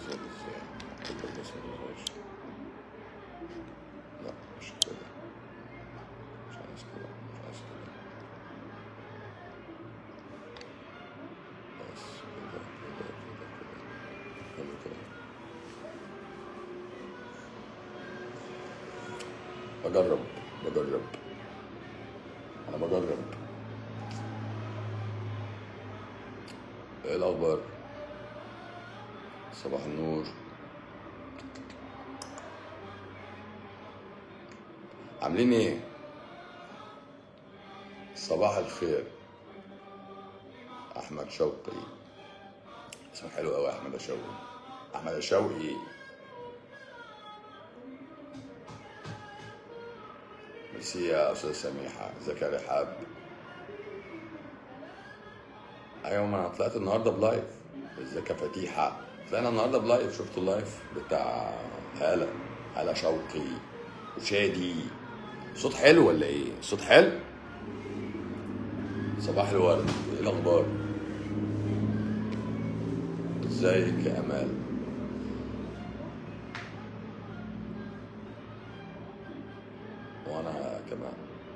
تظهر ازاي تبقى بس ما تظهرش لا مش كده مش عايز كده مش عايز كده بس كده كده كده كده حلو كده بجرب بجرب انا بجرب ايه الاخبار صباح النور عاملين ايه صباح الخير احمد شوقي اسمه حلو قوي احمد شوقي احمد شوقي ميرسي يا استاذ سميحه ازيك يا رحاب ايوه ما انا طلعت النهارده بلايف ازيك يا فتيحه طلعنا النهارده بلايف شفت اللايف بتاع هاله هاله شوقي وشادي صوت حلو ولا ايه صوت حلو صباح الورد ايه الاخبار ازيك يا امال وانا كمان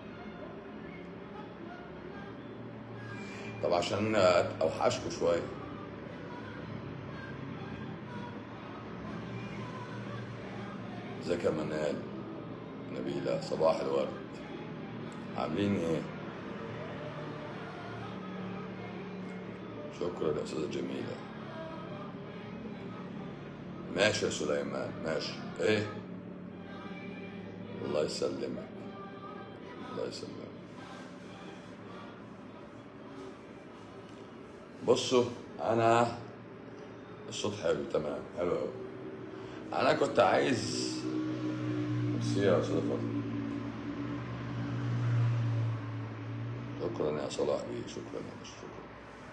طب عشان اوحشكوا شويه ازيك يا منال نبيلة صباح الورد عاملين ايه شكرا يا استاذة جميلة ماشي يا سليمان ماشي ايه الله يسلمك الله يسلمك بصوا انا الصوت حلو تمام حلو قوي انا كنت عايز ميرسي يا استاذ فاطمه شكرا يا صلاح بيه شكرا يا باشا شكرا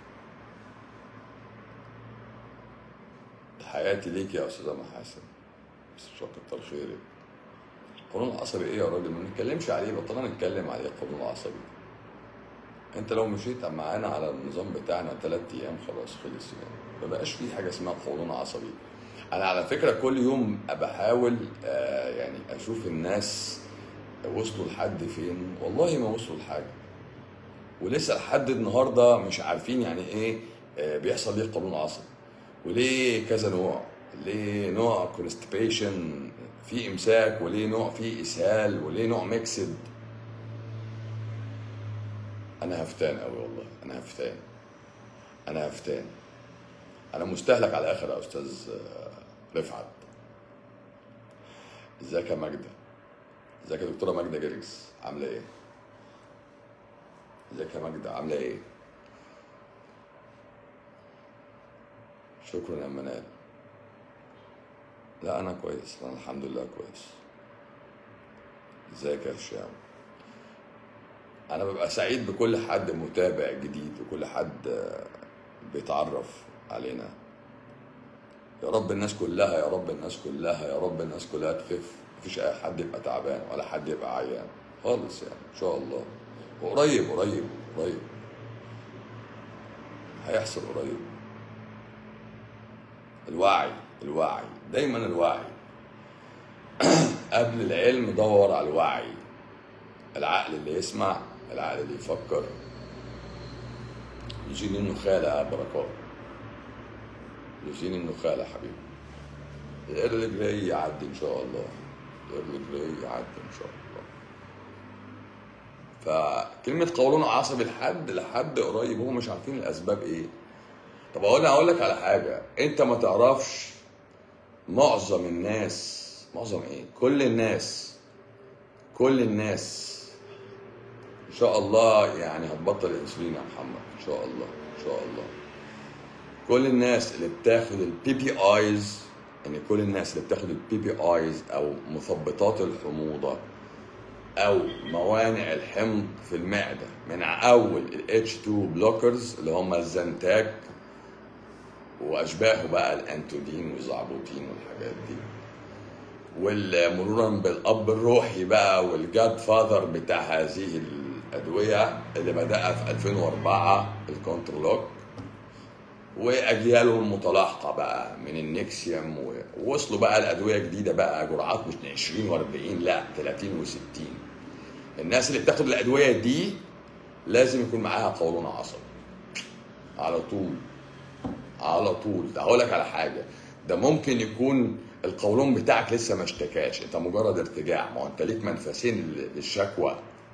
تحياتي ليك يا استاذه محاسن بس مش كتر خيرك القولون العصبي ايه يا راجل ما نتكلمش عليه بطلنا نتكلم عليه القولون العصبي انت لو مشيت معانا على النظام بتاعنا ثلاث ايام خلاص خلص يعني ما بقاش في حاجه اسمها قولون عصبي انا على فكره كل يوم بحاول آه يعني اشوف الناس وصلوا لحد فين والله ما وصلوا لحاجه ولسه لحد النهارده مش عارفين يعني ايه آه بيحصل ليه قولون عصبي وليه كذا نوع ليه نوع كونستيبيشن في امساك وليه نوع فيه اسهال وليه نوع ميكسد انا هفتان قوي والله انا هفتان انا هفتان انا مستهلك على الاخر يا استاذ رفعت ازيك يا ماجده ازيك يا دكتوره ماجده جرجس عامله ايه ازيك يا ماجده عامله ايه شكرا يا منال لا انا كويس انا الحمد لله كويس ازيك يا هشام انا ببقى سعيد بكل حد متابع جديد وكل حد بيتعرف علينا يا رب الناس كلها يا رب الناس كلها يا رب الناس كلها تخف مفيش اي حد يبقى تعبان ولا حد يبقى عيان خالص يعني ان شاء الله وقريب قريب قريب هيحصل قريب الوعي الوعي دايما الوعي قبل العلم دور على الوعي العقل اللي يسمع العقل اللي يفكر يجيني النخالة يا بركات يجيني النخالة حبيبي الايرلي جراي يعدي ان شاء الله الايرلي جراي يعدي ان شاء الله فكلمة قولون عصبي لحد لحد قريب هم مش عارفين الاسباب ايه طب اقول اقول لك على حاجة انت ما تعرفش معظم الناس معظم ايه كل الناس كل الناس ان شاء الله يعني هتبطل الانسولين يا محمد ان شاء الله ان شاء الله كل الناس اللي بتاخد البي بي ايز يعني كل الناس اللي بتاخد البي بي ايز او مثبطات الحموضه او موانع الحمض في المعده من اول الاتش 2 بلوكرز اللي هم الزنتاك واشباهه بقى الانتودين والزعبوتين والحاجات دي والمرورا بالاب الروحي بقى والجاد فاذر بتاع هذه الادويه اللي بدأ في 2004 الكونترلوك واجياله المتلاحقه بقى من النكسيوم و- ووصلوا بقى لادويه جديده بقى جرعات مش 20 و40 لا 30 و60 الناس اللي بتاخد الادويه دي لازم يكون معاها قولون عصبي على طول على طول ده هقول لك على حاجه ده ممكن يكون القولون بتاعك لسه ما اشتكاش انت مجرد ارتجاع ما هو انت ليك منفسين لل- للشكوى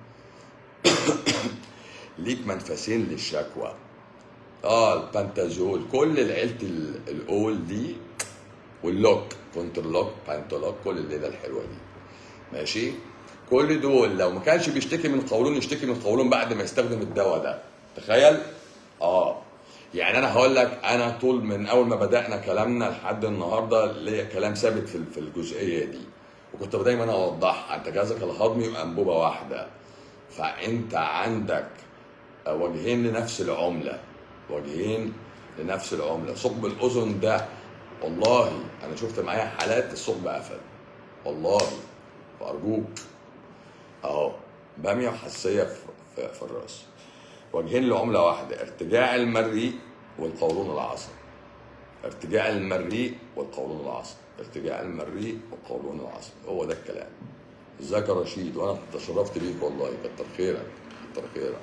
ليك منفسين للشكوى اه البنتازول كل العيله ال- الاول دي واللوك كونترلوك بانتولوك كل الليله الحلوه دي ماشي كل دول لو ما كانش بيشتكي من قولون يشتكي من قولون بعد ما يستخدم الدواء ده تخيل اه يعني انا هقول لك انا طول من اول ما بدانا كلامنا لحد النهارده ليا كلام ثابت في في الجزئيه دي وكنت دايما اوضحها انت جهازك الهضمي انبوبه واحده فانت عندك وجهين لنفس العمله وجهين لنفس العمله ثقب الاذن ده والله انا شفت معايا حالات الثقب قفل والله فارجوك اهو باميه وحساسيه في, في, في الراس وجهين لعمله واحده ارتجاع المريء والقولون العصبي ارتجاع المريء والقولون العصبي ارتجاع المريء والقولون العصبي هو ده الكلام ازيك يا رشيد وانا تشرفت بيك والله كتر خيرك كتر خيرك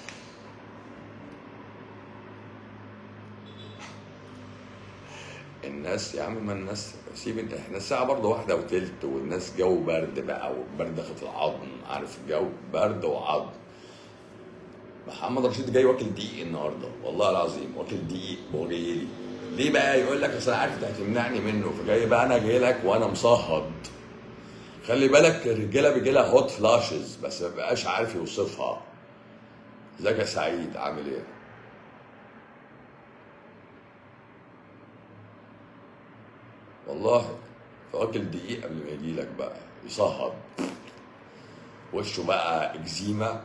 الناس يا عم ما الناس سيب انت احنا الساعة برضه واحدة وتلت والناس جو برد بقى وبرد داخل في العظم عارف الجو برد وعظم محمد رشيد جاي واكل دقيق النهارده والله العظيم واكل دقيق وهو جاي لي ليه بقى يقول لك اصل انا عارف انت هتمنعني منه فجاي بقى انا جاي لك وانا مصهد خلي بالك الرجاله بيجي لها هوت فلاشز بس ما بقاش عارف يوصفها ازيك يا سعيد عامل ايه؟ والله فواكل دقيق قبل ما يجي لك بقى يصهد وشه بقى اكزيما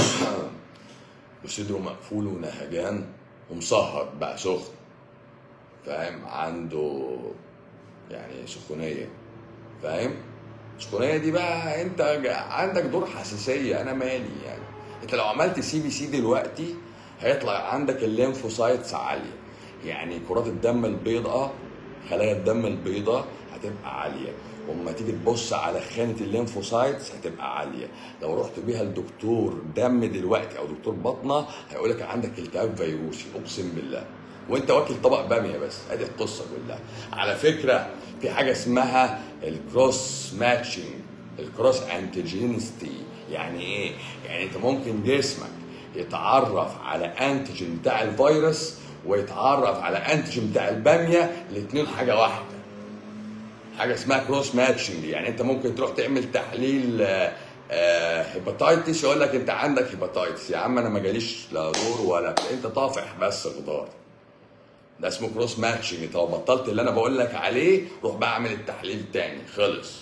وصدره مقفول ونهجان ومصهد بقى سخن فاهم عنده يعني سخونيه فاهم السخونيه دي بقى انت جا- عندك دور حساسيه انا مالي يعني انت لو عملت سي بي سي دلوقتي هيطلع عندك الليمفوسايتس عاليه يعني كرات الدم البيضاء خلايا الدم البيضاء هتبقى عاليه واما تيجي تبص على خانه الليمفوسايتس هتبقى عاليه لو رحت بيها لدكتور دم دلوقتي او دكتور بطنه هيقول لك عندك التهاب فيروسي اقسم بالله وانت واكل طبق باميه بس ادي القصه كلها على فكره في حاجه اسمها الكروس ماتشنج الكروس انتيجينستي يعني ايه يعني انت ممكن جسمك يتعرف على انتيجين بتاع الفيروس ويتعرف على انتيجين بتاع الباميه الاثنين حاجه واحده حاجه اسمها كروس ماتشنج يعني انت ممكن تروح تعمل تحليل هيباتايتس يقول لك انت عندك هيباتايتس يا عم انا ما جاليش لا دور ولا بتاع. انت طافح بس غدار ده اسمه كروس ماتشنج انت لو بطلت اللي انا بقول لك عليه روح بقى اعمل التحليل تاني خلص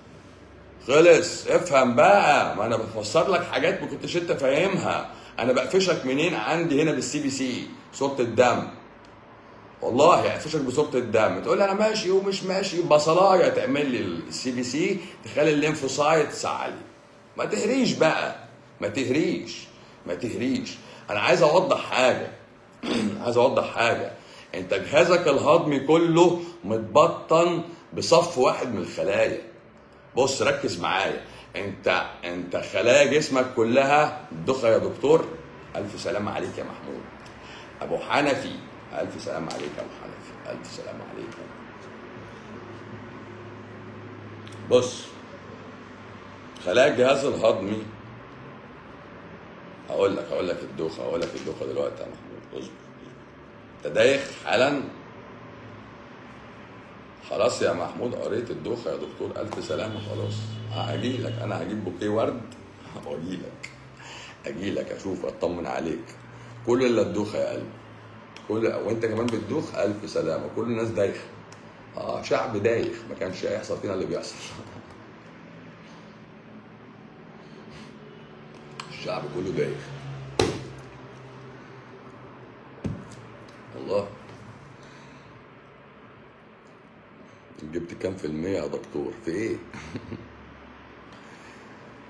خلص افهم بقى ما انا بفسر لك حاجات ما كنتش انت فاهمها انا بقفشك منين عندي هنا بالسي بي سي صوره الدم والله اقفشك بصوره الدم تقول لي انا ماشي ومش ماشي بصلايه تعمل لي السي بي سي تخلي الليمفوسايتس عالي ما تهريش بقى ما تهريش ما تهريش انا عايز اوضح حاجه عايز اوضح حاجه انت جهازك الهضمي كله متبطن بصف واحد من الخلايا بص ركز معايا انت انت خلايا جسمك كلها دخة يا دكتور الف سلام عليك يا محمود ابو حنفي الف سلام عليك يا ابو حنفي الف سلام عليك بص خلايا الجهاز الهضمي هقول لك هقول لك الدوخه هقول لك الدوخه دلوقتي يا محمود اصبر انت دايخ حالا خلاص يا محمود قريت الدوخه يا دكتور الف سلامه خلاص هاجي لك انا هجيب بوكيه ورد واجي لك اجي لك اشوف اطمن عليك كل اللي الدوخه يا قلبي كل وانت كمان بتدوخ الف سلامه كل الناس دايخه اه شعب دايخ ما كانش هيحصل فينا اللي بيحصل الشعب كله دايخ والله جبت كام في المية يا دكتور في ايه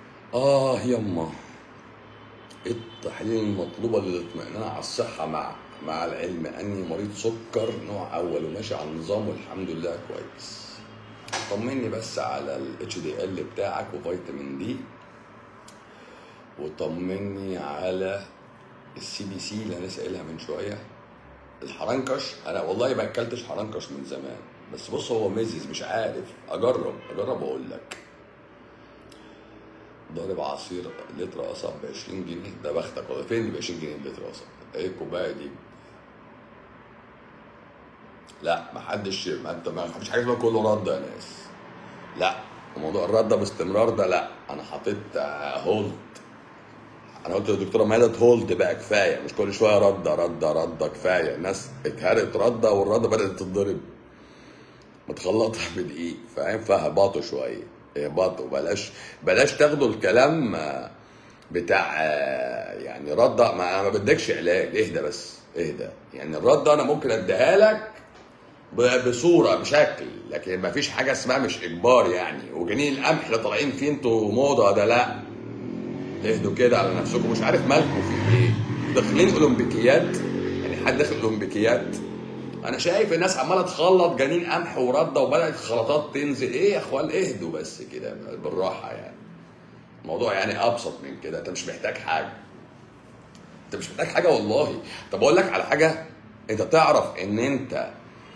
اه يما ايه التحاليل المطلوبة للاطمئنان على الصحة مع مع العلم اني مريض سكر نوع اول وماشي على النظام والحمد لله كويس طمني بس على الاتش دي ال بتاعك وفيتامين دي وطمني على السي بي سي اللي انا لسه قايلها من شويه الحرنكش انا والله ما اكلتش حرنكش من زمان بس بص هو ميزز مش عارف اجرب اجرب اقول لك ضارب عصير لتر قصب ب 20 جنيه ده بختك والله فين ب 20 جنيه لتر قصب ايه الكوبايه دي لا ما حدش ما انت ما فيش حاجه اسمها كله رد يا ناس لا وموضوع الرد باستمرار ده لا انا حطيت هولد انا قلت للدكتوره مهدة هولد بقى كفايه مش كل شويه رده رده رده كفايه الناس اتهرت رده والرده بدات تتضرب متخلطه بدقيق فاهم فهبطوا شويه اهبطوا بلاش بلاش تاخدوا الكلام آه، بتاع آه، يعني رده ما انا ما بدكش علاج اهدى بس اهدى يعني الرده انا ممكن اديها لك ب- بصوره بشكل لكن ما فيش حاجه اسمها مش اجبار يعني وجنين القمح اللي طالعين فيه انتوا موضه ده لا اهدوا كده على نفسكم مش عارف مالكم في ايه داخلين اولمبيكيات يعني حد داخل اولمبيكيات انا شايف الناس عماله تخلط جنين قمح ورده وبدات الخلطات تنزل ايه يا اخوان اهدوا بس كده بالراحه يعني الموضوع يعني ابسط من كده انت مش محتاج حاجه انت مش محتاج حاجه والله طب اقول لك على حاجه انت تعرف ان انت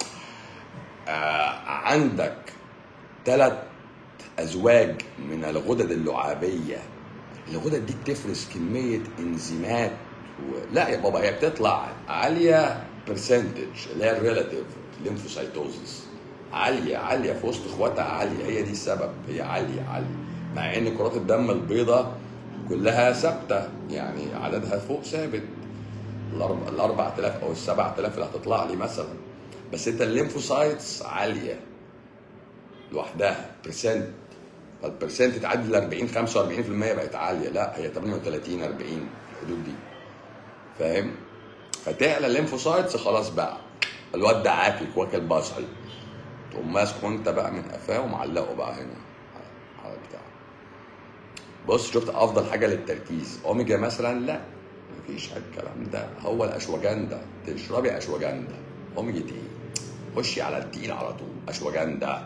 آه عندك ثلاث ازواج من الغدد اللعابيه الغدد دي بتفرز كميه انزيمات و... لا يا بابا هي بتطلع عاليه برسنتج اللي هي الريلاتيف ليمفوسايتوزس عاليه عاليه في وسط اخواتها عاليه هي دي السبب هي عاليه عاليه مع ان كرات الدم البيضاء كلها ثابته يعني عددها فوق ثابت الأرب- ال 4000 او ال 7000 اللي هتطلع لي مثلا بس انت الليمفوسايتس عاليه لوحدها برسنت فالبرسنت تعدي ال 40 45% بقت عاليه لا هي 38 40 الحدود دي فاهم فتعلى الليمفوسايتس خلاص بقى الواد ده عاكل واكل بصل تقوم ماسكه انت بقى من قفاه ومعلقه بقى هنا على- على بتاع بص شفت افضل حاجه للتركيز اوميجا مثلا لا مفيش الكلام ده هو الاشواجندا تشربي اشواجندا اوميجا ايه خشي على التقيل على طول اشواجندا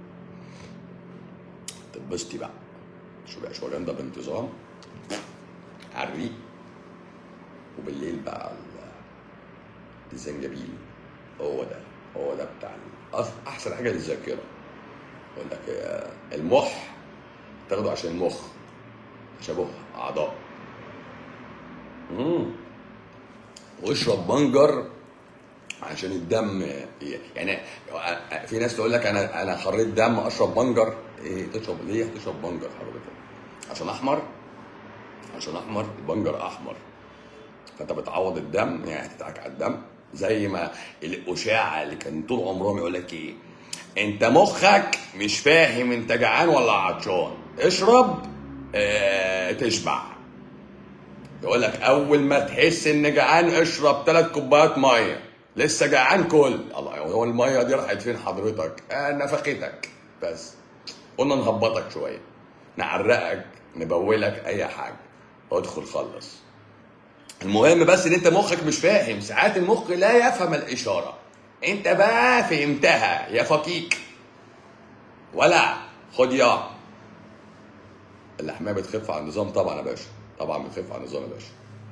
تتبسطي بقى شوفي اشواجندا بانتظام على الريق وبالليل بقى ال- الزنجبيل هو ده هو ده بتاع ال- أص- احسن حاجه للذاكره يقول لك آه، المح تاخده عشان المخ تشابه اعضاء مم. واشرب بنجر عشان الدم ي- يعني في ناس تقول لك انا انا خريت دم اشرب بنجر ايه تشرب ليه تشرب بنجر حضرتك عشان احمر عشان احمر البنجر احمر فانت بتعوض الدم يعني هتتعك على الدم زي ما الاشاعه اللي كان طول عمرهم يقول لك ايه انت مخك مش فاهم انت جعان ولا عطشان اشرب اه تشبع يقول لك اول ما تحس ان جعان اشرب ثلاث كوبايات ميه لسه جعان كل الله هو الميه دي راحت فين حضرتك آه نفختك بس قلنا نهبطك شويه نعرقك نبولك اي حاجه ادخل خلص المهم بس ان انت مخك مش فاهم ساعات المخ لا يفهم الاشاره انت بقى فهمتها يا فكيك ولا خد يا اللحميه بتخف على النظام طبعا يا باشا طبعا بتخف على النظام يا باشا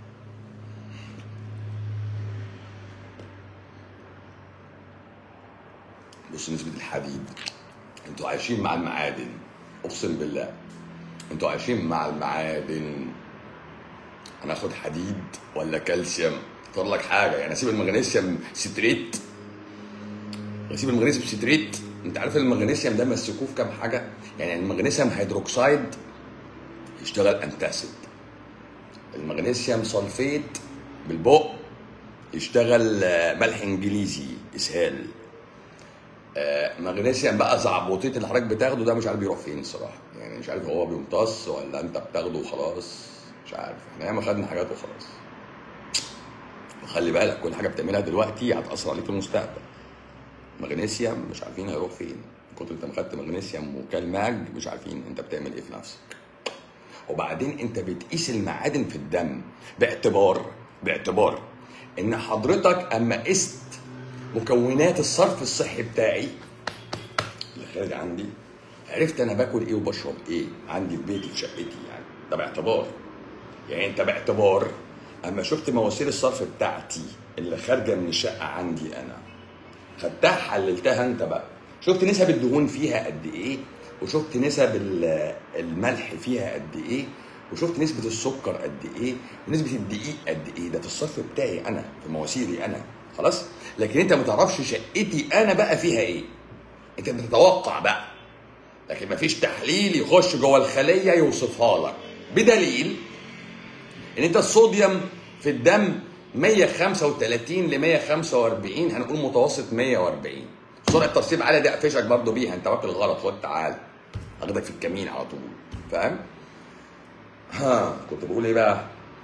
بص نسبة الحديد انتوا عايشين مع المعادن اقسم بالله انتوا عايشين مع المعادن هناخد حديد ولا كالسيوم اختار لك حاجه يعني اسيب المغنيسيوم ستريت اسيب المغنيسيوم ستريت انت عارف المغنيسيوم ده مسكوه في كام حاجه يعني المغنيسيوم هيدروكسيد يشتغل انتاسيد المغنيسيوم سلفيت بالبق يشتغل آه، ملح انجليزي اسهال آه، مغنيسيوم بقى زعبوطيت اللي حضرتك بتاخده ده مش عارف بيروح فين الصراحه يعني مش عارف هو بيمتص ولا انت بتاخده وخلاص مش عارف احنا ياما خدنا حاجات وخلاص وخلي بالك كل حاجه بتعملها دلوقتي هتاثر عليك في المستقبل مغنيسيوم مش عارفين هيروح فين من كتر انت ما خدت مغنيسيوم وكال ماج مش عارفين انت بتعمل ايه في نفسك وبعدين انت بتقيس المعادن في الدم باعتبار باعتبار ان حضرتك اما قست مكونات الصرف الصحي بتاعي اللي خارج عندي عرفت انا باكل ايه وبشرب ايه عندي في بيتي في شقتي يعني ده باعتبار يعني انت باعتبار اما شفت مواسير الصرف بتاعتي اللي خارجه من الشقه عندي انا خدتها حللتها انت بقى شفت نسب الدهون فيها قد ايه وشفت نسب ال- الملح فيها قد ايه وشفت نسبة السكر قد ايه ونسبة الدقيق قد ايه ده في الصرف بتاعي انا في مواسيري انا خلاص لكن انت ما تعرفش شقتي انا بقى فيها ايه انت بتتوقع بقى لكن مفيش تحليل يخش جوه الخليه يوصفها لك بدليل ان انت الصوديوم في الدم 135 ل 145 هنقول متوسط 140 سرعه ترسيب عاليه دي اقفشك برضه بيها انت واكل غلط خد تعال اخدك في الكمين على طول فاهم؟ ها كنت بقول ايه بقى؟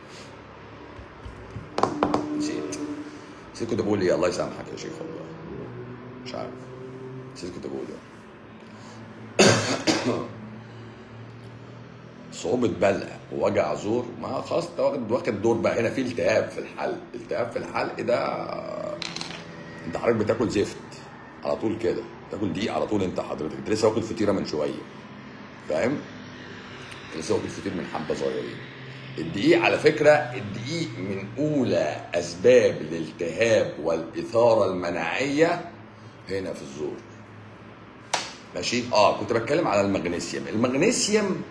نسيت نسيت كنت بقول ايه الله يسامحك يا شيخ والله مش عارف نسيت كنت بقول ايه صعوبة بلع ووجع زور ما خلاص انت واخد واخد دور بقى هنا في التهاب في الحلق التهاب في الحلق ده انت حضرتك بتاكل زفت على طول كده تاكل دقيق على طول انت حضرتك انت لسه واكل فطيره من شويه فاهم؟ انت لسه واكل فطير من حبه صغيرين الدقيق على فكره الدقيق من اولى اسباب الالتهاب والاثاره المناعيه هنا في الزور ماشي اه كنت بتكلم على المغنيسيوم المغنيسيوم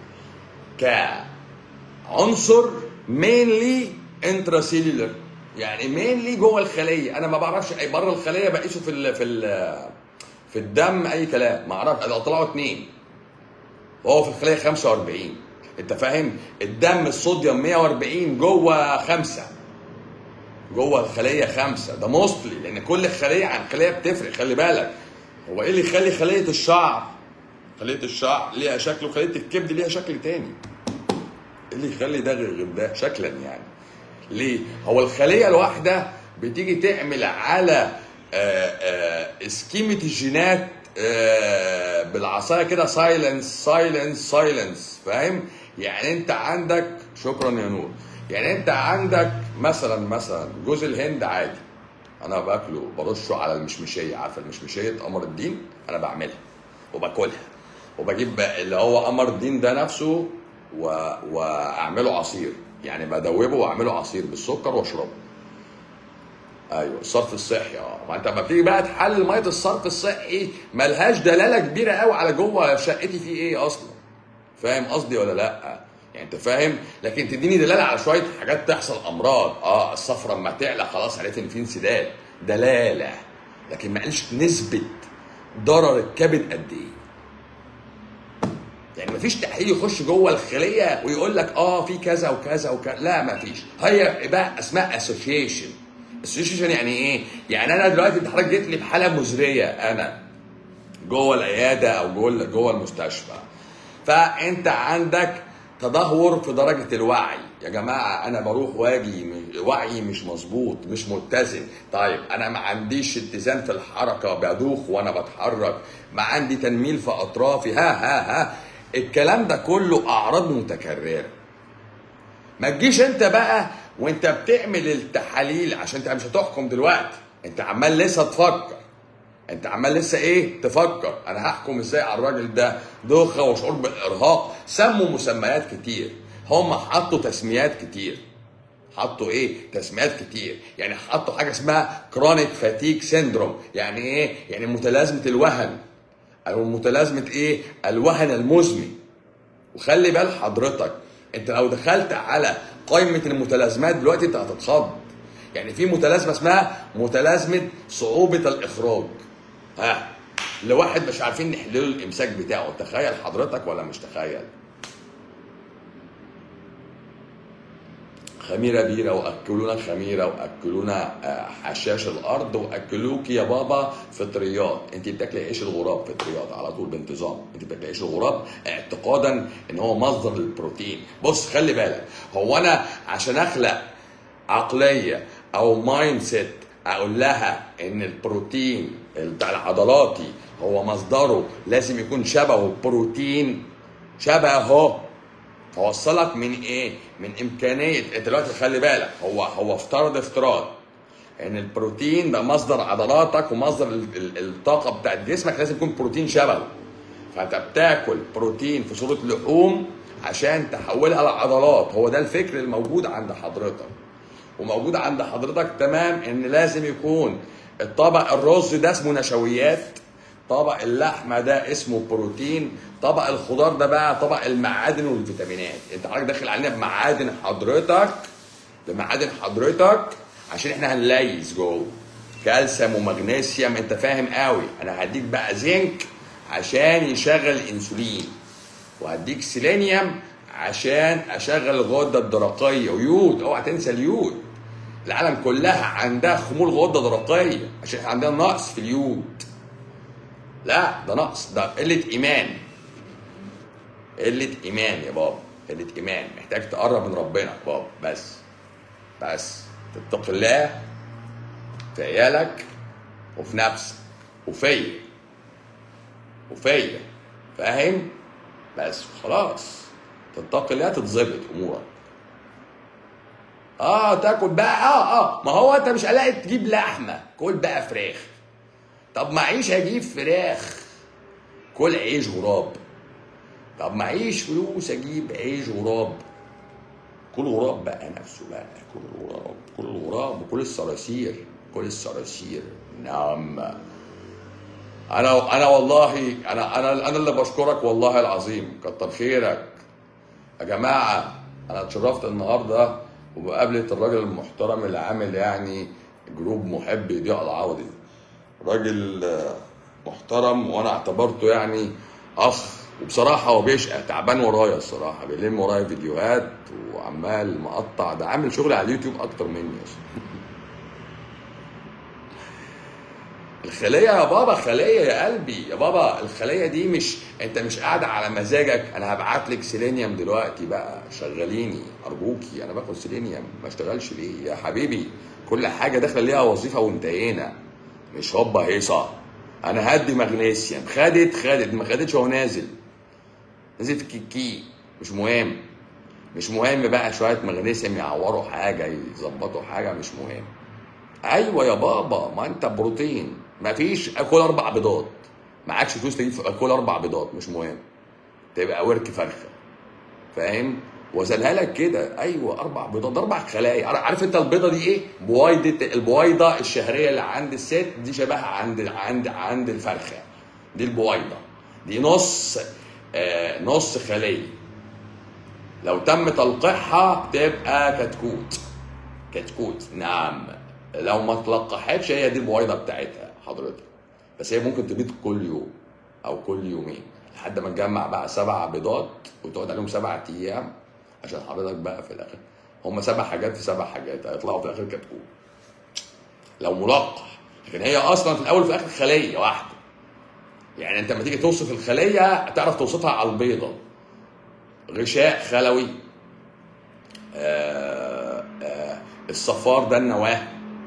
كعنصر مينلي انتراسيلولر يعني مينلي جوه الخليه انا ما بعرفش اي بره الخليه بقيسه في ال في ال في الدم اي كلام ما اعرفش لو طلعوا اتنين وهو في الخليه 45 انت فاهم الدم الصوديوم 140 جوه خمسة جوه الخليه خمسة ده موستلي لان كل خليه عن خليه بتفرق خلي بالك هو ايه اللي يخلي خليه الشعر خليه الشعر ليها شكل وخليه الكبد ليها شكل تاني ايه اللي يخلي ده غير ده شكلا يعني ليه هو الخليه الواحده بتيجي تعمل على آه، آه، اسكيمة الجينات آه، بالعصايه كده سايلنس سايلنس سايلنس فاهم يعني انت عندك شكرا يا نور يعني انت عندك مثلا مثلا جوز الهند عادي انا باكله برشه على المشمشيه عارفه المشمشيه قمر الدين انا بعملها وباكلها وبجيب اللي هو قمر الدين ده نفسه و... واعمله عصير يعني بدوبه واعمله عصير بالسكر واشربه ايوه الصرف الصحي اه ما انت لما بتيجي بقى تحلل ميه الصرف الصحي ملهاش دلاله كبيره قوي على جوه شقتي في ايه اصلا فاهم قصدي ولا لا يعني انت فاهم لكن تديني دلاله على شويه حاجات تحصل امراض اه الصفرة اما تعلى خلاص عرفت ان في انسداد دلاله لكن ما قالش نسبه ضرر الكبد قد ايه يعني مفيش تحليل يخش جوه الخليه ويقول لك اه في كذا وكذا وكذا لا مفيش هي بقى اسمها اسوشيشن اسوشيشن يعني ايه؟ يعني انا دلوقتي انت حضرتك جيت لي بحاله مزريه انا جوه العياده او جوه جوه المستشفى فانت عندك تدهور في درجه الوعي يا جماعه انا بروح واجي م- وعي مش مظبوط مش متزن طيب انا ما عنديش اتزان في الحركه بدوخ وانا بتحرك ما عندي تنميل في اطرافي ها ها ها الكلام ده كله اعراض متكرره ما تجيش انت بقى وانت بتعمل التحاليل عشان انت مش هتحكم دلوقتي انت عمال لسه تفكر انت عمال لسه ايه تفكر انا هحكم ازاي على الراجل ده دوخه وشعور بالارهاق سموا مسميات كتير هم حطوا تسميات كتير حطوا ايه تسميات كتير يعني حطوا حاجه اسمها كرونيك فاتيك سيندروم يعني ايه يعني متلازمه الوهن او متلازمه ايه الوهن المزمن وخلي بال حضرتك انت لو دخلت على قائمه المتلازمات دلوقتي انت هتتخض يعني في متلازمه اسمها متلازمه صعوبه الاخراج ها لواحد مش عارفين نحل له الامساك بتاعه تخيل حضرتك ولا مش تخيل خميرة بيرة وأكلونا خميرة وأكلونا آه، حشاش الأرض وأكلوك يا بابا فطريات أنت بتاكلي عيش الغراب فطريات على طول بانتظام أنت بتاكلي عيش الغراب اعتقادا إن هو مصدر للبروتين بص خلي بالك هو أنا عشان أخلق عقلية أو مايند سيت أقول لها إن البروتين بتاع عضلاتي هو مصدره لازم يكون شبهه بروتين شبهه فوصلك من ايه؟ من امكانيه انت دلوقتي خلي بالك هو هو افترض افتراض ان البروتين ده مصدر عضلاتك ومصدر ال- ال- الطاقه بتاعت جسمك لازم يكون بروتين شبهه فانت بتاكل بروتين في صوره لحوم عشان تحولها لعضلات هو ده الفكر الموجود عند حضرتك وموجود عند حضرتك تمام ان لازم يكون الطبق الرز ده اسمه نشويات طبق اللحمه ده اسمه بروتين طبق الخضار ده بقى طبق المعادن والفيتامينات انت حضرتك داخل علينا بمعادن حضرتك بمعادن حضرتك عشان احنا هنليس جوه كالسيوم ومغنيسيوم انت فاهم قوي انا هديك بقى زنك عشان يشغل الانسولين وهديك سيلينيوم عشان اشغل الغده الدرقيه ويود اوعى تنسى اليود العالم كلها عندها خمول غده درقيه عشان احنا عندنا نقص في اليود لا ده نقص ده قله ايمان قله ايمان يا بابا قله ايمان محتاج تقرب من ربنا يا بابا بس بس تتقي الله في عيالك وفي نفسك وفيا وفيا فاهم بس خلاص تتقي الله تتظبط امورك اه تاكل بقى اه اه ما هو انت مش هلاقي تجيب لحمه كل بقى فراخ طب معيش هجيب فراخ كل عيش غراب طب معيش فلوس اجيب عيش غراب كل غراب بقى نفسه بقى كل غراب كل غراب وكل الصراصير كل الصراصير نعم انا انا والله انا انا انا اللي بشكرك والله العظيم كتر خيرك يا جماعه انا اتشرفت النهارده وبقابله الراجل المحترم اللي عامل يعني جروب محبي ضياء العوضي راجل آه، محترم وانا اعتبرته يعني اخ وبصراحه هو بيشقى تعبان ورايا الصراحه بيلم ورايا فيديوهات وعمال مقطع ده عامل شغل على اليوتيوب اكتر مني اصلا الخلية يا بابا خلية يا قلبي يا بابا الخلية دي مش انت مش قاعد على مزاجك انا هبعت لك سيلينيوم دلوقتي بقى شغليني ارجوكي انا باخد سيلينيوم ما اشتغلش ليه يا حبيبي كل حاجة داخلة ليها وظيفة وانتهينا مش هوبا هيصة انا هدي مغنيسيوم خدت خدت ما خدتش هو نازل نازل في كيكي مش مهم مش مهم بقى شوية مغنيسيوم يعوروا حاجة يظبطوا حاجة مش مهم ايوه يا بابا ما انت بروتين مفيش اكل اربع بيضات معكش فلوس تجيب اكل اربع بيضات مش مهم تبقى ورك فرخه فاهم وزنها لك كده ايوه اربع بيضات ده اربع خلايا عار- عارف انت البيضه دي ايه بويضه البويضه الشهريه اللي عند الست دي شبهها عند عند عند الفرخه دي البويضه دي نص آه نص خليه لو تم تلقيحها تبقى كتكوت كتكوت نعم لو ما تلقحتش هي دي البويضه بتاعتها حضرتك بس هي ممكن تبيض كل يوم او كل يومين لحد ما تجمع بقى سبع بيضات وتقعد عليهم سبع ايام عشان حضرتك بقى في الاخر هم سبع حاجات في سبع حاجات هيطلعوا في الاخر كتكوت لو ملقح لكن هي اصلا في الاول وفي الاخر خليه واحده يعني انت لما تيجي توصف الخليه تعرف توصفها على البيضه غشاء خلوي آه آه الصفار ده النواه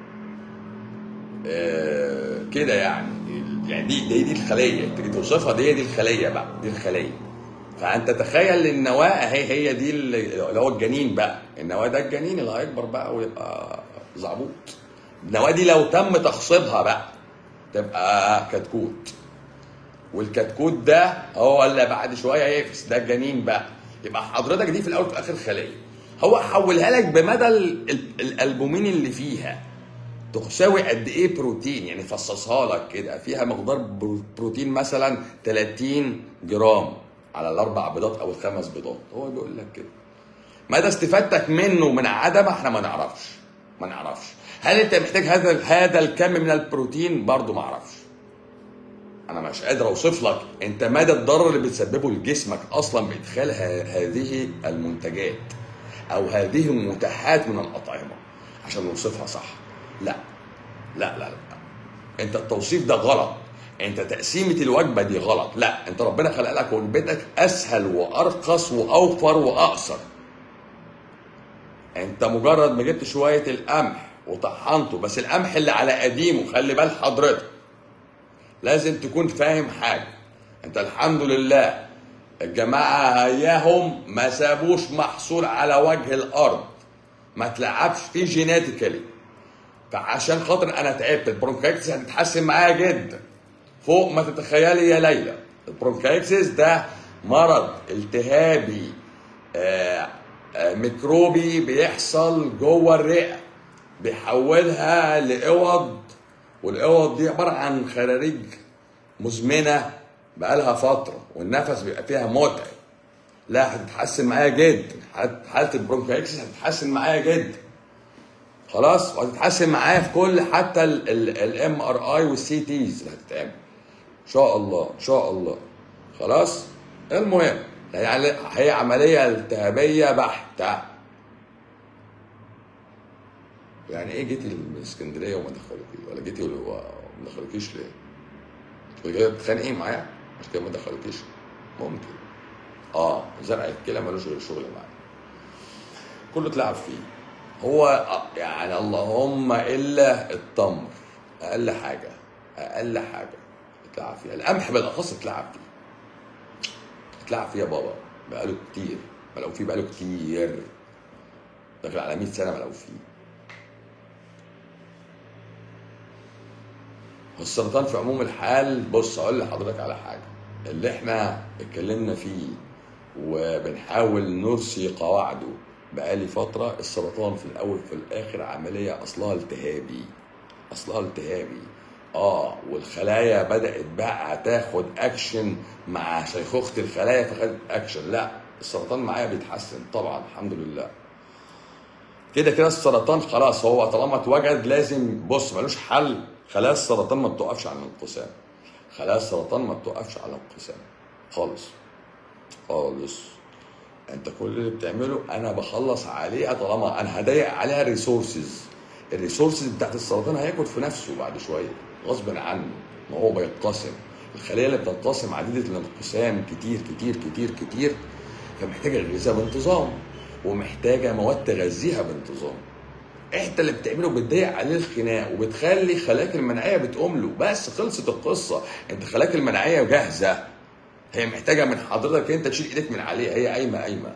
آه كده يعني يعني دي دي, دي الخليه تيجي توصفها دي دي الخليه بقى دي الخليه فانت تخيل النواه اهي هي دي اللي اللي هو الجنين بقى النواه ده الجنين اللي هيكبر بقى ويبقى زعبوط النواه دي لو تم تخصيبها بقى تبقى كتكوت والكتكوت ده هو اللي بعد شويه يفس ده الجنين بقى يبقى حضرتك دي في الاول وفي الاخر خليه هو حولها لك بمدى ال- ال- الالبومين اللي فيها تساوي قد ايه بروتين يعني فصصها لك كده فيها مقدار برو- بروتين مثلا 30 جرام على الاربع بيضات او الخمس بيضات هو بيقول لك كده مدى استفادتك منه من عدمه احنا ما نعرفش ما نعرفش هل انت محتاج هذا هذا الكم من البروتين برضه ما اعرفش انا مش قادر اوصف لك انت مدى الضرر اللي بتسببه لجسمك اصلا بادخال ه- هذه المنتجات او هذه المتاحات من الاطعمه عشان نوصفها صح لا لا لا لا انت التوصيف ده غلط انت تقسيمه الوجبه دي غلط لا انت ربنا خلق لك وجبتك اسهل وارخص واوفر واقصر انت مجرد ما جبت شويه القمح وطحنته بس القمح اللي على قديمه خلي بال حضرتك لازم تكون فاهم حاجه انت الحمد لله الجماعه هياهم ما سابوش محصول على وجه الارض ما تلعبش فيه جينيتيكالي فعشان خاطر انا تعبت البرونكايتس هتتحسن معايا جدا فوق ما تتخيلي يا ليلى البرونكايتس ده مرض التهابي آه، آه، ميكروبي بيحصل جوه الرئه بيحولها لاوض والاوض دي عباره عن خراريج مزمنه بقالها فتره والنفس بيبقى فيها متعب لا هتتحسن معايا جدا حاله البرونكايتس هتتحسن معايا جدا خلاص وهتتحسن معايا في كل حتى الام ار اي والسي تيز اللي هتتعمل ان شاء الله ان شاء الله خلاص المهم يعني هي عمليه التهابيه بحته يعني ايه جيتي من اسكندريه وما دخلتي ولا جيتي وما دخلتيش ليه؟ ولا جايه بتتخانقي معايا عشان كده ما دخلتيش ممكن اه زرع الكلى ملوش غير شغل معايا كله اتلعب فيه هو يعني اللهم الا التمر اقل حاجه اقل حاجه اتلعب فيها القمح بالاخص اتلعب فيه اتلعب فيه يا بابا بقاله كتير بقاله فيه بقاله كتير داخل على 100 سنه بقاله فيه السرطان في عموم الحال بص اقول لحضرتك على حاجه اللي احنا اتكلمنا فيه وبنحاول نرسي قواعده بقالي فترة السرطان في الأول في الآخر عملية أصلها التهابي أصلها التهابي اه والخلايا بدأت بقى تاخد أكشن مع شيخوخة الخلايا فخدت أكشن لا السرطان معايا بيتحسن طبعا الحمد لله كده كده السرطان خلاص هو طالما اتوجد لازم بص ملوش حل خلايا السرطان ما بتوقفش على الانقسام خلايا السرطان ما بتوقفش على الانقسام خالص خالص انت كل اللي بتعمله انا بخلص عليها طالما انا هضيق عليها ريسورسز الريسورسز بتاعت السرطان هياكل في نفسه بعد شويه غصب عنه ما هو بيتقسم الخليه اللي بتنقسم عديده الانقسام كتير كتير كتير كتير فمحتاجه غذاء بانتظام ومحتاجه مواد تغذيها بانتظام انت اللي بتعمله بتضيق عليه الخناق وبتخلي خلاياك المناعيه بتقوم له بس خلصت القصه انت خلاياك المناعيه جاهزه هي محتاجه من حضرتك انت تشيل ايدك من عليها هي قايمه قايمه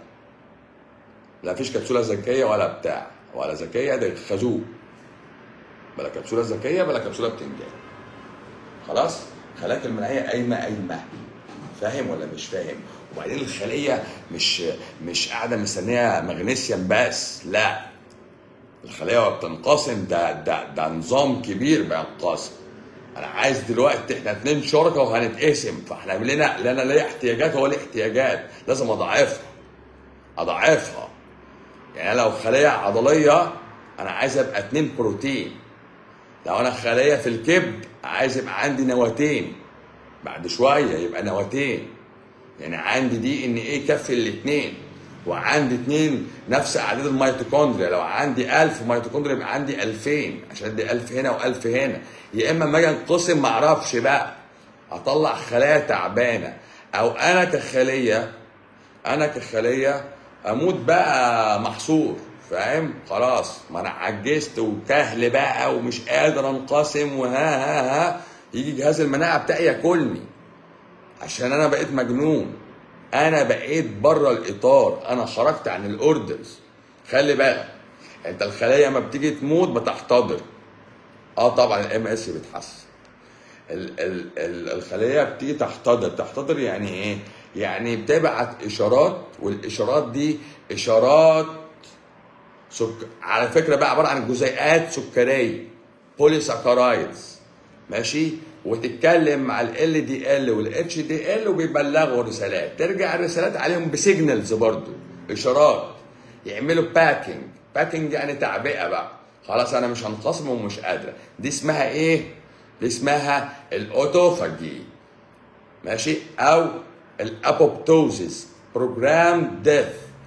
لا فيش كبسوله ذكيه ولا بتاع ولا ذكيه ده خازوق بلا كبسوله ذكيه بلا كبسوله بتنجان خلاص خلاك المناعيه قايمه قايمه فاهم ولا مش فاهم وبعدين الخليه مش مش قاعده مستنيه مغنيسيوم بس لا الخليه بتنقسم ده ده ده نظام كبير بينقسم انا عايز دلوقتي احنا اتنين شركاء وهنتقسم فاحنا لنا لنا ليا احتياجات وهو ليه احتياجات لازم اضاعفها اضاعفها يعني لو خليه عضليه انا عايز ابقى اتنين بروتين لو انا خليه في الكبد عايز يبقى عندي نواتين بعد شويه يبقى نواتين يعني عندي دي ان ايه يكفي الاثنين وعندي اثنين نفس اعداد الميتوكوندريا لو عندي 1000 ميتوكوندريا يبقى عندي 2000 عشان دي 1000 هنا و1000 هنا يا اما لما اجي انقسم ما اعرفش بقى اطلع خلايا تعبانه او انا كخليه انا كخليه اموت بقى محصور فاهم خلاص ما انا عجزت وكهل بقى ومش قادر انقسم وها ها ها يجي جهاز المناعه بتاعي ياكلني عشان انا بقيت مجنون انا بقيت بره الاطار انا خرجت عن الاوردرز خلي بالك انت الخلايا ما بتيجي تموت بتحتضر اه طبعا الام اس بيتحسن ال- ال- ال- الخليه بتيجي تحتضر تحتضر يعني ايه يعني بتبعت اشارات والاشارات دي اشارات سك... على فكره بقى عباره عن جزيئات سكريه بوليساكرايدز ماشي وتتكلم مع ال دي ال والاتش دي ال وبيبلغوا رسالات ترجع الرسالات عليهم بسيجنالز برضو اشارات يعملوا باكينج باكينج يعني تعبئه بقى خلاص انا مش هنقسم ومش قادره دي اسمها ايه دي اسمها الاوتوفاجي ماشي او الابوبتوزيس بروجرام ديث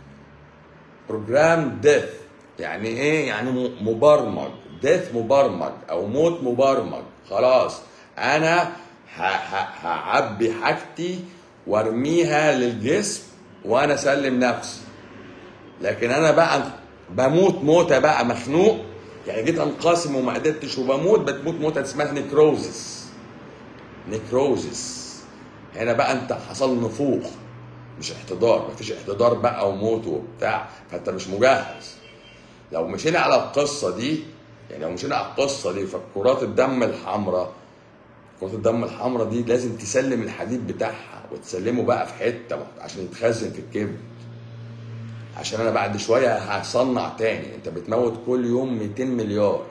بروجرام ديث يعني ايه يعني م- مبرمج ديث مبرمج او موت مبرمج خلاص انا ه- ه- هعبي حاجتي وارميها للجسم وانا اسلم نفسي لكن انا بقى بموت موته بقى مخنوق يعني جيت انقسم وما قدرتش وبموت بتموت موته اسمها نيكروزس نيكروزس هنا بقى انت حصل نفوخ مش احتضار مفيش احتضار بقى وموت وبتاع فانت مش مجهز لو مشينا على القصه دي يعني لو مشينا على القصه دي فكرات الدم الحمراء كرات الدم الحمراء دي لازم تسلم الحديد بتاعها وتسلمه بقى في حته عشان يتخزن في الكبد عشان انا بعد شويه هصنع تاني انت بتموت كل يوم 200 مليار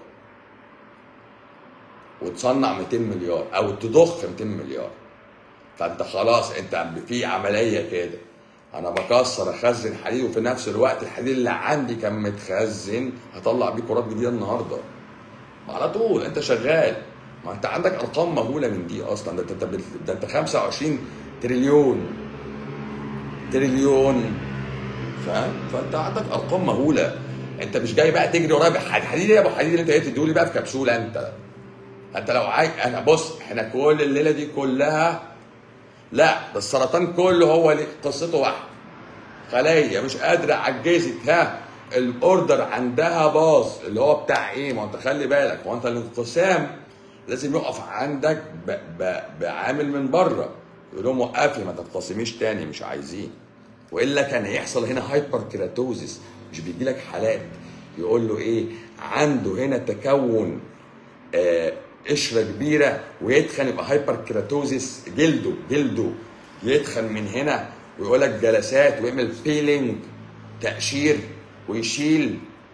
وتصنع 200 مليار او تضخ 200 مليار فانت خلاص انت في عمليه كده انا بكسر اخزن حديد وفي نفس الوقت الحديد اللي عندي كان متخزن هطلع بيه كرات جديده النهارده على طول انت شغال ما انت عندك ارقام مهوله من دي اصلا ده انت ده انت 25 تريليون تريليون فاهم فانت عندك ارقام مهوله انت مش جاي بقى تجري ورايا بحديد يا ابو حديد اللي انت جاي تديهولي بقى في كبسوله انت انت لو عايز انا بص احنا كل الليله دي كلها لا ده السرطان كله هو اللي قصته واحده خليه مش قادره عجزت ها الاوردر عندها باظ اللي هو بتاع ايه ما انت خلي بالك هو انت الانقسام لازم يقف عندك ب... ب... بعامل من بره يقول لهم وقفي ما تتقسميش تاني مش عايزين والا كان هيحصل هنا هايبر كيراتوزيس مش بيجي لك حالات يقول له ايه عنده هنا تكون آه قشره كبيره ويتخن يبقى هايبر كيراتوزيس جلده جلده يتخن من هنا ويقول لك جلسات ويعمل بيلينج تقشير ويشيل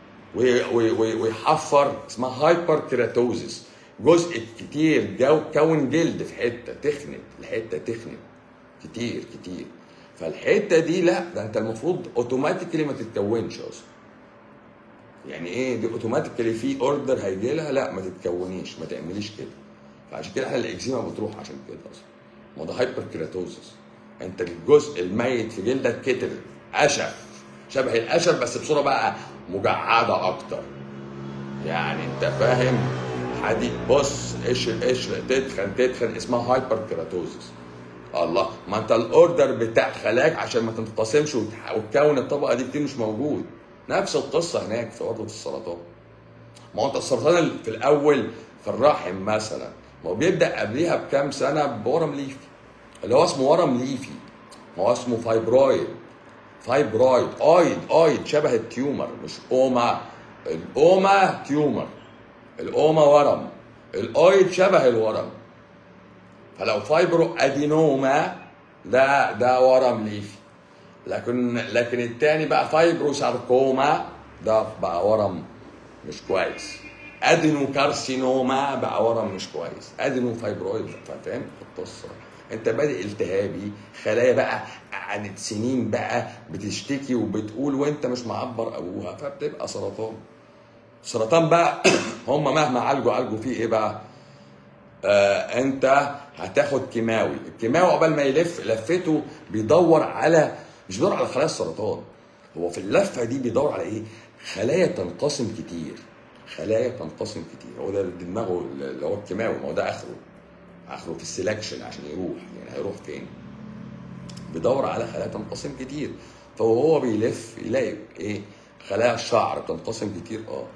ويحفر اسمها هايبر كيراتوزيس جزء كتير جو كون جلد في حته تخنت الحته تخنت كتير كتير فالحته دي لا ده انت المفروض اوتوماتيكلي ما تتكونش اصلا يعني ايه دي اوتوماتيكلي في اوردر هيجي لها لا ما تتكونيش ما تعمليش كده فعشان كده احنا الاكزيما بتروح عشان كده اصلا ما ده هايبر كيراتوزس انت الجزء الميت في جلدك كتر قشف شبه القشر بس بصوره بقى مجعده اكتر يعني انت فاهم حديد بص قشر قشر تدخن تدخن اسمها هايبر كيراتوزس الله ما انت الاوردر بتاع خلاك عشان ما تنقسمش وتكون الطبقه دي كتير مش موجود نفس القصه هناك في عرضه السرطان ما هو انت السرطان في الاول في الرحم مثلا ما هو بيبدا قبليها بكام سنه بورم ليفي اللي هو اسمه ورم ليفي ما هو اسمه فايبرويد فايبرويد اويد اويد شبه التيومر مش اوما الاوما تيومر الاوما ورم الاويد شبه الورم فلو فايبرو ادينوما ده ده ورم ليفي لكن لكن الثاني بقى فايبرو ساركوما ده بقى ورم مش كويس ادينو كارسينوما بقى ورم مش كويس ادينو فايبرويد فاهم القصه انت بادئ التهابي خلايا بقى قعدت سنين بقى بتشتكي وبتقول وانت مش معبر ابوها فبتبقى سرطان سرطان بقى هم مهما عالجوا عالجوا فيه ايه بقى آه انت هتاخد كيماوي الكيماوي قبل ما يلف لفته بيدور على مش بيدور على خلايا السرطان هو في اللفه دي بيدور على ايه خلايا تنقسم كتير خلايا تنقسم كتير هو ده دماغه اللي هو الكيماوي ما هو ده اخره اخره في السلكشن عشان يروح يعني هيروح فين بيدور على خلايا تنقسم كتير فهو بيلف يلاقي ايه خلايا الشعر بتنقسم كتير اه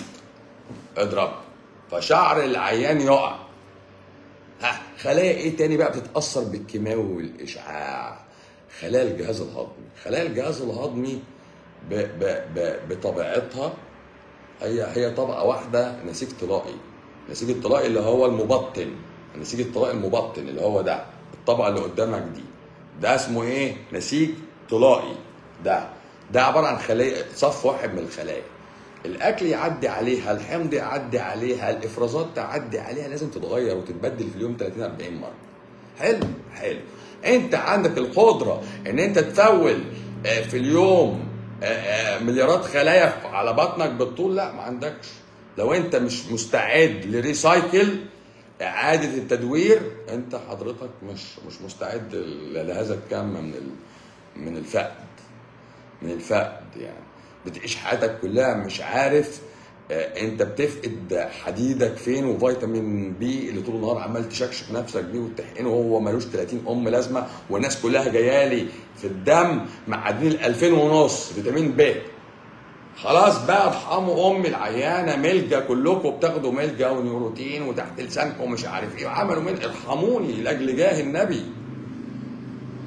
اضرب فشعر العيان يقع ها خلايا ايه تاني بقى بتتاثر بالكيماوي والاشعاع خلايا الجهاز الهضمي خلايا الجهاز الهضمي ب ب ب بطبيعتها هي هي طبقه واحده نسيج طلائي النسيج الطلائي اللي هو المبطن النسيج الطلائي المبطن اللي هو ده الطبقه اللي قدامك دي ده اسمه ايه نسيج طلائي ده ده عباره عن خلايا صف واحد من الخلايا الاكل يعدي عليها الحمض يعدي عليها الافرازات تعدي عليها لازم تتغير وتتبدل في اليوم 30 40 مره حلو حلو انت عندك القدره ان انت تفول في اليوم مليارات خلايا على بطنك بالطول لا ما عندكش لو انت مش مستعد لريسايكل اعاده التدوير انت حضرتك مش مش مستعد لهذا الكم من من الفقد من الفقد يعني بتعيش حياتك كلها مش عارف انت بتفقد حديدك فين وفيتامين بي اللي طول النهار عمال تشكشك نفسك بيه وتحقنه وهو ملوش 30 ام لازمه والناس كلها جايه لي في الدم معادين ال 2000 ونص فيتامين ب خلاص بقى ارحموا امي العيانه ملجا كلكم بتاخدوا ملجا ونيوروتين وتحت لسانكم مش عارف ايه وعملوا من ارحموني لاجل جاه النبي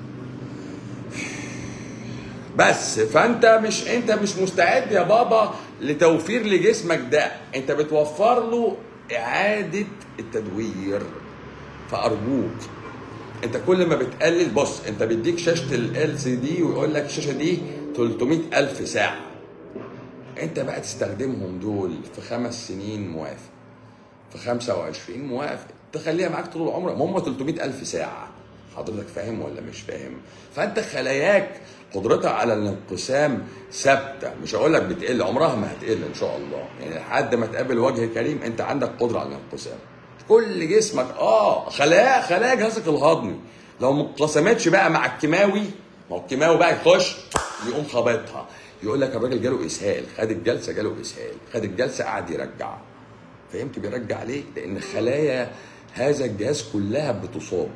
بس فانت مش انت مش مستعد يا بابا لتوفير لجسمك ده انت بتوفر له اعاده التدوير فارجوك انت كل ما بتقلل بص انت بيديك شاشه ال سي دي ويقول لك الشاشه دي 300 الف ساعه انت بقى تستخدمهم دول في خمس سنين موافق في 25 موافق تخليها معاك طول العمر ما هم 300 الف ساعه حضرتك فاهم ولا مش فاهم فانت خلاياك قدرتها على الانقسام ثابته مش هقول لك بتقل عمرها ما هتقل ان شاء الله يعني لحد ما تقابل وجه كريم انت عندك قدره على الانقسام كل جسمك اه خلايا خلايا جهازك الهضمي لو ما انقسمتش بقى مع الكيماوي ما هو الكيماوي بقى يخش يقوم خابطها يقول لك الراجل جاله اسهال خد الجلسه جاله اسهال خد الجلسه قعد يرجع فهمت بيرجع ليه؟ لان خلايا هذا الجهاز كلها بتصاب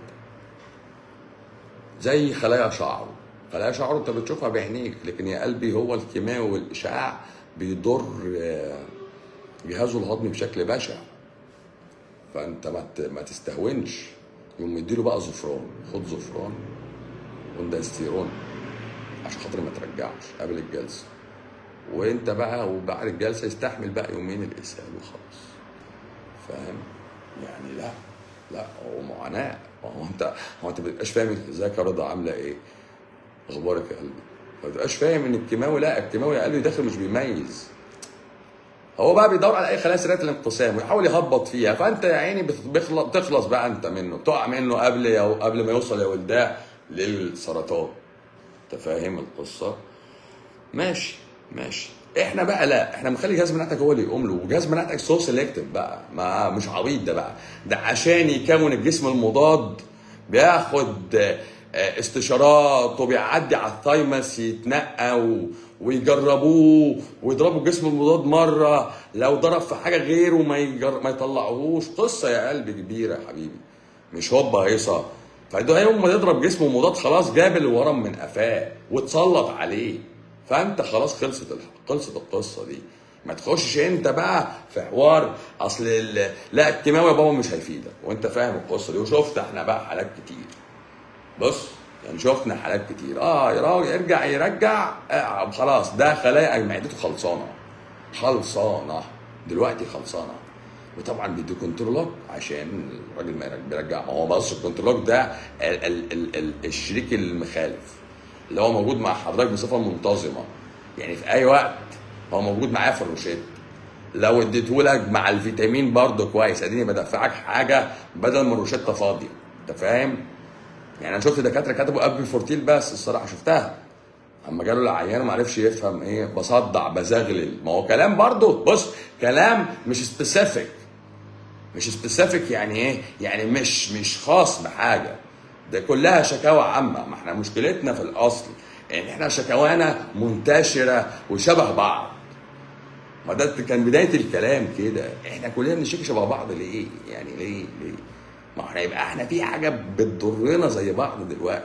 زي خلايا شعره خلايا شعره انت بتشوفها بعينيك لكن يا قلبي هو الكيماوي والاشعاع بيضر آه، جهازه الهضمي بشكل بشع فانت ما ت- ما تستهونش يقوم مديله بقى زفران خد زفران وندستيرون عشان خاطر ما ترجعش قبل الجلسه وانت بقى وبعد الجلسه يستحمل بقى يومين الاسهال وخلاص فاهم يعني لا لا هو معاناه هو انت هو انت ما بتبقاش فاهم ازيك يا رضا عامله ايه اخبارك يا قلبي ما بتبقاش فاهم ان الكيماوي لا الكيماوي يا قلبي داخل مش بيميز هو بقى بيدور على اي خلايا سريعه الانقسام ويحاول يهبط فيها فانت يا عيني بت- بيخلص بتخلص بقى انت منه بتقع منه قبل يا قبل ما يوصل يا ولداه للسرطان انت فاهم القصه ماشي ماشي احنا بقى لا احنا بنخلي جهاز مناعتك هو اللي يقوم له وجهاز مناعتك سو سيلكتيف بقى ما مش عبيط ده بقى ده عشان يكون الجسم المضاد بياخد آه، آه، استشارات وبيعدي على الثايمس يتنقى و... ويجربوه ويضربوا الجسم المضاد مره لو ضرب في حاجه غيره ما يجر... ما يطلعوهوش قصه يا قلبي كبيره يا حبيبي مش هوبا هيصه فده يوم ما يضرب جسمه مضاد خلاص جاب الورم من قفاه واتسلط عليه فانت خلاص خلصت ال- خلصت القصه دي ما تخشش انت بقى في حوار اصل ال- لا الكيماوي يا بابا مش هيفيدك وانت فاهم القصه دي وشفت احنا بقى حالات كتير بص يعني شفنا حالات كتير اه يا راجل يرجع يرجع آه خلاص ده خلايا معدته خلصانه خلصانه دلوقتي خلصانه وطبعا بيدي كنترولوج عشان الراجل ما يرج- بيرجع ما هو بص الكنترولوج ده ال ال ال ال الشريك المخالف اللي هو موجود مع حضرتك بصفه منتظمه يعني في اي وقت هو موجود معايا في الروشته لو اديتهولك مع الفيتامين برضه كويس اديني بدفعك حاجه بدل ما الروشته فاضيه انت فاهم؟ يعني انا شفت دكاتره كتبوا ابي فورتيل بس الصراحه شفتها اما جاله العيان ما عرفش يفهم ايه بصدع بزغلل ما هو كلام برضه بص كلام مش سبيسيفيك مش سبيسيفيك يعني ايه يعني مش مش خاص بحاجه ده كلها شكاوى عامه ما احنا مشكلتنا في الاصل يعني احنا شكاوانا منتشره وشبه بعض ما ده كان بدايه الكلام كده احنا كلنا بنشتكي شبه بعض ليه يعني ليه ليه ما احنا يبقى احنا في حاجه بتضرنا زي بعض دلوقتي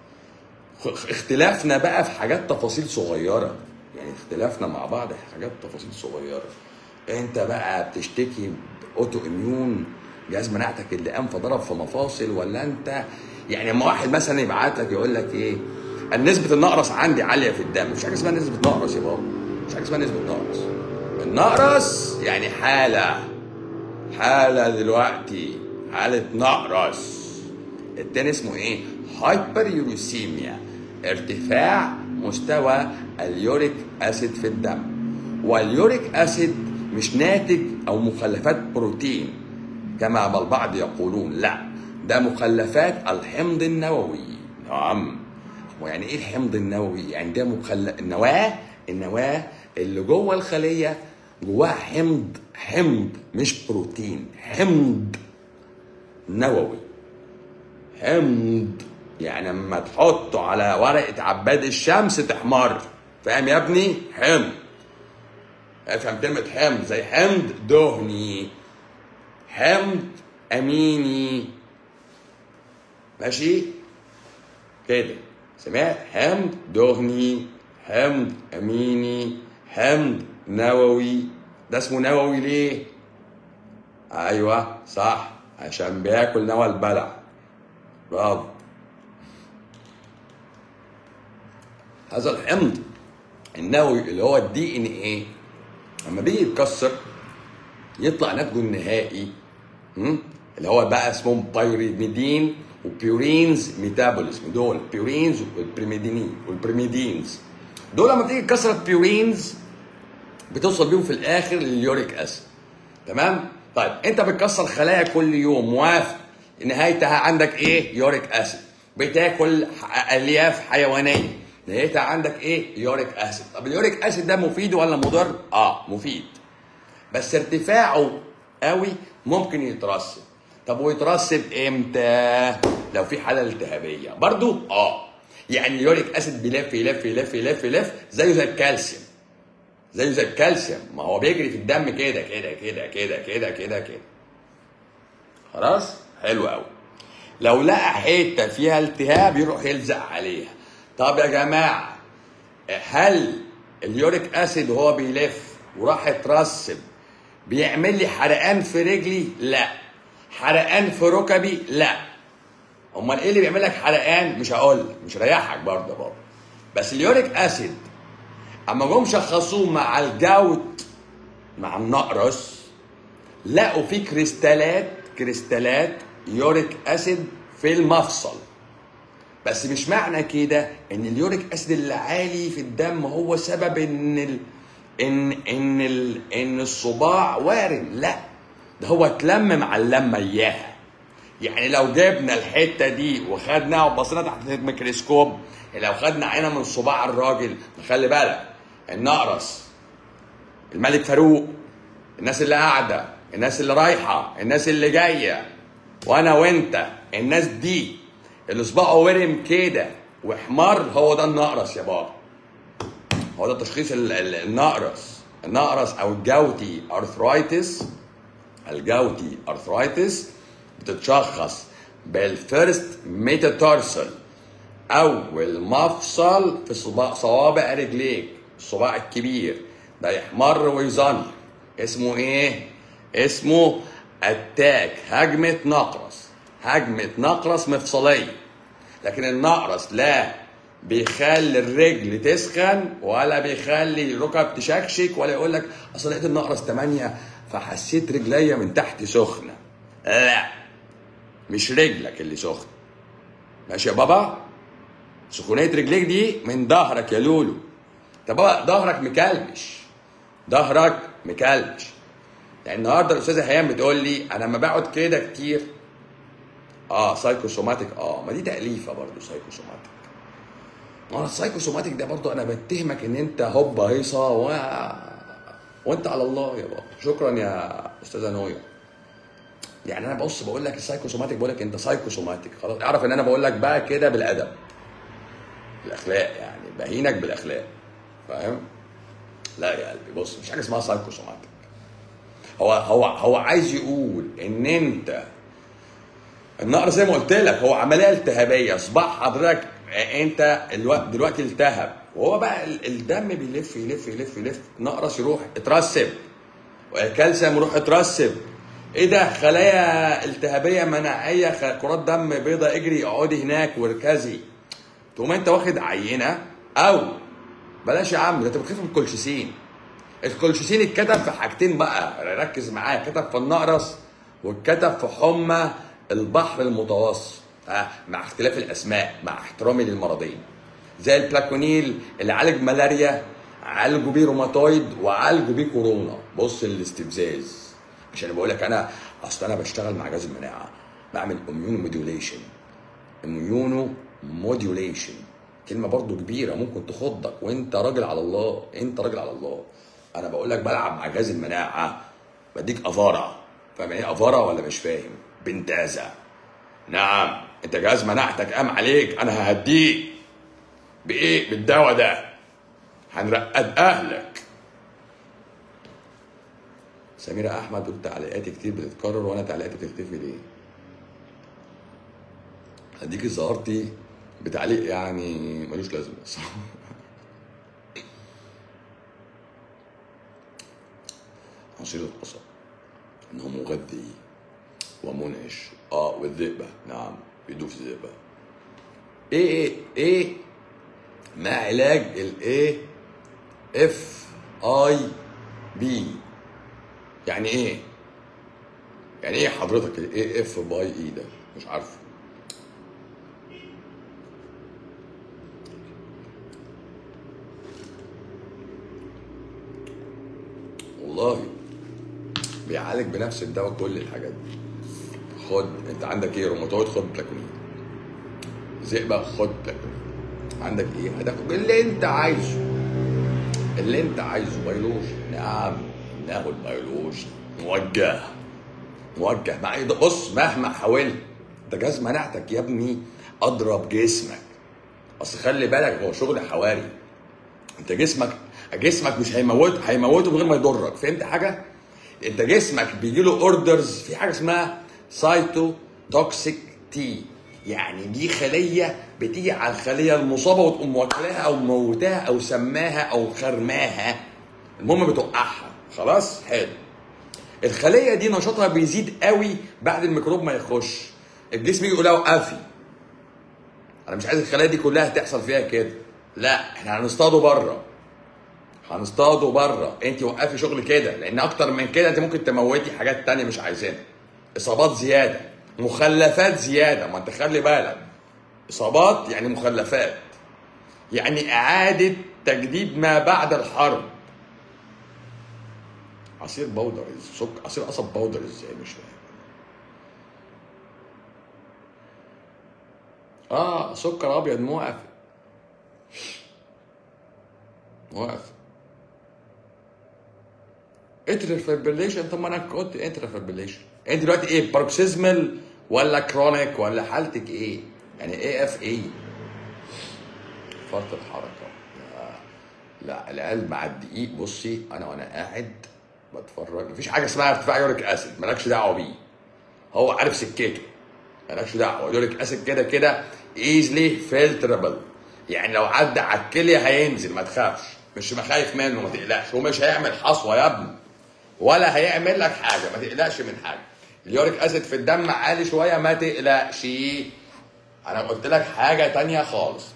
خ- اختلافنا بقى في حاجات تفاصيل صغيره يعني اختلافنا مع بعض في حاجات تفاصيل صغيره انت بقى بتشتكي باوتو اميون جهاز مناعتك اللي قام فضرب في مفاصل ولا انت يعني اما واحد مثلا يبعت لك يقول لك ايه نسبة النقرس عندي عالية في الدم مش حاجة اسمها نسبة نقرس يا بابا مش حاجة اسمها نسبة نقرس النقرس يعني حالة حالة دلوقتي حالة نقرس التاني اسمه ايه؟ هايبر يوريسيميا ارتفاع مستوى اليوريك اسيد في الدم واليوريك اسيد مش ناتج او مخلفات بروتين كما ما البعض يقولون لا ده مخلفات الحمض النووي نعم ويعني ايه الحمض النووي يعني ده مخل... النواه النواه اللي جوه الخليه جواها حمض حمض مش بروتين حمض نووي حمض يعني لما تحطه على ورقة عباد الشمس تحمر فاهم يا ابني حمض افهم كلمة حمض زي حمض دهني حمض أميني ماشي كده سمعت حمض دهني حمض أميني حمض نووي ده اسمه نووي ليه؟ ايوه صح عشان بياكل نوى البلع برافو هذا الحمض النووي اللي هو الدي ان ايه لما بيجي يتكسر يطلع ناتجه النهائي مم؟ اللي هو بقى اسمهم بايريميدين وبيورينز ميتابوليزم دول بيورينز والبريميدينين والبريميدينز دول لما تيجي تكسر البيورينز بتوصل بيهم في الاخر لليوريك اسيد تمام طيب انت بتكسر خلايا كل يوم موافق نهايتها عندك ايه يوريك اسيد بتاكل ح- الياف حيوانيه نهايتها عندك ايه يوريك اسيد طب اليوريك اسيد ده مفيد ولا مضر اه مفيد بس ارتفاعه قوي ممكن يترسب طب ويترسب امتى لو في حاله التهابيه برضو اه يعني اليوريك اسيد بيلف يلف يلف يلف يلف زيه زي الكالسيوم زيه زي الكالسيوم ما هو بيجري في الدم كده كده كده كده كده كده كده خلاص حلو قوي لو لقى حته فيها التهاب يروح يلزق عليها طب يا جماعه هل اليوريك اسيد وهو بيلف وراح يترسب بيعمل لي حرقان في رجلي لا حرقان في ركبي لا امال ايه اللي بيعمل لك حرقان مش هقول لك مش ريحك برضه برضه بس اليوريك اسيد اما جم شخصوه مع الجوت مع النقرس لقوا فيه كريستالات كريستالات يوريك اسيد في المفصل بس مش معنى كده ان اليوريك اسيد اللي عالي في الدم هو سبب ان ال... ان ان ال... ان الصباع وارم لا ده هو اتلم مع اللمه اياها يعني لو جبنا الحته دي وخدناها وبصينا تحت الميكروسكوب لو خدنا عينه من صباع الراجل خلي بالك النقرس الملك فاروق الناس اللي قاعده الناس اللي رايحه الناس اللي جايه وانا وانت الناس دي اللي صباعه ورم كده واحمر هو ده النقرس يا بابا هو ده تشخيص ال- ال- النقرس النقرس او الجوتي ارثرايتس الجوتي ارثرايتس بتتشخص بالفيرست ميتاتارسل اول مفصل في صباع صوابع رجليك الصباع الكبير ده يحمر ويزنر اسمه ايه اسمه اتاك هجمه نقرس هجمه نقرس مفصليه لكن النقرس لا بيخلي الرجل تسخن ولا بيخلي الركب تشكشك ولا يقول لك اصل لقيت النقرس 8 فحسيت رجليا من تحت سخنه لا مش رجلك اللي سخن ماشي يا بابا سخونيه رجليك دي من ظهرك يا لولو طب بابا ظهرك مكلبش ظهرك مكلبش يعني النهارده الاستاذه هيام بتقول لي انا لما بقعد كده كتير اه سايكوسوماتيك اه ما دي تاليفه برضه سايكوسوماتيك ما هو السايكوسوماتيك ده برضه انا بتهمك ان انت هوبا هيصه و... وانت على الله يا بابا شكرا يا استاذه نويا يعني انا بص بقول لك السايكوسوماتيك بقول لك انت سايكوسوماتيك خلاص اعرف ان انا بقول لك بقى كده بالادب بالاخلاق يعني بهينك بالاخلاق فاهم لا يا قلبي بص مش حاجه اسمها سايكوسوماتيك هو هو هو عايز يقول ان انت النقر زي ما قلت لك هو عمليه التهابيه صباع حضرتك انت الوقت دلوقتي التهب وهو بقى ال- الدم بيلف يلف يلف يلف نقرس يروح اترسب والكالسيوم يروح اترسب ايه ده خلايا التهابيه مناعيه خ- كرات دم بيضاء اجري اقعدي هناك واركزي تقوم انت واخد عينه او بلاش يا عم ده انت بتخاف من الكولشيسين الكولشيسين اتكتب في حاجتين بقى ركز معايا اتكتب في النقرس واتكتب في حمى البحر المتوسط آه مع اختلاف الاسماء مع احترامي للمرضين زي البلاكونيل اللي عالج ملاريا عالجوا بيه روماتويد وعالجوا بيه كورونا بص الاستفزاز عشان بقول لك انا اصل انا بشتغل مع جهاز المناعه بعمل اميونو موديوليشن اميونو موديوليشن كلمه برضو كبيره ممكن تخضك وانت راجل على الله انت راجل على الله انا بقول لك بلعب مع جهاز المناعه بديك افاره فاهم ايه افاره ولا مش فاهم بنتازه نعم انت جهاز مناعتك قام عليك انا ههديك بايه بالدواء ده هنرقد اهلك سميرة أحمد بتقول تعليقاتي كتير بتتكرر وأنا تعليقاتي بتختفي ليه؟ هديكي ظهرتي بتعليق يعني ملوش لازمة الصراحة عصير القصب إنه مغذي ومنعش اه والذئبة نعم بيدوب في الذئبة ايه ايه ايه ما علاج الايه اف اي بي يعني ايه يعني ايه حضرتك ايه اف باي اي ده مش عارفه والله بيعالج بنفس الدواء كل الحاجات دي خد انت عندك ايه روماتويد خد بلاكونين زئبق خد بلاكونين عندك ايه هتاخد اللي انت عايزه اللي انت عايزه بيولوجي نعم ناخد بيولوجي موجه موجه مع إيه؟ بص مهما حاولت ده جهاز مناعتك يا ابني اضرب جسمك اصل خلي بالك هو شغل حواري انت جسمك جسمك مش هيموت هيموته من غير ما يضرك فهمت حاجه انت جسمك بيجي له اوردرز في حاجه اسمها سايتو توكسيك تي يعني دي خليه بتيجي على الخليه المصابه وتقوم واكلاها او موتاها او سماها او خرماها المهم بتوقعها خلاص حلو الخليه دي نشاطها بيزيد قوي بعد الميكروب ما يخش الجسم يجي يقول لها وقفي انا مش عايز الخلايا دي كلها تحصل فيها كده لا احنا هنصطاده بره هنصطاده بره انت وقفي شغل كده لان اكتر من كده انت ممكن تموتي حاجات تانية مش عايزينها اصابات زياده مخلفات زياده ما انت خلي بالك اصابات يعني مخلفات يعني اعاده تجديد ما بعد الحرب عصير بودر سك عصير قصب بودر ازاي مش فاهم اه سكر ابيض موقف موقف اتريال فيبريليشن طب ما انا كنت اتريال فيبريليشن انت دلوقتي ايه باركسيزمال ولا كرونيك ولا حالتك ايه؟ يعني ايه اف ايه؟ فرط الحركه لا, لا العيال مع الدقيق بصي انا وانا قاعد بتفرج مفيش حاجه اسمها ارتفاع يوريك اسيد مالكش دعوه بيه هو عارف سكته مالكش دعوه يوريك اسيد كده كده ايزلي فلتربل يعني لو عدى على الكليه هينزل ما تخافش مش ما خايف منه ما تقلقش هو مش هيعمل حصوه يا ابني ولا هيعمل لك حاجه ما تقلقش من حاجه اليوريك اسيد في الدم عالي شويه ما تقلقش انا قلت لك حاجه تانية خالص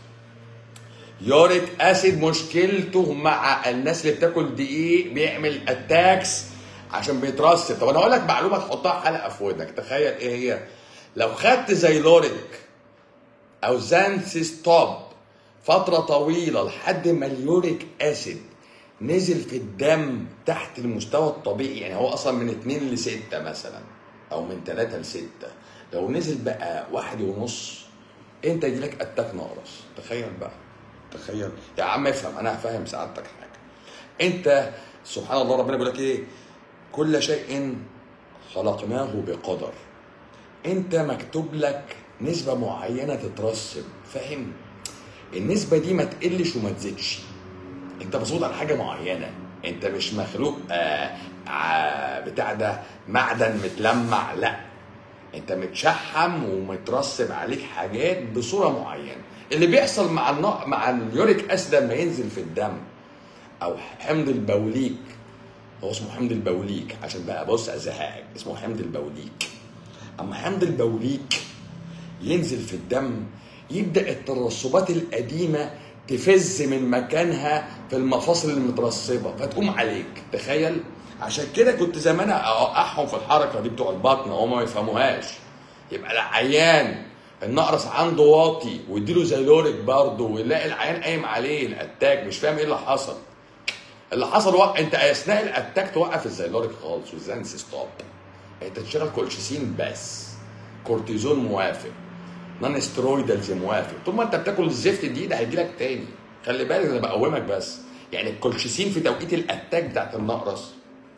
يوريك اسيد مشكلته مع الناس اللي بتاكل دقيق بيعمل اتاكس عشان بيترسب طب انا اقول لك معلومه تحطها حلقه في ودنك تخيل ايه هي لو خدت زيلوريك او زانسيستوب فتره طويله لحد ما اليوريك اسيد نزل في الدم تحت المستوى الطبيعي يعني هو اصلا من 2 ل 6 مثلا او من 3 ل 6 لو نزل بقى واحد ونص انت يجيلك اتاك نقرس تخيل بقى تخيل يا عم افهم انا هفهم سعادتك حاجه انت سبحان الله ربنا بيقول لك ايه كل شيء خلقناه بقدر انت مكتوب لك نسبه معينه تترسب فاهم النسبه دي ما تقلش وما تزيدش انت مظبوط على حاجه معينه انت مش مخلوق آه آه بتاع ده معدن متلمع لا انت متشحم ومترسب عليك حاجات بصوره معينه اللي بيحصل مع النق... مع اليوريك اسيد لما ينزل في الدم او حمض البوليك هو اسمه حمض البوليك عشان بقى بص ازهقك اسمه حمض البوليك اما حمض البوليك ينزل في الدم يبدا الترسبات القديمه تفز من مكانها في المفاصل المترسبه فتقوم عليك تخيل عشان كده كنت زمان اوقعهم في الحركه دي بتوع البطن هم ما يفهموهاش يبقى العيان النقرس عنده واطي ويديله زيلوريك برضه ويلاقي العيان قايم عليه الاتاك مش فاهم ايه اللي حصل اللي حصل وق... انت اثناء الاتاك توقف الزيلوريك خالص والزانس ستوب انت تشتغل كولشيسين بس كورتيزون موافق نون سترويدالز موافق طول ما انت بتاكل الزفت دي ده هيجي لك تاني خلي بالك انا بقومك بس يعني الكولشيسين في توقيت الاتاك بتاعت النقرس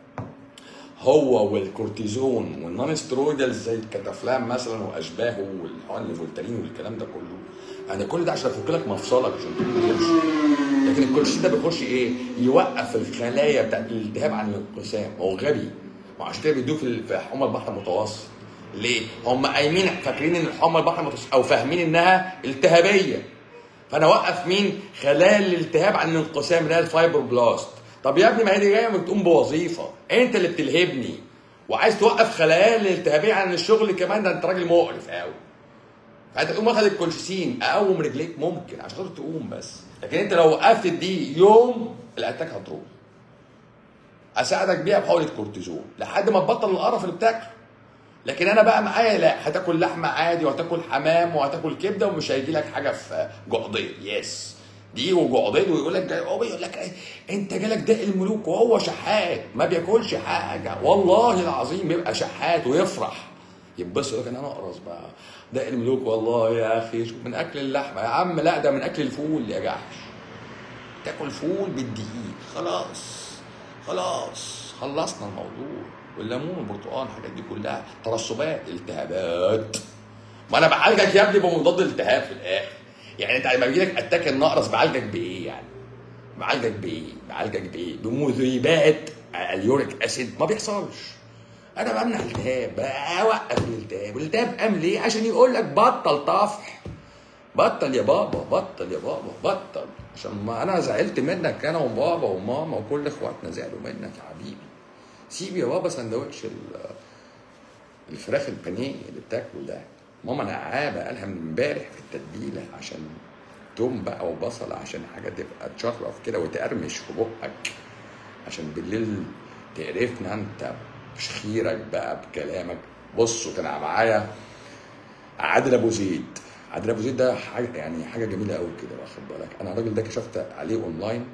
هو والكورتيزون والنون سترويدالز زي الكتافلام مثلا واشباهه والحقن الفولتارين والكلام ده كله انا كل ده عشان افك لك مفصلك عشان تمشي لكن الكولشيسين ده بيخش ايه؟ يوقف الخلايا بتاعت الالتهاب عن الانقسام هو غبي وعشان كده بيدوه في في حمى البحر المتوسط ليه؟ هم قايمين فاكرين ان حمى البحر المتوسط او فاهمين انها التهابيه فانا اوقف مين؟ خلايا الالتهاب عن الانقسام اللي هي الفايبروبلاست طب يا ابني ما هي دي جايه بتقوم بوظيفه انت اللي بتلهبني وعايز توقف خلايا الالتهابيه عن الشغل كمان ده انت راجل مقرف قوي فانت تقوم واخد الكولشيسين اقوم رجليك ممكن عشان خاطر تقوم بس لكن انت لو وقفت دي يوم الاتاك هتروح اساعدك بيها بحقنه كورتيزون لحد ما تبطل القرف اللي بتاكله لكن انا بقى معايا لا هتاكل لحمه عادي وهتاكل حمام وهتاكل كبده ومش هيجي لك حاجه في جعضيه يس دي وجعضيه ويقول لك جاي هو يقول لك إيه، انت جالك داء الملوك وهو شحات ما بياكلش حاجه والله العظيم بيبقى شحات ويفرح يتبسط يقول لك انا اقرص بقى داء الملوك والله يا اخي شوف من اكل اللحمه يا عم لا ده من اكل الفول يا جحش تاكل فول بالدقيق خلاص خلاص خلصنا الموضوع والليمون والبرتقال الحاجات دي كلها ترسبات التهابات ما انا بعالجك يا ابني بمضاد الالتهاب في الاخر يعني انت لما بيجي لك اتاك النقرس بعالجك بايه يعني؟ بعالجك بايه؟ بعالجك بايه؟ بمذيبات اليوريك اسيد ما بيحصلش انا بمنع التهاب بوقف الالتهاب الالتهاب قام ليه؟ عشان يقول لك بطل طفح بطل يا بابا بطل يا بابا بطل عشان ما انا زعلت منك انا وبابا وماما وكل اخواتنا زعلوا منك يا حبيبي سيب يا بابا سندوتش ال- الفراخ البانيه اللي بتاكله ده ماما نقعاه قالها من امبارح في التتبيله عشان توم بقى وبصل عشان حاجه تبقى تشرف كده وتقرمش في بقك عشان بالليل تقرفنا انت بشخيرك بقى بكلامك بصوا كان معايا عادل ابو زيد عادل ابو زيد ده حاجه يعني حاجه جميله قوي كده واخد بالك انا الراجل ده كشفت عليه اونلاين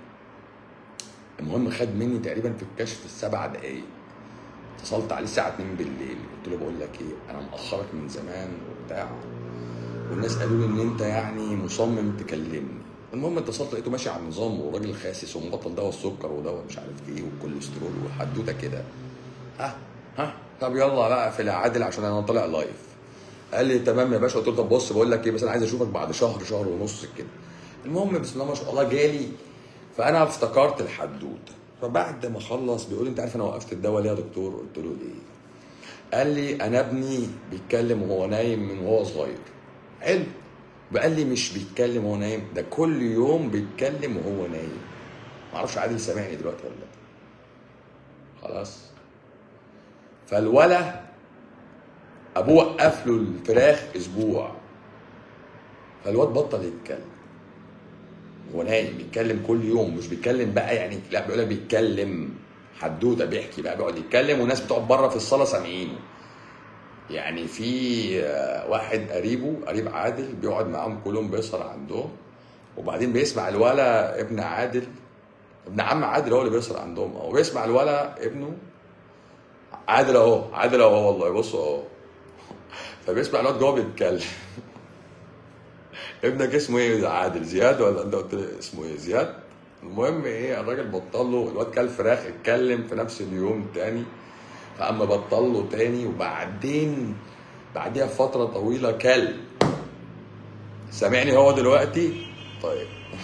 المهم خد مني تقريبا في الكشف السبع دقايق اتصلت عليه الساعه 2 بالليل قلت له بقول لك ايه انا مأخرك من زمان وبتاع والناس قالوا لي ان انت يعني مصمم تكلمني المهم اتصلت لقيته ماشي على النظام وراجل خاسس ومبطل دواء السكر ودواء مش عارف ايه والكوليسترول وحدوته كده ها ها طب يلا بقى في العادل عشان انا طالع لايف قال لي تمام يا باشا قلت له طب بص بقول لك ايه بس انا عايز اشوفك بعد شهر شهر ونص كده المهم بسم الله ما شاء الله جالي فانا افتكرت الحدوته فبعد ما خلص بيقول لي انت عارف انا وقفت الدواء ليه يا دكتور قلت له ليه قال لي انا ابني بيتكلم وهو نايم من وهو صغير حلو قال لي مش بيتكلم وهو نايم ده كل يوم بيتكلم وهو نايم معرفش عادل سامعني دلوقتي ولا لا خلاص فالولا ابوه وقف له الفراخ اسبوع فالواد بطل يتكلم هو نايم بيتكلم كل يوم مش بيتكلم بقى يعني لا بيقول لك بيتكلم حدوته بيحكي بقى بيقعد يتكلم والناس بتقعد بره في الصاله سامعينه يعني في آه، واحد قريبه قريب عادل بيقعد معاهم كلهم بيسهر عندهم وبعدين بيسمع الولا ابن عادل ابن عم عادل هو اللي بيسهر عندهم اه وبيسمع الولا ابنه عادل اهو عادل اهو والله بصوا اهو فبيسمع الواد جوه بيتكلم ابنك اسمه ايه يا عادل زياد ولا انت قلت لي اسمه ايه زياد المهم ايه الراجل بطل له الواد كل فراخ اتكلم في نفس اليوم تاني فاما بطل له تاني وبعدين بعديها فتره طويله كل سامعني هو دلوقتي طيب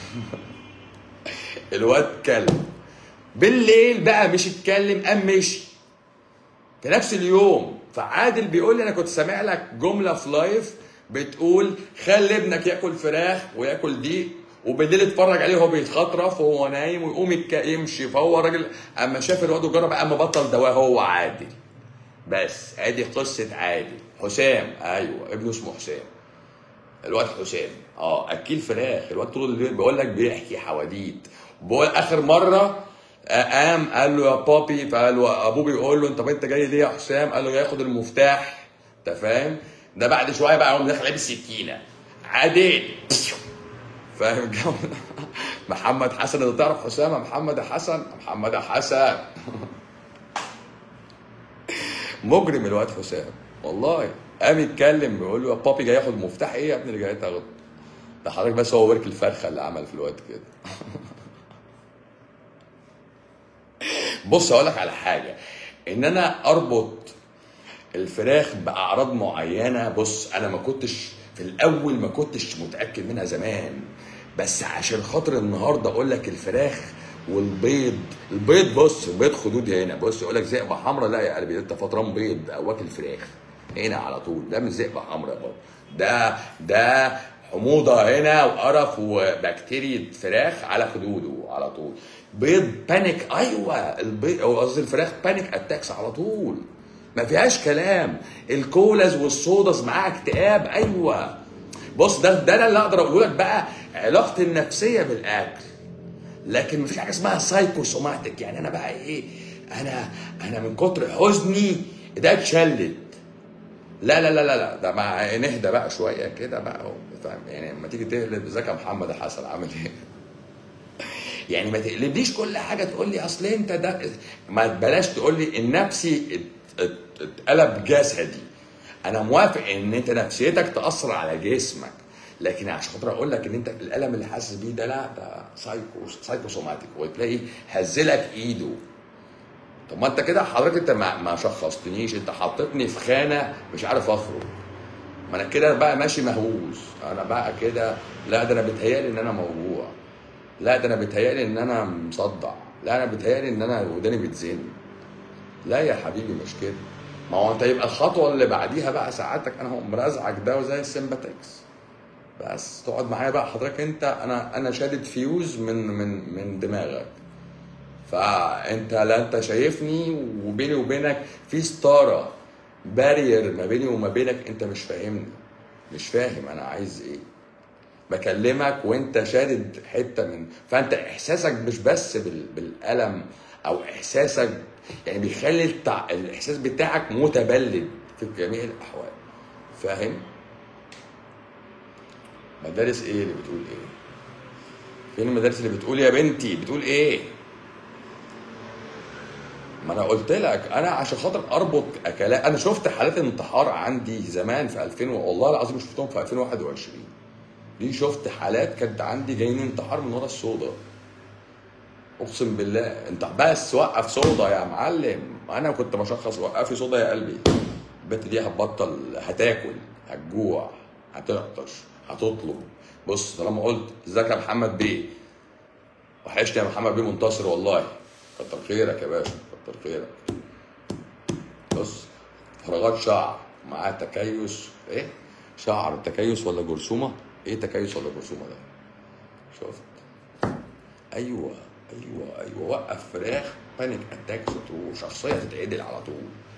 الواد كل بالليل بقى مش اتكلم قام مشي في نفس اليوم فعادل بيقول لي انا كنت سامع لك جمله في لايف بتقول خلي ابنك ياكل فراخ وياكل دي وبالليل اتفرج عليه وهو بيتخطرف وهو نايم ويقوم يتك- يمشي فهو راجل اما شاف الواد وجرب اما بطل دواء هو عادل بس ادي قصه عادل حسام ايوه ابنه اسمه حسام الواد حسام اه اكيل فراخ الواد طول الليل بيقول لك بيحكي حواديت بقول اخر مره آه، قام قال له يا بابي فقال له ابوه بيقول له انت طب انت جاي ليه يا حسام قال له جاي ياخد المفتاح انت فاهم ده بعد شويه بقى يقوم داخل لابس سكينه عادل فاهم جو محمد حسن انت تعرف حسام يا محمد حسن محمد حسن مجرم الواد حسام والله قام يتكلم بيقول له يا بابي جاي ياخد مفتاح ايه يا ابني اللي جاي تاخده ده حضرتك بس هو ورك الفرخه اللي عمل في الواد كده بص اقول لك على حاجه ان انا اربط الفراخ باعراض معينه بص انا ما كنتش في الاول ما كنتش متاكد منها زمان بس عشان خاطر النهارده اقول لك الفراخ والبيض البيض بص البيض خدود هنا بص يقول لك ذئبه حمراء لا يا قلبي انت فطران بيض او واكل فراخ هنا على طول ده مش ذئبه حمراء برضه ده ده حموضه هنا وقرف وبكتيريا فراخ على خدوده على طول بيض بانيك ايوه البيض او قصدي الفراخ بانيك اتاكس على طول ما فيهاش كلام الكولاز والصودز معاها اكتئاب ايوه بص ده ده أنا اللي اقدر اقوله لك بقى علاقتي النفسيه بالاكل لكن مفيش حاجه اسمها سايكوسوماتيك يعني انا بقى ايه انا انا من كتر حزني ده اتشلت لا لا لا لا لا ده مع نهدى بقى شويه كده بقى فاهم يعني لما تيجي تقلب ازيك يا محمد يا حسن عامل ايه يعني ما تقلبليش كل حاجه تقول لي اصل انت ده ما بلاش تقول لي النفسي ات- ات- اتقلب جسدي انا موافق ان انت نفسيتك تاثر على جسمك لكن عشان خاطر اقول لك ان انت الالم اللي حاسس بيه ده لا ده سايكو سايكوسوماتيك وتلاقي هزلك ايده طب ما انت كده حضرتك انت ما, ما شخصتنيش انت حطيتني في خانه مش عارف اخرج ما انا كده بقى ماشي مهووس انا بقى كده لا ده انا بيتهيألي ان انا موجوع لا ده انا بيتهيألي ان انا مصدع لا انا بيتهيألي ان انا وداني بتزن لا يا حبيبي مش كده ما هو انت يبقى الخطوه اللي بعديها بقى ساعتك انا هو مرزعك ده وزي السمباتكس بس تقعد معايا بقى حضرتك انت انا انا شادد فيوز من من من دماغك فانت لا انت شايفني وبيني وبينك في ستاره بارير ما بيني وما بينك انت مش فاهمني مش فاهم انا عايز ايه بكلمك وانت شادد حته من فانت احساسك مش بس بال... بالالم او احساسك يعني بيخلي التع... الاحساس بتاعك متبلد في جميع الاحوال فاهم مدارس ايه اللي بتقول ايه فين المدارس اللي بتقول يا بنتي بتقول ايه ما انا قلت لك انا عشان خاطر اربط اكلات انا شفت حالات انتحار عندي زمان في 2000 والله العظيم شفتهم في 2021 دي شفت حالات كانت عندي جايين انتحار من ورا الصودا اقسم بالله انت بس وقف صودا يا معلم انا كنت بشخص وقفي صودا يا قلبي البنت دي هتبطل هتاكل هتجوع هتعطش هتطلب بص طالما قلت ازيك يا محمد بيه وحشني يا محمد بيه منتصر والله كتر خيرك يا باشا كتر خيرك بص فراغات شعر معاه تكيس ايه شعر تكيس ولا جرثومه ايه تكيس ولا جرثومه ده شفت ايوه ايوه ايوه وقف فراخ بانيك اتاك وشخصيه تتعدل على طول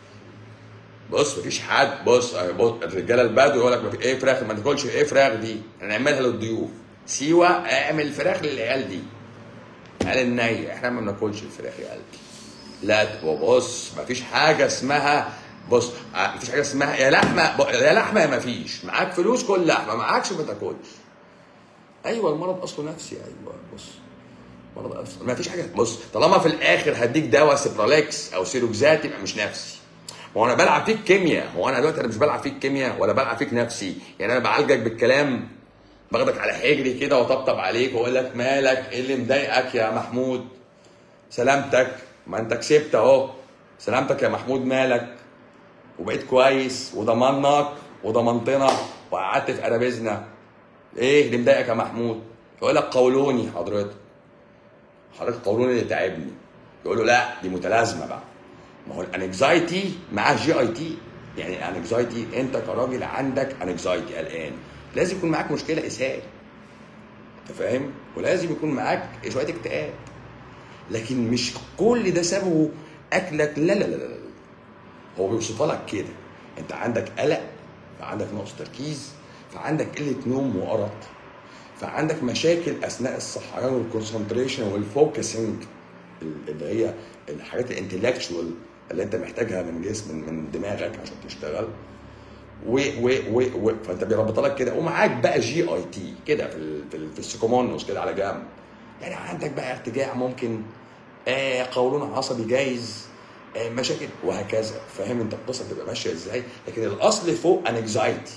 بص مفيش حد بص بص الرجاله البدو يقول لك مفيش ايه فراخ ما تاكلش ايه فراخ دي هنعملها للضيوف سيوه اعمل فراخ للعيال دي قال الني احنا ما بناكلش الفراخ يا قلبي لا وبص مفيش حاجه اسمها بص مفيش حاجه اسمها يا لحمه يا لحمه يا مفيش معاك فلوس كل لحمه معاكش ما تاكلش ايوه المرض اصله نفسي ايوه بص مرض اصله ما فيش حاجه بص طالما في الاخر هديك دواء سيبراليكس او سيروكزات يبقى مش نفسي ما هو انا بلعب فيك كيمياء هو انا دلوقتي انا مش بلعب فيك كيمياء ولا بلعب فيك نفسي يعني انا بعالجك بالكلام باخدك على حجري كده واطبطب عليك واقول لك مالك ايه اللي مضايقك يا محمود سلامتك ما انت كسبت اهو سلامتك يا محمود مالك وبقيت كويس وضمنك وضمنتنا وقعدت في قرابيزنا ايه اللي مضايقك يا محمود يقول لك قولوني حضرتك حضرتك قولوني اللي تعبني يقول له لا دي متلازمه بقى ما هو الانكزايتي معاه جي اي تي يعني الانكزايتي انت كراجل عندك انكزايتي قلقان لازم يكون معاك مشكله اسهال انت فاهم ولازم يكون معاك شويه اكتئاب لكن مش كل ده سببه اكلك لا لا لا لا, لا. هو بيوصفها لك كده انت عندك قلق فعندك نقص تركيز فعندك قله نوم وارق فعندك مشاكل اثناء الصحيان والكونسنتريشن والفوكسنج اللي هي الحاجات الانتلكتشوال اللي انت محتاجها من جسم من دماغك عشان تشتغل و و و و فانت بيربط لك كده ومعاك بقى جي اي تي كده في ال في, ال في السيكومونوس كده على جنب يعني عندك بقى ارتجاع ممكن آه قولون عصبي جايز آه مشاكل وهكذا فاهم انت القصه بتبقى ماشيه ازاي لكن الاصل فوق انكزايتي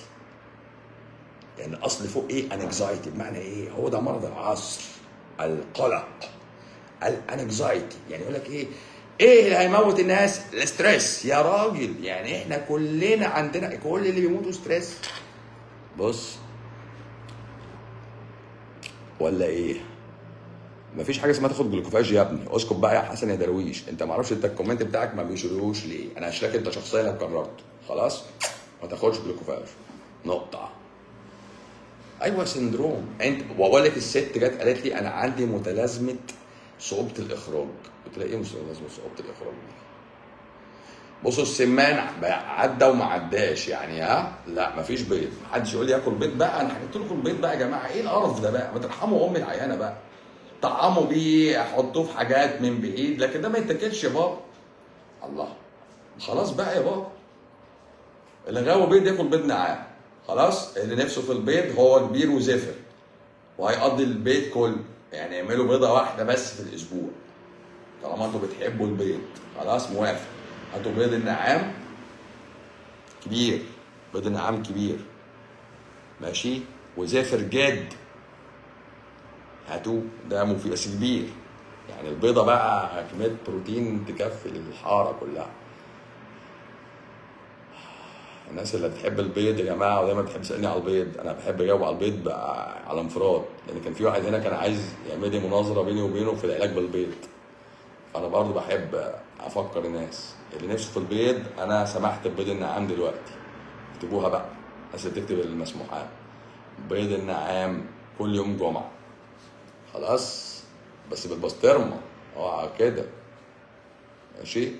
يعني الاصل فوق ايه انكزايتي بمعنى ايه هو ده مرض العصر القلق الانكزايتي يعني يقول لك ايه ايه اللي هيموت الناس الاستريس يا راجل يعني احنا كلنا عندنا كل اللي بيموتوا ستريس بص ولا ايه مفيش حاجه اسمها تاخد جلوكوفاج يا ابني اسكت بقى يا حسن يا درويش انت ما اعرفش انت الكومنت بتاعك ما بيشيلوش ليه انا هشيلك انت شخصيا لو قررت خلاص ما تاخدش جلوكوفاج نقطه ايوه سندروم انت واقول لك الست جت قالت لي انا عندي متلازمه صعوبه الاخراج قلت لها ايه متلازمه صعوبه الاخراج دي بصوا السمان عدى وما عداش يعني ها لا مفيش بيض محدش يقول لي اكل بيض بقى انا حكيت لكم البيض بقى يا جماعه ايه القرف ده بقى ما ترحموا ام العيانه بقى طعموا بيه احطوه في حاجات من بعيد لكن ده ما يتاكلش يا بابا الله خلاص بقى يا بابا اللي غاوي بيض ياكل بيض نعام خلاص اللي نفسه في البيض هو كبير وزفر وهيقضي البيت كله يعني يعملوا بيضه واحده بس في الاسبوع طالما انتوا بتحبوا البيض خلاص موافق هاتوا بيض النعام كبير بيض النعام كبير ماشي وزافر جد هاتوه ده مفيد بس كبير يعني البيضه بقى كميه بروتين تكفي الحاره كلها الناس اللي بتحب البيض يا جماعه ودايما بتحب تسالني على البيض انا بحب اجاوب على البيض بقى على انفراد لان كان في واحد هنا كان عايز يعمل لي مناظره بيني وبينه في العلاج بالبيض فانا برضو بحب افكر الناس اللي نفسه في البيض انا سمحت ببيض النعام دلوقتي اكتبوها بقى الناس اللي بتكتب المسموحات بيض النعام كل يوم جمعه خلاص بس بالبسطرمه اوعى كده ماشي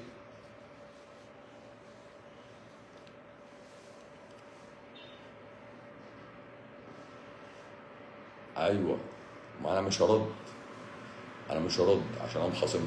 ايوه ما انا مش هرد انا مش هرد عشان انا خصم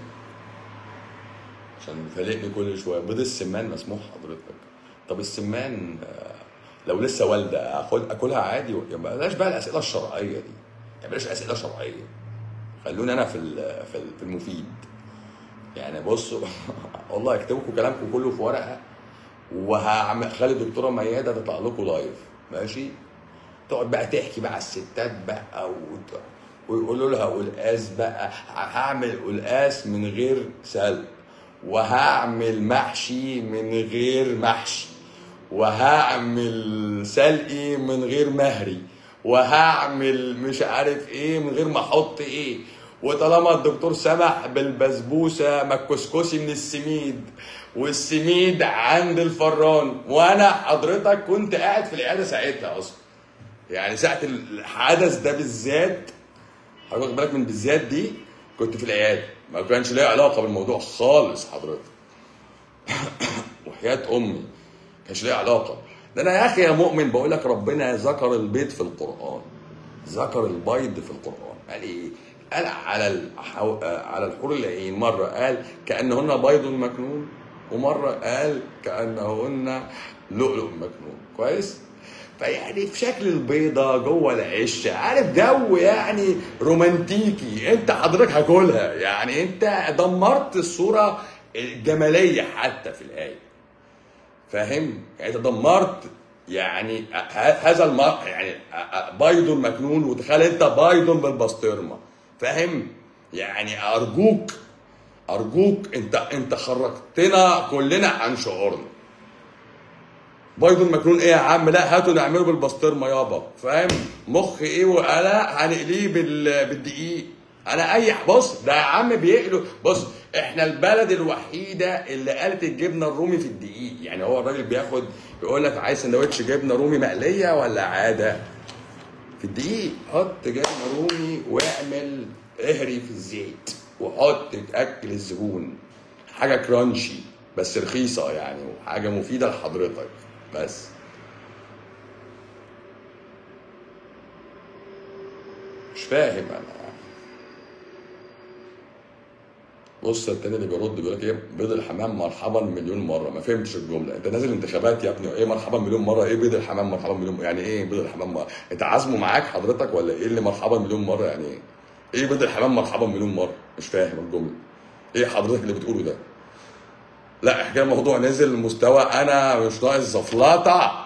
عشان فالقني كل شويه بيض السمان مسموح حضرتك طب السمان آه، لو لسه والده اخد اكلها عادي يعني بلاش بقى الاسئله الشرعيه دي يعني بلاش اسئله شرعيه خلوني انا في ال- في ال- في المفيد يعني بصوا والله اكتبوا كلامكم كله في ورقه وهعمل خلي الدكتوره مياده تطلع لكم لايف ماشي تقعد بقى تحكي بقى على الستات بقى وت... ويقولوا لها قلقاس بقى هعمل قلقاس من غير سلق وهعمل محشي من غير محشي وهعمل سلقي من غير مهري وهعمل مش عارف ايه من غير ما احط ايه وطالما الدكتور سمح بالبسبوسه ما الكسكسي من السميد والسميد عند الفران وانا حضرتك كنت قاعد في العياده ساعتها اصلا يعني ساعه الحدث ده بالذات حضرتك واخد بالك من بالذات دي كنت في العياده ما كانش ليا علاقه بالموضوع خالص حضرتك وحياه امي ما كانش ليا علاقه ده انا يا اخي يا مؤمن بقول لك ربنا ذكر البيض في القران ذكر البيض في القران قال ايه قال على الحو... على الحور العين مره قال كانهن بيض مكنون ومره قال كانهن لؤلؤ مكنون كويس فيعني في شكل البيضة جوه العش عارف جو يعني رومانتيكي انت حضرتك هاكلها يعني انت دمرت الصورة الجمالية حتى في الآية فاهم يعني انت دمرت يعني ه- هذا الم... يعني بيض مكنون وتخيل انت بيض بالبسطرمه فاهم يعني ارجوك ارجوك انت انت خرجتنا كلنا عن شعورنا بيض مكنون ايه يا عم لا هاتوا نعمله بالبسطرمه يابا فاهم مخ ايه ولا هنقليه بال... بالدقيق انا اي بص ده يا عم بيقلوا بص احنا البلد الوحيده اللي قالت الجبنه الرومي في الدقيق يعني هو الراجل بياخد يقول لك عايز سندوتش جبنه رومي مقليه ولا عاده في الدقيق حط جبنه رومي واعمل اهري في الزيت وحط تاكل الزبون حاجه كرانشي بس رخيصه يعني وحاجه مفيده لحضرتك بس مش فاهم انا بص التاني اللي بيرد بيقول لك ايه بيض الحمام مرحبا مليون مره ما فهمتش الجمله انت نازل انتخابات يا ابني ايه مرحبا مليون مره ايه بيض الحمام مرحبا مليون يعني ايه بيض الحمام مره انت عازمه معاك حضرتك ولا ايه اللي مرحبا مليون مره يعني ايه ايه بيض الحمام مرحبا مليون مره مش فاهم الجمله ايه حضرتك اللي بتقوله ده لا احكي الموضوع نزل لمستوى انا مش ناقص زفلاطه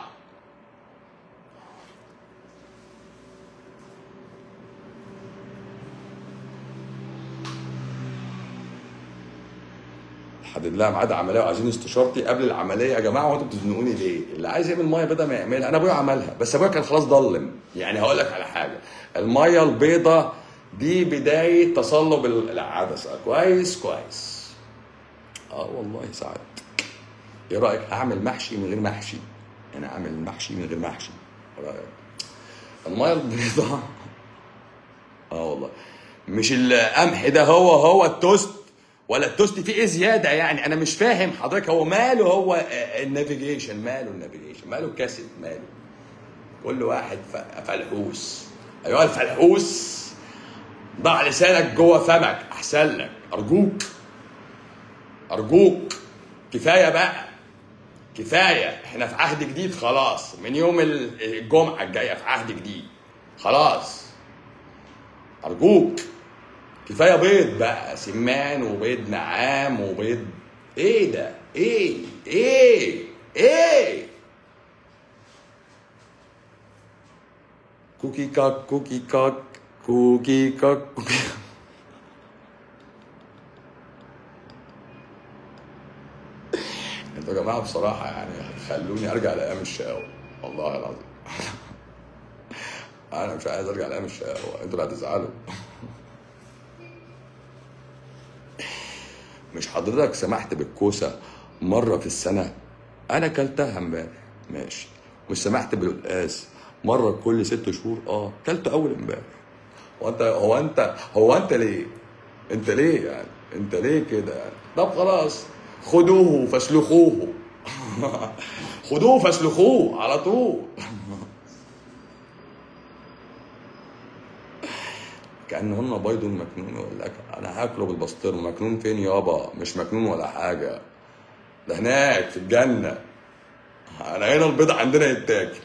حدد لها ميعاد عمليه وعايزين استشارتي قبل العمليه يا جماعه وانتوا بتزنقوني ليه؟ اللي عايز يعمل ميه بيضاء ما يعملها، انا ابويا عملها بس ابويا كان خلاص ضلم، يعني هقول لك على حاجه، الميه البيضاء دي بدايه تصلب العدسه، كويس كويس. اه والله ساعات. ايه رايك هعمل محشي من غير محشي؟ انا اعمل محشي من غير محشي. ايه رايك؟ الميه البيضاء اه والله مش القمح ده هو هو التوست ولا التوست فيه ايه زياده يعني انا مش فاهم حضرتك هو ماله هو آه، النافيجيشن ماله النافيجيشن ماله الكاسيت ماله كل واحد ف- فلحوس ايها الفلحوس ضع لسانك جوه فمك احسن لك ارجوك ارجوك كفايه بقى كفايه احنا في عهد جديد خلاص من يوم ال- الجمعه الجايه في عهد جديد خلاص ارجوك كفايه بيض بقى سمان وبيض نعام وبيض ايه ده ايه ايه ايه كوكي كاك كوكي كاك كوكي كاك كوكي انتوا يا جماعه بصراحه يعني هتخلوني ارجع لايام الشقاوه والله العظيم انا مش عايز ارجع لايام الشقاوه انتوا اللي هتزعلوا مش حضرتك سمحت بالكوسه مره في السنه انا كلتها امبارح ماشي مش سمحت بالقلقاس مره كل ست شهور اه كلته اول امبارح هو انت هو انت هو انت ليه انت ليه يعني انت ليه كده يعني طب خلاص خدوه فاسلخوه خدوه فاسلخوه على طول كأنهن بيض مكنون يقول لك انا هاكله بالبسطرمه مكنون فين يابا مش مكنون ولا حاجه ده هناك في الجنه انا هنا البيض عندنا يتاكل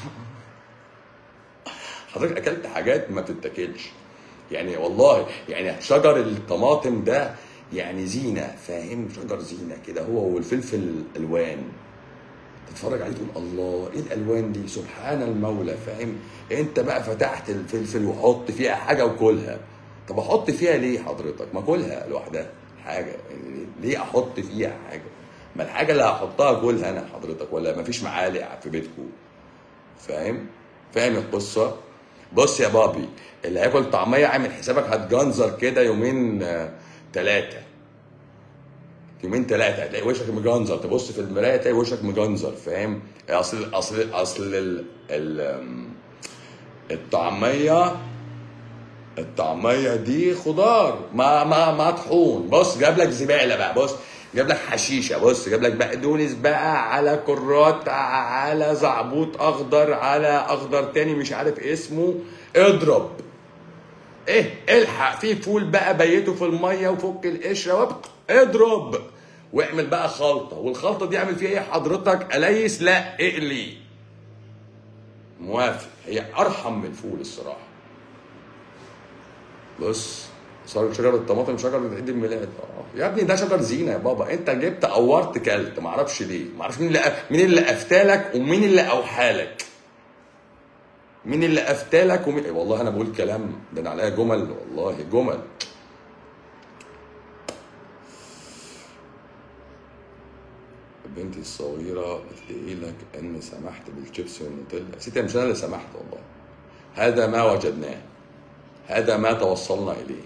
حضرتك اكلت حاجات ما بتتاكلش يعني والله يعني شجر الطماطم ده يعني زينه فاهم شجر زينه كده هو والفلفل الالوان تتفرج عليه تقول الله ايه الالوان دي سبحان المولى فاهم انت بقى فتحت الفلفل وحط فيها حاجه وكلها طب احط فيها ليه حضرتك ما كلها لوحدها حاجه يعني ليه احط فيها حاجه ما الحاجه اللي هحطها كلها انا حضرتك ولا ما فيش معالق في بيتكم فاهم فاهم القصه بص يا بابي اللي هياكل طعميه عامل حسابك هتجنزر كده يومين ثلاثه يومين ثلاثه هتلاقي وشك مجنزر تبص في المرايه تلاقي وشك مجنزر فاهم اصل اصل اصل ال ال الطعميه الطعميه دي خضار ما ما مطحون بص جاب لك زباله بقى بص جاب لك حشيشه بص جاب لك بقدونس بقى على كرات على زعبوط اخضر على اخضر تاني مش عارف اسمه اضرب ايه الحق في فول بقى بيته في الميه وفك القشره وابق اضرب واعمل بقى خلطه والخلطه دي اعمل فيها ايه حضرتك اليس لا اقلي موافق هي ارحم من الفول الصراحه بص صار شجر الطماطم شجر عيد الميلاد اه يا ابني ده شجر زينه يا بابا انت جبت قورت كلت معرفش ليه معرفش مين اللي مين اللي افتالك ومين اللي اوحالك مين اللي افتالك ومين والله انا بقول كلام ده انا عليا جمل والله جمل بنتي الصغيرة بتدعي لك إن سمحت بالشيبس والنوتيلا، ستي مش أنا اللي سمحت والله. هذا ما وجدناه. هذا ما توصلنا إليه.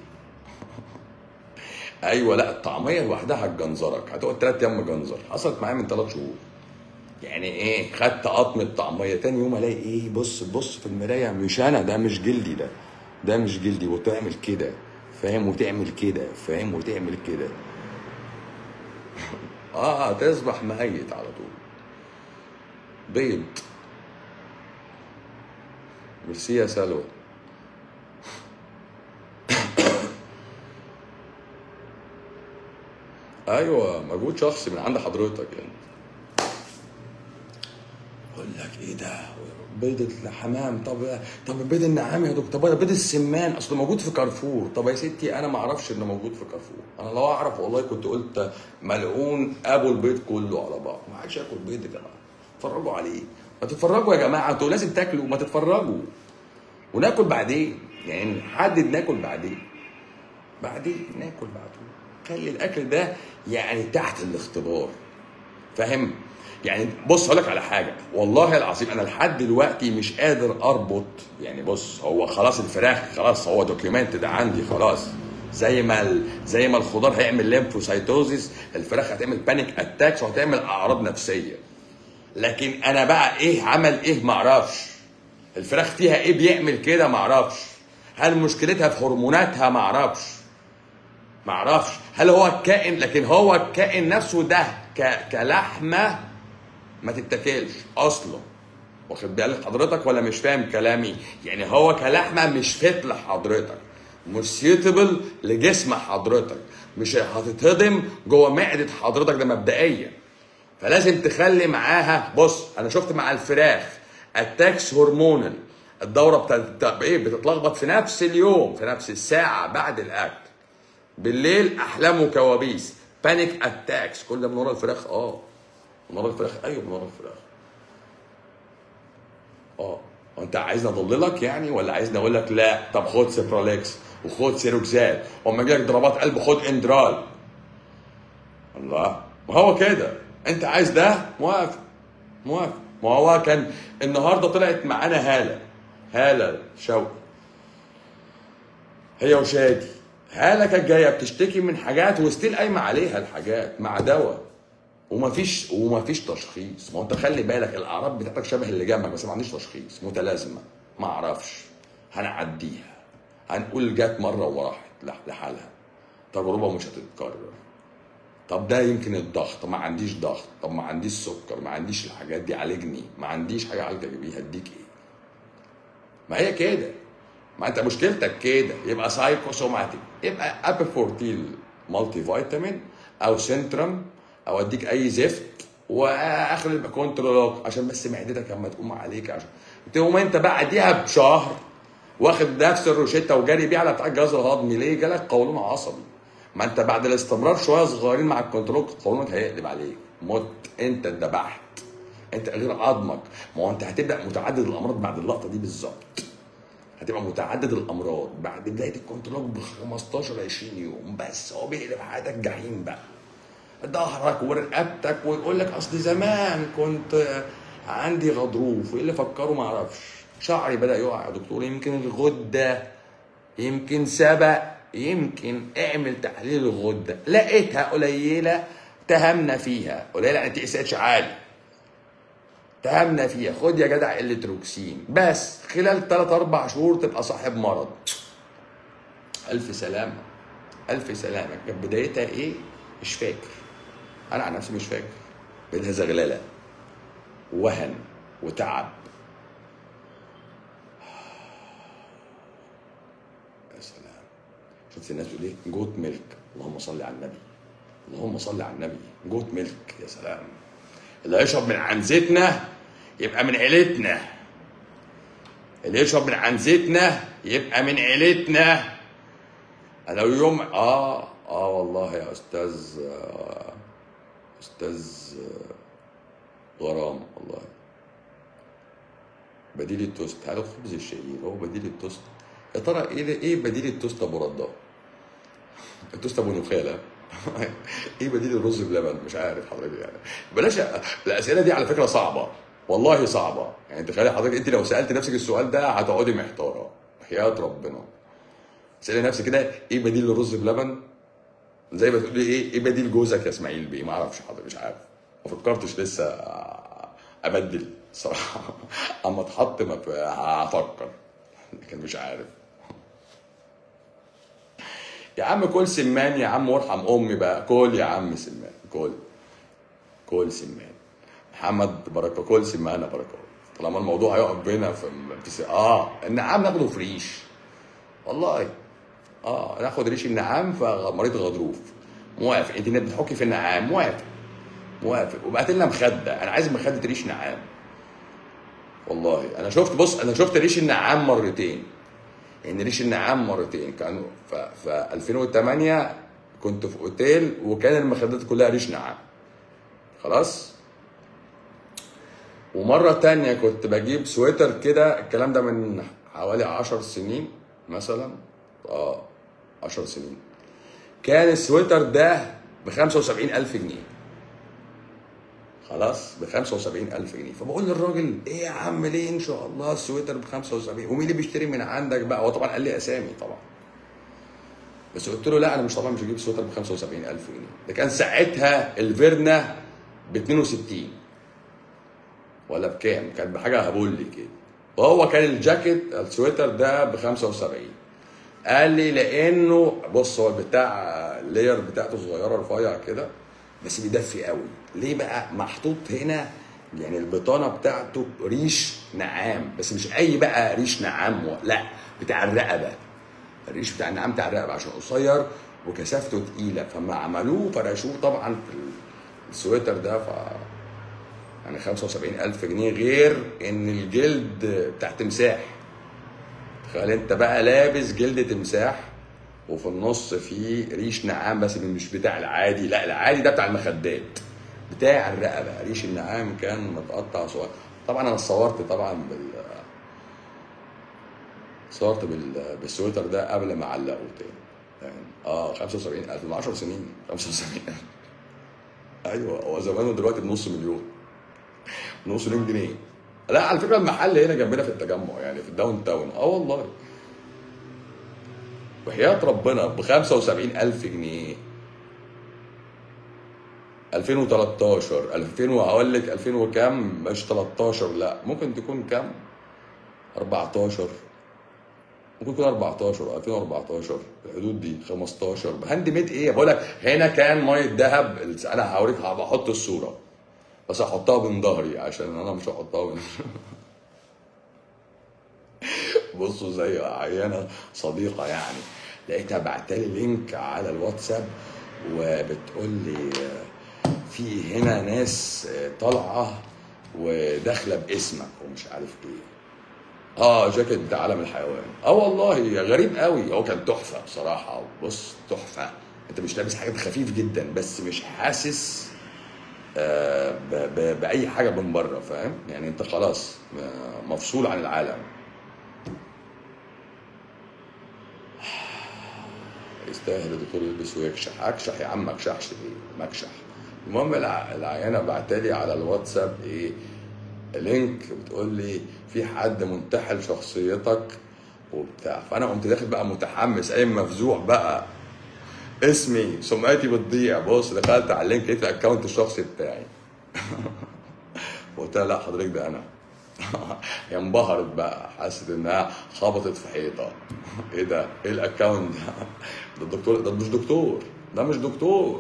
أيوه لا الطعمية لوحدها هتجنزرك، هتقعد تلات أيام مجنزر، حصلت معايا من ثلاث شهور. يعني إيه؟ خدت قطمة طعمية، تاني يوم ألاقي إيه؟ بص بص في المراية مش أنا ده مش جلدي ده. ده مش جلدي وتعمل كده فاهم وتعمل كده فاهم وتعمل كده. اه تصبح ميت على طول بيض ميرسي يا سلوى ايوه مجهود شخصي من عند حضرتك يعني اقول لك ايه ده بيض الحمام طب طب بيض النعام يا دكتور طب بيض السمان اصله موجود في كارفور طب يا ستي انا ما اعرفش انه موجود في كارفور انا لو اعرف والله كنت قلت ملعون ابو البيض كله على بعض ما عادش ياكل بيض يا جماعه اتفرجوا عليه ما تتفرجوا يا جماعه انتوا لازم تاكلوا ما تتفرجوا وناكل بعدين يعني نحدد ناكل بعدين بعدين ناكل بعدين خلي الاكل ده يعني تحت الاختبار فاهم يعني بص هقول لك على حاجه والله العظيم انا لحد دلوقتي مش قادر اربط يعني بص هو خلاص الفراخ خلاص هو دوكيومنتد عندي خلاص زي ما ال... زي ما الخضار هيعمل ليمفوسايتوزيس الفراخ هتعمل بانيك اتاكس وهتعمل اعراض نفسيه لكن انا بقى ايه عمل ايه معرفش الفراخ فيها ايه بيعمل كده معرفش هل مشكلتها في هرموناتها معرفش معرفش هل هو الكائن لكن هو الكائن نفسه ده ك... كلحمه ما تتاكلش اصلا واخد بالك حضرتك ولا مش فاهم كلامي يعني هو كلحمه مش فت لحضرتك مش سيوتبل لجسم حضرتك مش هتتهضم جوه معده حضرتك ده مبدئيا فلازم تخلي معاها بص انا شفت مع الفراخ اتاكس هرمونال الدوره بتاعت بتاع- ايه بتتلخبط في نفس اليوم في نفس الساعه بعد الاكل بالليل احلام وكوابيس بانيك اتاكس كل ده من ورا الفراخ اه من ورا الفراخ ايوه من ورا الفراخ اه وانت عايزني اضللك يعني ولا عايزني اقول لك لا طب خد سيبراليكس وخد سيروكسال واما يجي لك ضربات قلب خد اندرال الله ما هو كده انت عايز ده موافق موافق ما هو كان النهارده طلعت معانا هاله هاله شوقي هي وشادي هاله كانت جايه بتشتكي من حاجات وستيل قايمه عليها الحاجات مع دواء ومفيش ومفيش تشخيص ما هو انت خلي بالك الاعراض بتاعتك شبه اللي جنبك بس ما عنديش تشخيص متلازمه ما اعرفش هنعديها هنقول جت مره وراحت لح- لحالها تجربه مش هتتكرر طب ده يمكن الضغط ما عنديش ضغط طب ما عنديش سكر ما عنديش الحاجات دي عالجني ما عنديش حاجه عالجك بيها اديك ايه ما هي كده ما انت مشكلتك كده يبقى سايكوسوماتيك يبقى ابيفورتيل مالتي فيتامين او سنترم او اديك اي زفت واخر يبقى كنترول عشان بس معدتك اما تقوم عليك عشان تقوم انت بعديها بشهر واخد نفس الروشته وجاري بيه على بتاع الجهاز الهضمي ليه؟ جالك قولون عصبي ما انت بعد الاستمرار شويه صغيرين مع الكنترول قولونك هيقلب عليك مت انت اتذبحت انت غير عظمك ما هو انت هتبدا متعدد الامراض بعد اللقطه دي بالظبط هتبقى متعدد الامراض بعد بدايه الكنترول ب 15 20 يوم بس هو بيقلب حياتك جحيم بقى ظهرك ورقبتك ويقول لك اصل زمان كنت عندي غضروف وايه اللي فكره ما اعرفش شعري بدا يقع يا دكتور يمكن الغده يمكن سبق يمكن اعمل تحليل الغده لقيتها قليله تهمنا فيها قليله يعني تي اس اتش عالي تهمنا فيها خد يا جدع التروكسين بس خلال 3 4 شهور تبقى صاحب مرض الف سلامه الف سلامه كانت بدايتها ايه مش فاكر انا عن نفسي مش فاكر بدها زغلله وهن وتعب يا سلام شفت الناس بتقول ايه جوت ميلك اللهم صل على النبي اللهم صل على النبي جوت ميلك يا سلام اللي يشرب من عنزتنا يبقى من عيلتنا اللي يشرب من عنزتنا يبقى من عيلتنا انا يوم اه اه والله يا استاذ آه استاذ آه غرام والله بديل التوست هذا خبز الشعير هو بديل التوست يا ترى ايه ده- ايه بديل التوست ابو رده التوست ابو نخاله ايه بديل الرز بلبن مش عارف حضرتك يعني بلاش الاسئله دي على فكره صعبه والله صعبه يعني تخيل حضرتك انت لو سالت نفسك السؤال ده هتقعدي محتاره حياه ربنا اسالي نفسك كده ايه بديل الرز بلبن زي ما تقولي ايه ايه بديل جوزك يا اسماعيل بيه ما اعرفش حضرتك مش عارف ما فكرتش لسه ابدل صراحه اما اتحط ما ف- هفكر لكن مش عارف يا عم كل سمان يا عم وارحم امي بقى كل يا عم سمان كل كل سمان محمد بركه كل سمان يا بركه طالما الموضوع هيقف بينا في في س- اه النعام ناخده فريش والله اه ناخد ريش النعام فمريض غضروف موافق انت بتحكي في النعام موافق موافق وبعت لنا مخده انا عايز مخده ريش نعام والله انا شفت بص انا شفت ريش النعام مرتين يعني ريش النعام مرتين كانوا ف ف 2008 كنت في اوتيل وكان المخدات كلها ريش نعام خلاص ومرة تانية كنت بجيب سويتر كده الكلام ده من حوالي عشر سنين مثلا اه عشر سنين كان السويتر ده ب 75 ألف جنيه خلاص ب 75 ألف جنيه فبقول للراجل ايه يا عم ليه ان شاء الله السويتر ب 75 ومين اللي بيشتري من عندك بقى هو طبعا قال لي اسامي طبعا بس قلت له لا انا مش طبعا مش هجيب سويتر ب 75 ألف جنيه ده كان ساعتها الفيرنا ب 62 ولا بكام كان بحاجه هبول لي كده وهو كان الجاكيت السويتر ده ب 75 قال لي لانه بص هو بتاع اللير بتاعته صغيره رفيع كده بس بيدفي قوي ليه بقى محطوط هنا يعني البطانه بتاعته ريش نعام بس مش اي بقى ريش نعام و... لا بتاع الرقبه الريش بتاع النعام بتاع الرقبه عشان قصير وكثافته تقيله فما عملوه فرشوه طبعا في السويتر ده ف يعني 75000 جنيه غير ان الجلد بتاع تمساح تخيل انت بقى لابس جلد تمساح وفي النص فيه ريش نعام بس مش بتاع العادي لا العادي ده بتاع المخدات بتاع الرقبه ريش النعام كان متقطع صغير طبعا انا صورت طبعا بال صورت بال... بالسويتر ده قبل ما اعلقه تاني يعني اه 75000 من 10 سنين 75000 ايوه هو زمانه دلوقتي بنص مليون نص مليون جنيه لا على فكره المحل هنا جنبنا في التجمع يعني في الداون تاون اه والله وحياة ربنا ب 75000 جنيه 2013 2000 وهقول لك 2000 وكام مش 13 لا ممكن تكون كام 14 ممكن يكون 14 2014 الحدود دي 15 هاند ميد ايه بقول لك هنا كان ميه ذهب انا هوريك هحط الصوره بس هحطها من ظهري عشان انا مش هحطها من بصوا زي عيانه صديقه يعني لقيتها بعتلي لينك على الواتساب وبتقول لي في هنا ناس طالعه وداخله باسمك ومش عارف ايه اه جاكيت بتاع عالم الحيوان اه والله غريب قوي هو كان تحفه بصراحه بص تحفه انت مش لابس حاجات خفيف جدا بس مش حاسس آه ب- ب- باي حاجه من بره فاهم يعني انت خلاص آه، مفصول عن العالم يستاهل الدكتور يلبس ويكشح اكشح يا عم ما اكشحش ايه مكشح المهم الع- العيانه بعتلي على الواتساب ايه لينك بتقول لي في حد منتحل شخصيتك وبتاع فانا قمت داخل بقى متحمس قايم مفزوع بقى اسمي سمعتي بتضيع بص دخلت على اللينك لقيت الاكونت الشخصي بتاعي قلت لها لا حضرتك ده انا هي انبهرت بقى حست انها خبطت في حيطه ايه ده ايه الاكونت ده ده الدكتور ده مش دكتور ده مش دكتور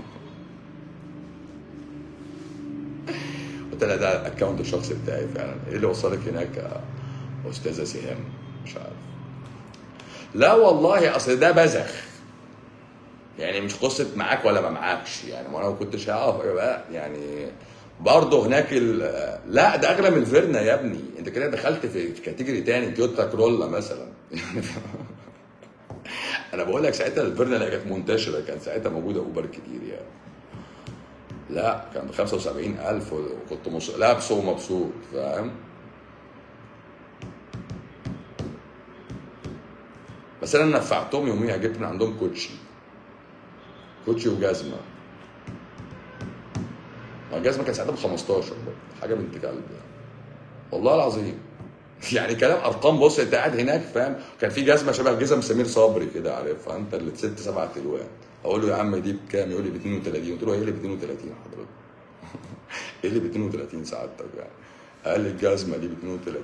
قلت لها ده الاكونت الشخصي بتاعي فعلا ايه اللي وصلك هناك يا استاذه سهام مش عارف لا والله اصل ده بذخ يعني مش قصه معاك ولا ما معاكش يعني ما انا ما كنتش هعرف بقى يعني برضه هناك ال... لا ده اغلى من الفيرنا يا ابني انت كده دخلت في كاتيجوري تاني تويوتا كرولا مثلا يعني انا بقول لك ساعتها الفيرنا اللي كانت منتشره كان ساعتها موجوده اوبر كتير يعني لا كان ب 75000 وكنت مص... لابسه ومبسوط فاهم بس انا نفعتهم يوميها جبت من عندهم كوتشي كوتشي وجزمه ما الجزمه كانت ساعتها ب 15 برضه. حاجه بنت كلب يعني والله العظيم يعني كلام ارقام بص انت قاعد هناك فاهم كان في جزمه شبه جزم سمير صبري كده عارفها انت اللي ست سبع الوان اقول له يا عم دي بكام يقول لي ب 32 قلت له ايه اللي ب 32 حضرتك ايه اللي ب 32 سعادتك يعني قال لي الجزمه دي ب 32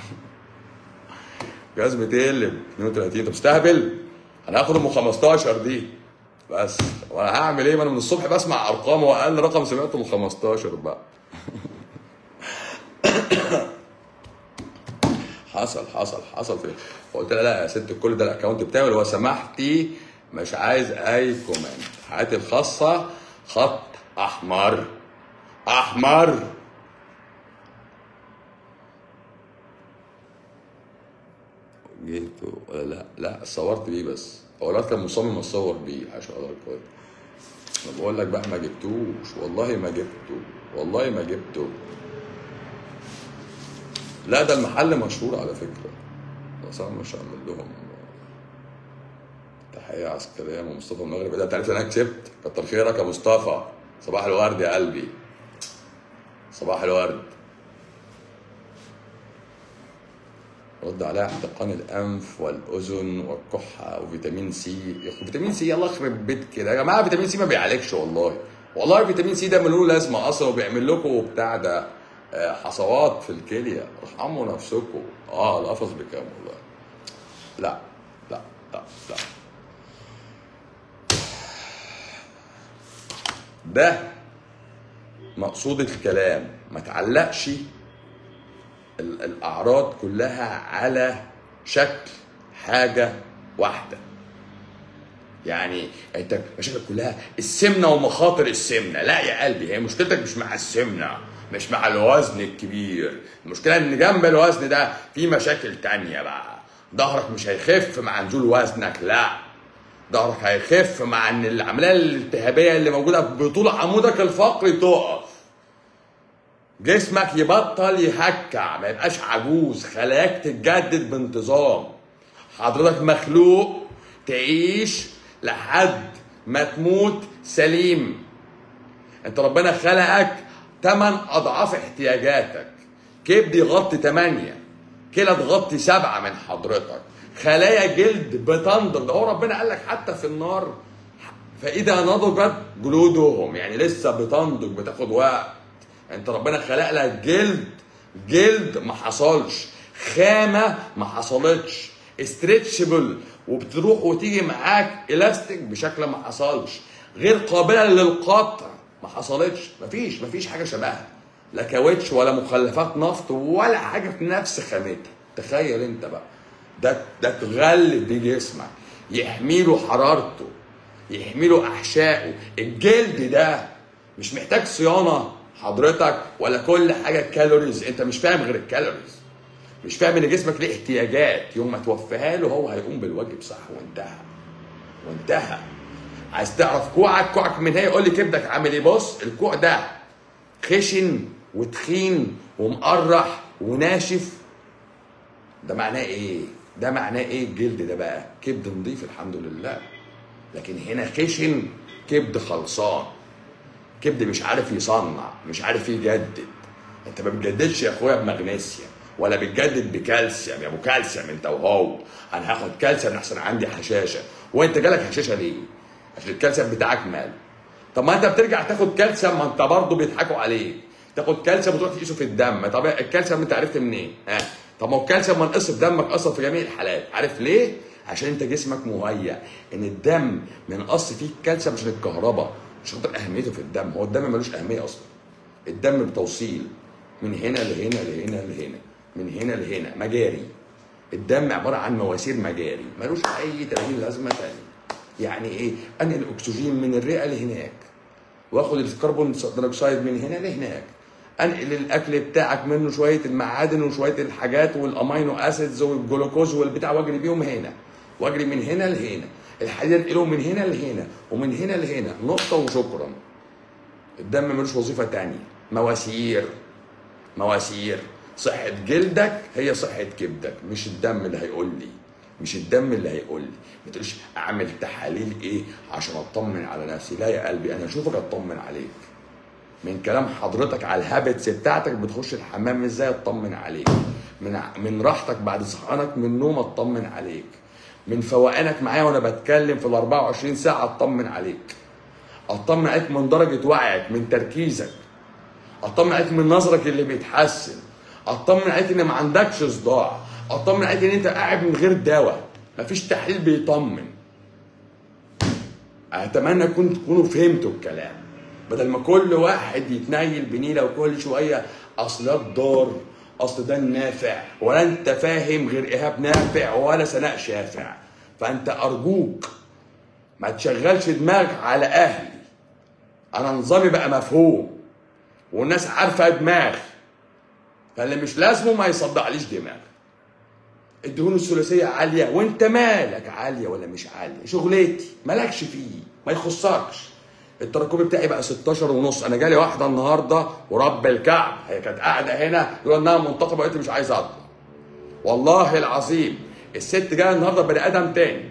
جزمه ايه اللي ب 32 انت مستهبل انا هاخد ام 15 دي بس وانا هعمل ايه ما انا من الصبح بسمع ارقام واقل رقم سمعته ال 15 بقى حصل حصل حصل في فقلت لها لا يا ست الكل ده الاكونت بتاعي ولو سمحتي مش عايز اي كومنت حياتي الخاصه خط احمر احمر جيت ولا لا لا صورت بيه بس هو الواد كان مصمم اصور بيه عشان الله كويس انا بقول لك بقى ما جبتوش والله ما جبته والله ما جبته لا ده المحل مشهور على فكره بس انا مش هعمل لهم تحيه عسكريه من مصطفى المغرب ده انت عارف إن انا كسبت كتر خيرك يا مصطفى صباح الورد يا قلبي صباح الورد رد عليها احتقان الانف والاذن والكحه وفيتامين سي يا أخي فيتامين سي يلا يخرب بيت كده يا جماعه فيتامين سي ما بيعالجش والله والله فيتامين سي ده ملوش لازمه اصلا وبيعمل لكم بتاع ده آه، حصوات في الكليه ارحموا نفسكم اه القفص بكام والله لا لا لا لا ده مقصود الكلام ما تعلقش ال- الاعراض كلها على شكل حاجه واحده يعني انت مشاكلك كلها السمنه ومخاطر السمنه لا يا قلبي هي مشكلتك مش مع السمنه مش مع الوزن الكبير المشكله ان جنب الوزن ده في مشاكل تانية بقى ظهرك مش هيخف مع نزول وزنك لا ظهرك هيخف مع ان العمليه الالتهابيه اللي موجوده بطول عمودك الفقري تقف جسمك يبطل يهكع ما يبقاش عجوز خلاياك تتجدد بانتظام حضرتك مخلوق تعيش لحد ما تموت سليم انت ربنا خلقك 8 اضعاف احتياجاتك كبد يغطي 8 كلى تغطي 7 من حضرتك خلايا جلد بتنضج ده هو ربنا قال لك حتى في النار فاذا نضجت جلودهم يعني لسه بتنضج بتاخد وقت انت ربنا خلق لك جلد جلد ما حصلش خامه ما حصلتش استريتشبل وبتروح وتيجي معاك الاستيك بشكل ما حصلش غير قابله للقطع ما حصلتش مفيش مفيش حاجه شبهها لا كاوتش ولا مخلفات نفط ولا حاجه في نفس خامتها تخيل انت بقى ده ده تغلب بيه جسمك يحمي له حرارته يحمي له احشائه الجلد ده مش محتاج صيانه حضرتك ولا كل حاجه كالوريز انت مش فاهم غير الكالوريز مش فاهم ان جسمك ليه احتياجات يوم ما توفيها له هو هيقوم بالواجب صح وانتهى وانتهى عايز تعرف كوعك كوعك من هنا يقول لي كبدك عامل ايه بص الكوع ده خشن وتخين ومقرح وناشف ده معناه ايه ده معناه ايه الجلد ده بقى كبد نضيف الحمد لله لكن هنا خشن كبد خلصان كبد مش عارف يصنع مش عارف يجدد انت ما بتجددش يا اخويا بمغنيسيوم ولا بتجدد بكالسيوم يا ابو كالسيوم انت وهو انا هاخد كالسيوم احسن عندي حشاشه وانت جالك حشاشه ليه عشان الكالسيوم بتاعك مال طب ما انت بترجع تاخد كالسيوم ما انت برضه بيضحكوا عليك تاخد كالسيوم وتروح تقيسه في الدم طب الكالسيوم انت عرفت منين ها طب ما هو الكالسيوم منقص في دمك اصلا في جميع الحالات عارف ليه عشان انت جسمك مهيأ ان الدم منقص فيه الكالسيوم عشان الكهرباء مش خاطر اهميته في الدم هو الدم ملوش اهميه اصلا الدم بتوصيل من هنا لهنا لهنا لهنا من هنا لهنا مجاري الدم عباره عن مواسير مجاري ملوش اي 30 لازمه تانية يعني ايه انقل الاكسجين من الرئه لهناك واخد الكربون دايوكسيد من هنا لهناك انقل الاكل بتاعك منه شويه المعادن وشويه الحاجات والامينو اسيدز والجلوكوز والبتاع واجري بيهم هنا واجري من هنا لهنا الحديد انقله من هنا لهنا ومن هنا لهنا نقطه وشكرا الدم ملوش وظيفه تانية مواسير مواسير صحة جلدك هي صحة كبدك مش الدم اللي هيقول لي مش الدم اللي هيقول لي ما تقولش اعمل تحاليل ايه عشان اطمن على نفسي لا يا قلبي انا اشوفك اطمن عليك من كلام حضرتك على الهابتس بتاعتك بتخش الحمام ازاي اطمن عليك من من راحتك بعد صحيانك من النوم اطمن عليك من فوقانك معايا وانا بتكلم في ال 24 ساعه اطمن عليك اطمن عليك من درجه وعيك من تركيزك اطمن عليك من نظرك اللي بيتحسن اطمن عليك ان ما عندكش صداع اطمن عليك ان انت قاعد من غير دواء مفيش تحليل بيطمن اتمنى كنت تكونوا فهمتوا الكلام بدل ما كل واحد يتنيل بنيله وكل شويه اصل ده الضار اصل ده النافع ولا انت فاهم غير ايهاب نافع ولا سناء شافع فانت ارجوك ما تشغلش دماغك على اهلي انا نظامي بقى مفهوم والناس عارفه دماغ فاللي مش لازمه ما يصدعليش دماغ الدهون الثلاثيه عاليه وانت مالك عاليه ولا مش عاليه شغلتي مالكش فيه ما يخصكش التراكمي بتاعي بقى 16 ونص انا جالي واحده النهارده ورب الكعب هي كانت قاعده هنا يقول انها منتقبه وقلت مش عايز اطلع والله العظيم الست جايه النهارده بني ادم تاني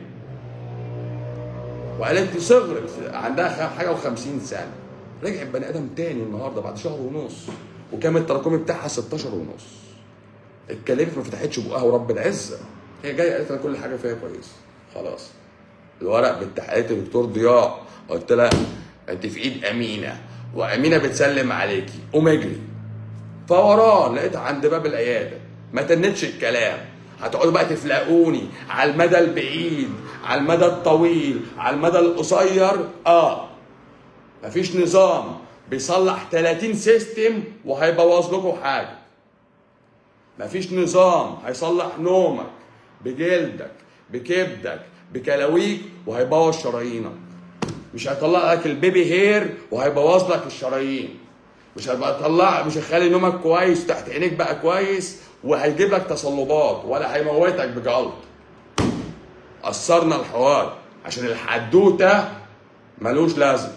وقالت لي صغرت عندها حاجه و50 سنه رجعت بني ادم تاني النهارده بعد شهر ونص وكان التراكمي بتاعها 16 ونص اتكلمت ما فتحتش بقها ورب العزه هي جايه قالت لها كل حاجه فيها كويس خلاص الورق بالتحقيقات الدكتور ضياء قلت لها انت في ايد امينه وامينه بتسلم عليكي قوم اجري فوراه لقيتها عند باب العياده ما تنتش الكلام هتقعدوا بقى تفلقوني على المدى البعيد على المدى الطويل على المدى القصير اه مفيش نظام بيصلح 30 سيستم وهيبوظ لكم حاجه مفيش نظام هيصلح نومك بجلدك بكبدك بكلاويك وهيبوظ شرايينك مش هيطلع لك البيبي هير وهيبوظ لك الشرايين مش هيطلع مش هيخلي نومك كويس تحت عينيك بقى كويس وهيجيب لك تصلبات ولا هيموتك بجلط قصرنا الحوار عشان الحدوته ملوش لازم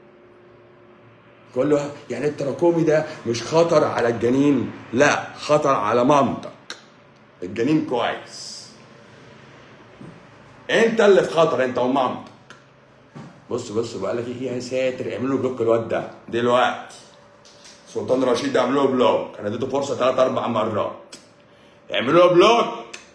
كله يعني التراكمي ده مش خطر على الجنين لا خطر على مامتك الجنين كويس انت اللي في خطر انت ومامتك بص بص بقول لك ايه يا ساتر اعملوا بلوك الواد ده دلوقتي سلطان رشيد ده اعملوا له بلوك انا اديته فرصه ثلاث اربع مرات اعملوا له بلوك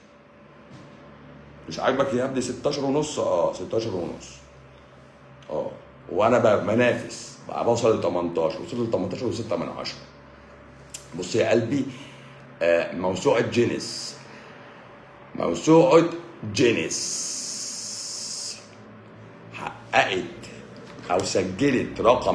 مش عاجبك يا ابني 16 ونص اه 16 ونص اه وانا بقى بنافس بقى بوصل ل 18 وصلت ل 18 و6 من 10 بص يا قلبي آه موسوعه جينيس موسوعه جينيس حققت او سجلت رقم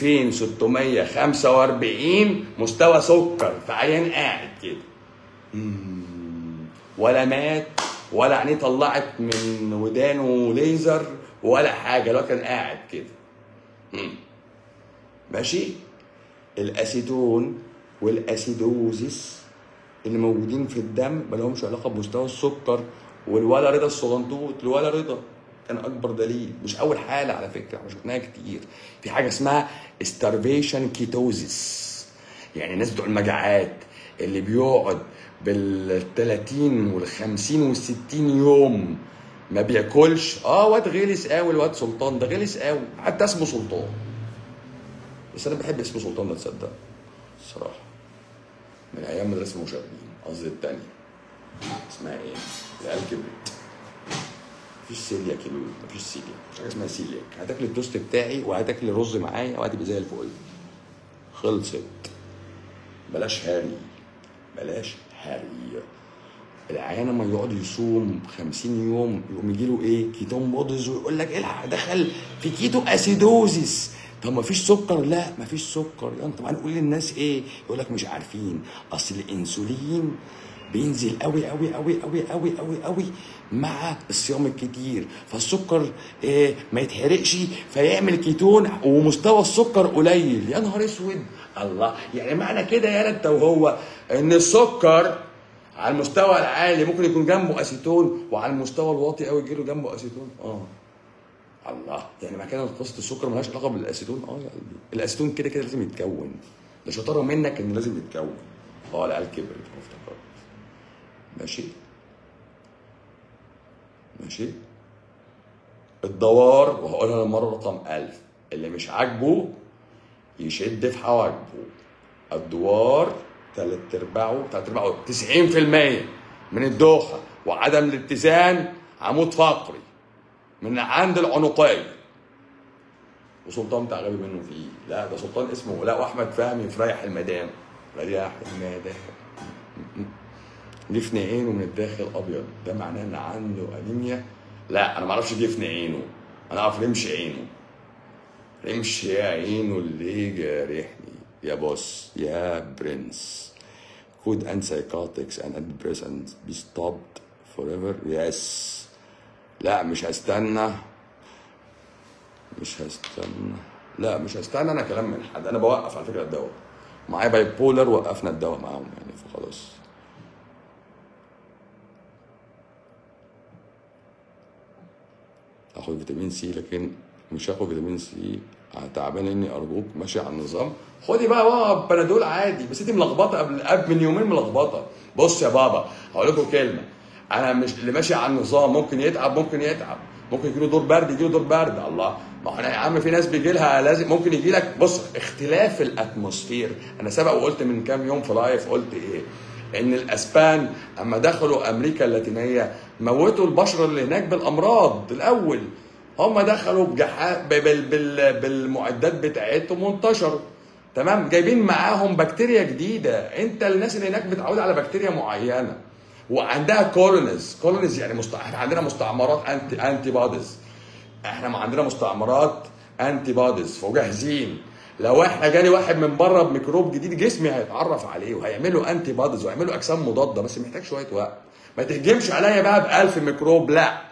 2645 مستوى سكر في عيان قاعد كده مم. ولا مات ولا عينيه طلعت من ودانه ليزر ولا حاجه لو كان قاعد كده مم. ماشي الاسيتون والاسيدوزيس اللي موجودين في الدم ما لهمش علاقه بمستوى السكر والولا رضا الصغنطوط الولا رضا كان اكبر دليل مش اول حاله على فكره احنا شفناها كتير في حاجه اسمها starvation كيتوزيس يعني الناس بتوع المجاعات اللي بيقعد بال 30 وال 50 وال 60 يوم ما بياكلش اه واد غلس قوي الواد سلطان ده غلس قوي حتى اسمه سلطان بس انا بحب اسم سلطان ده تصدق الصراحه من ايام مدرسه المشاغبين قصدي التانية اسمها ايه؟ العيال كبرت مفيش سيليا كيلو مفيش سيليا مفيش حاجه اسمها سيليا هتاكل التوست بتاعي وهتاكل الرز معايا وهتبقى زي الفل خلصت بلاش هاري بلاش هاري العيان لما يقعد يصوم 50 يوم يقوم يجي له ايه كيتون بودز ويقول لك الحق دخل في كيتو اسيدوزيس طب ما فيش سكر لا ما فيش سكر يعني طب هنقول للناس ايه يقول لك مش عارفين اصل الانسولين بينزل قوي قوي قوي قوي قوي قوي قوي مع الصيام الكتير فالسكر إيه ما يتحرقش فيعمل كيتون ومستوى السكر قليل يا نهار اسود الله يعني معنى كده يا انت وهو ان السكر على المستوى العالي ممكن يكون جنبه اسيتون وعلى المستوى الواطي قوي يجي له جنبه اسيتون اه الله يعني معنى كده قصه السكر ملهاش علاقه بالاسيتون اه يا قلبي الاسيتون كده كده لازم يتكون ده شطاره منك انه لازم يتكون اه العيال كبرت أنا افتكرت ماشي ماشي الدوار وهقولها للمره رقم ألف اللي مش عاجبه يشد في حواجبه الدوار تلات ارباعه تلات ارباعه 90% من الدوخه وعدم الاتزان عمود فقري من عند العنقية وسلطان بتاع غبي منه فيه لا ده سلطان اسمه لا واحمد فهمي في رايح المدام رايح المدام جفن عينه من الداخل ابيض ده معناه ان عنده انيميا لا انا ما اعرفش جفن عينه انا اعرف رمش عينه رمش يا عينه اللي جارحني يا بوس يا برنس could antipsychotics and antidepressants be stopped forever yes لا مش هستنى مش هستنى لا مش هستنى انا كلام من حد انا بوقف على فكره الدواء معايا باي بولر وقفنا الدواء معاهم يعني فخلاص اخد فيتامين سي لكن مش هاخد فيتامين سي تعبان اني ارجوك ماشي على النظام خدي بقى بقى بنادول عادي بس انت ملخبطه قبل قبل من يومين ملخبطه بص يا بابا هقول لكم كلمه انا مش اللي ماشي على النظام ممكن يتعب ممكن يتعب ممكن يجي له دور برد يجي له دور برد الله ما احنا يا عم في ناس بيجي لها لازم ممكن يجي لك بص اختلاف الاتموسفير انا سبق وقلت من كام يوم في لايف قلت ايه ان الاسبان اما دخلوا امريكا اللاتينيه موتوا البشر اللي هناك بالامراض الاول هم دخلوا بجحا بال... بال... بالمعدات بتاعتهم وانتشروا تمام جايبين معاهم بكتيريا جديده انت الناس اللي هناك متعوده على بكتيريا معينه وعندها كولونيز كولونيز يعني مست... احنا عندنا مستعمرات انتي انتي بوديز احنا ما عندنا مستعمرات انتي بوديز وجاهزين لو احنا جالي واحد من بره بميكروب جديد جسمي هيتعرف عليه وهيعملوا انتي بوديز وهيعملوا اجسام مضاده بس محتاج شويه وقت ما تهجمش عليا بقى ب 1000 ميكروب لا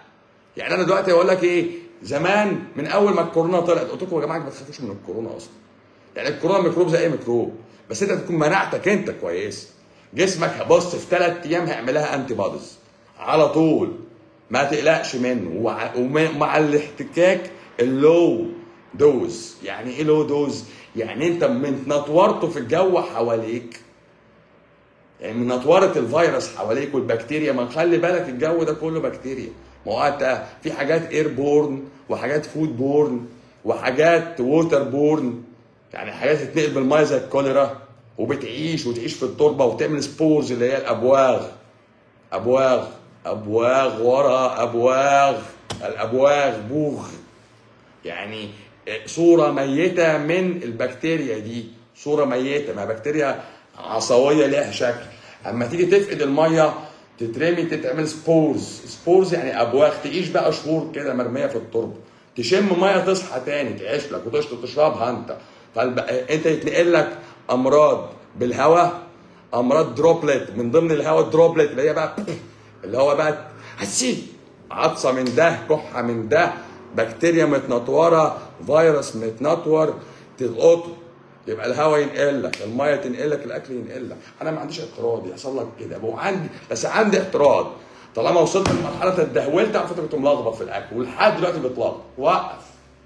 يعني انا دلوقتي اقول لك ايه زمان من اول ما الكورونا طلعت قلت لكم يا جماعه ما تخافوش من الكورونا اصلا يعني الكورونا ميكروب زي اي ميكروب بس انت تكون مناعتك انت كويس جسمك بص في ثلاث ايام هيعملها انتي بوديز على طول ما تقلقش منه وع- وم- ومع الاحتكاك اللو دوز يعني ايه لو دوز يعني انت من نطورته في الجو حواليك يعني من نطورة الفيروس حواليك والبكتيريا ما خلي بالك الجو ده كله بكتيريا ما هو انت في حاجات اير بورن وحاجات فود بورن وحاجات ووتر بورن يعني حاجات تتنقل بالميه زي الكوليرا وبتعيش وتعيش في التربه وتعمل سبورز اللي هي الابواغ ابواغ ابواغ ورا ابواغ الابواغ بوغ يعني صورة ميتة من البكتيريا دي صورة ميتة ما بكتيريا عصوية ليها شكل اما تيجي تفقد المية تترمي تتعمل سبورز سبورز يعني ابواغ تعيش بقى شهور كده مرمية في التربة تشم مية تصحى تاني تعيش لك وتشرب تشربها انت فالب... انت يتنقل لك امراض بالهواء امراض دروبلت من ضمن الهواء دروبلت اللي هي بقى اللي هو بقى هسي عطسه من ده كحه من ده بكتيريا متنطوره فيروس متنطور تلقطه يبقى الهواء ينقل لك الميه تنقل لك الاكل ينقل لك انا ما عنديش اعتراض يحصل لك كده وعندي بس عندي اعتراض طالما وصلت لمرحله الدهولت على فكره كنت ملخبط في الاكل ولحد دلوقتي بتلخبط وقف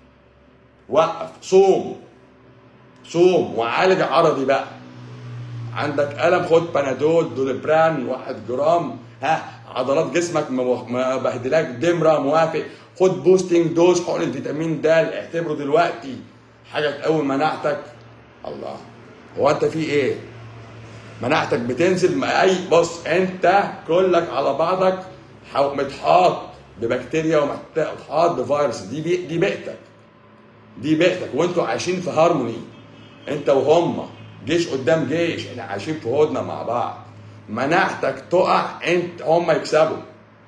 وقف صوم صوم وعالج عرضي بقى عندك الم خد بنادول دولبران واحد جرام ها عضلات جسمك مو- مبهدلاك دمره موافق خد بوستنج دوز حقن الفيتامين د اعتبره دلوقتي حاجه تقوي مناعتك الله هو انت في ايه مناعتك بتنزل مع اي بص انت كلك على بعضك حو- متحاط ببكتيريا ومتحاط بفيروس دي بي دي بيئتك دي بيئتك وانتوا عايشين في هارموني انت وهم جيش قدام جيش احنا عايشين في هدنه مع بعض مناعتك تقع انت هم يكسبوا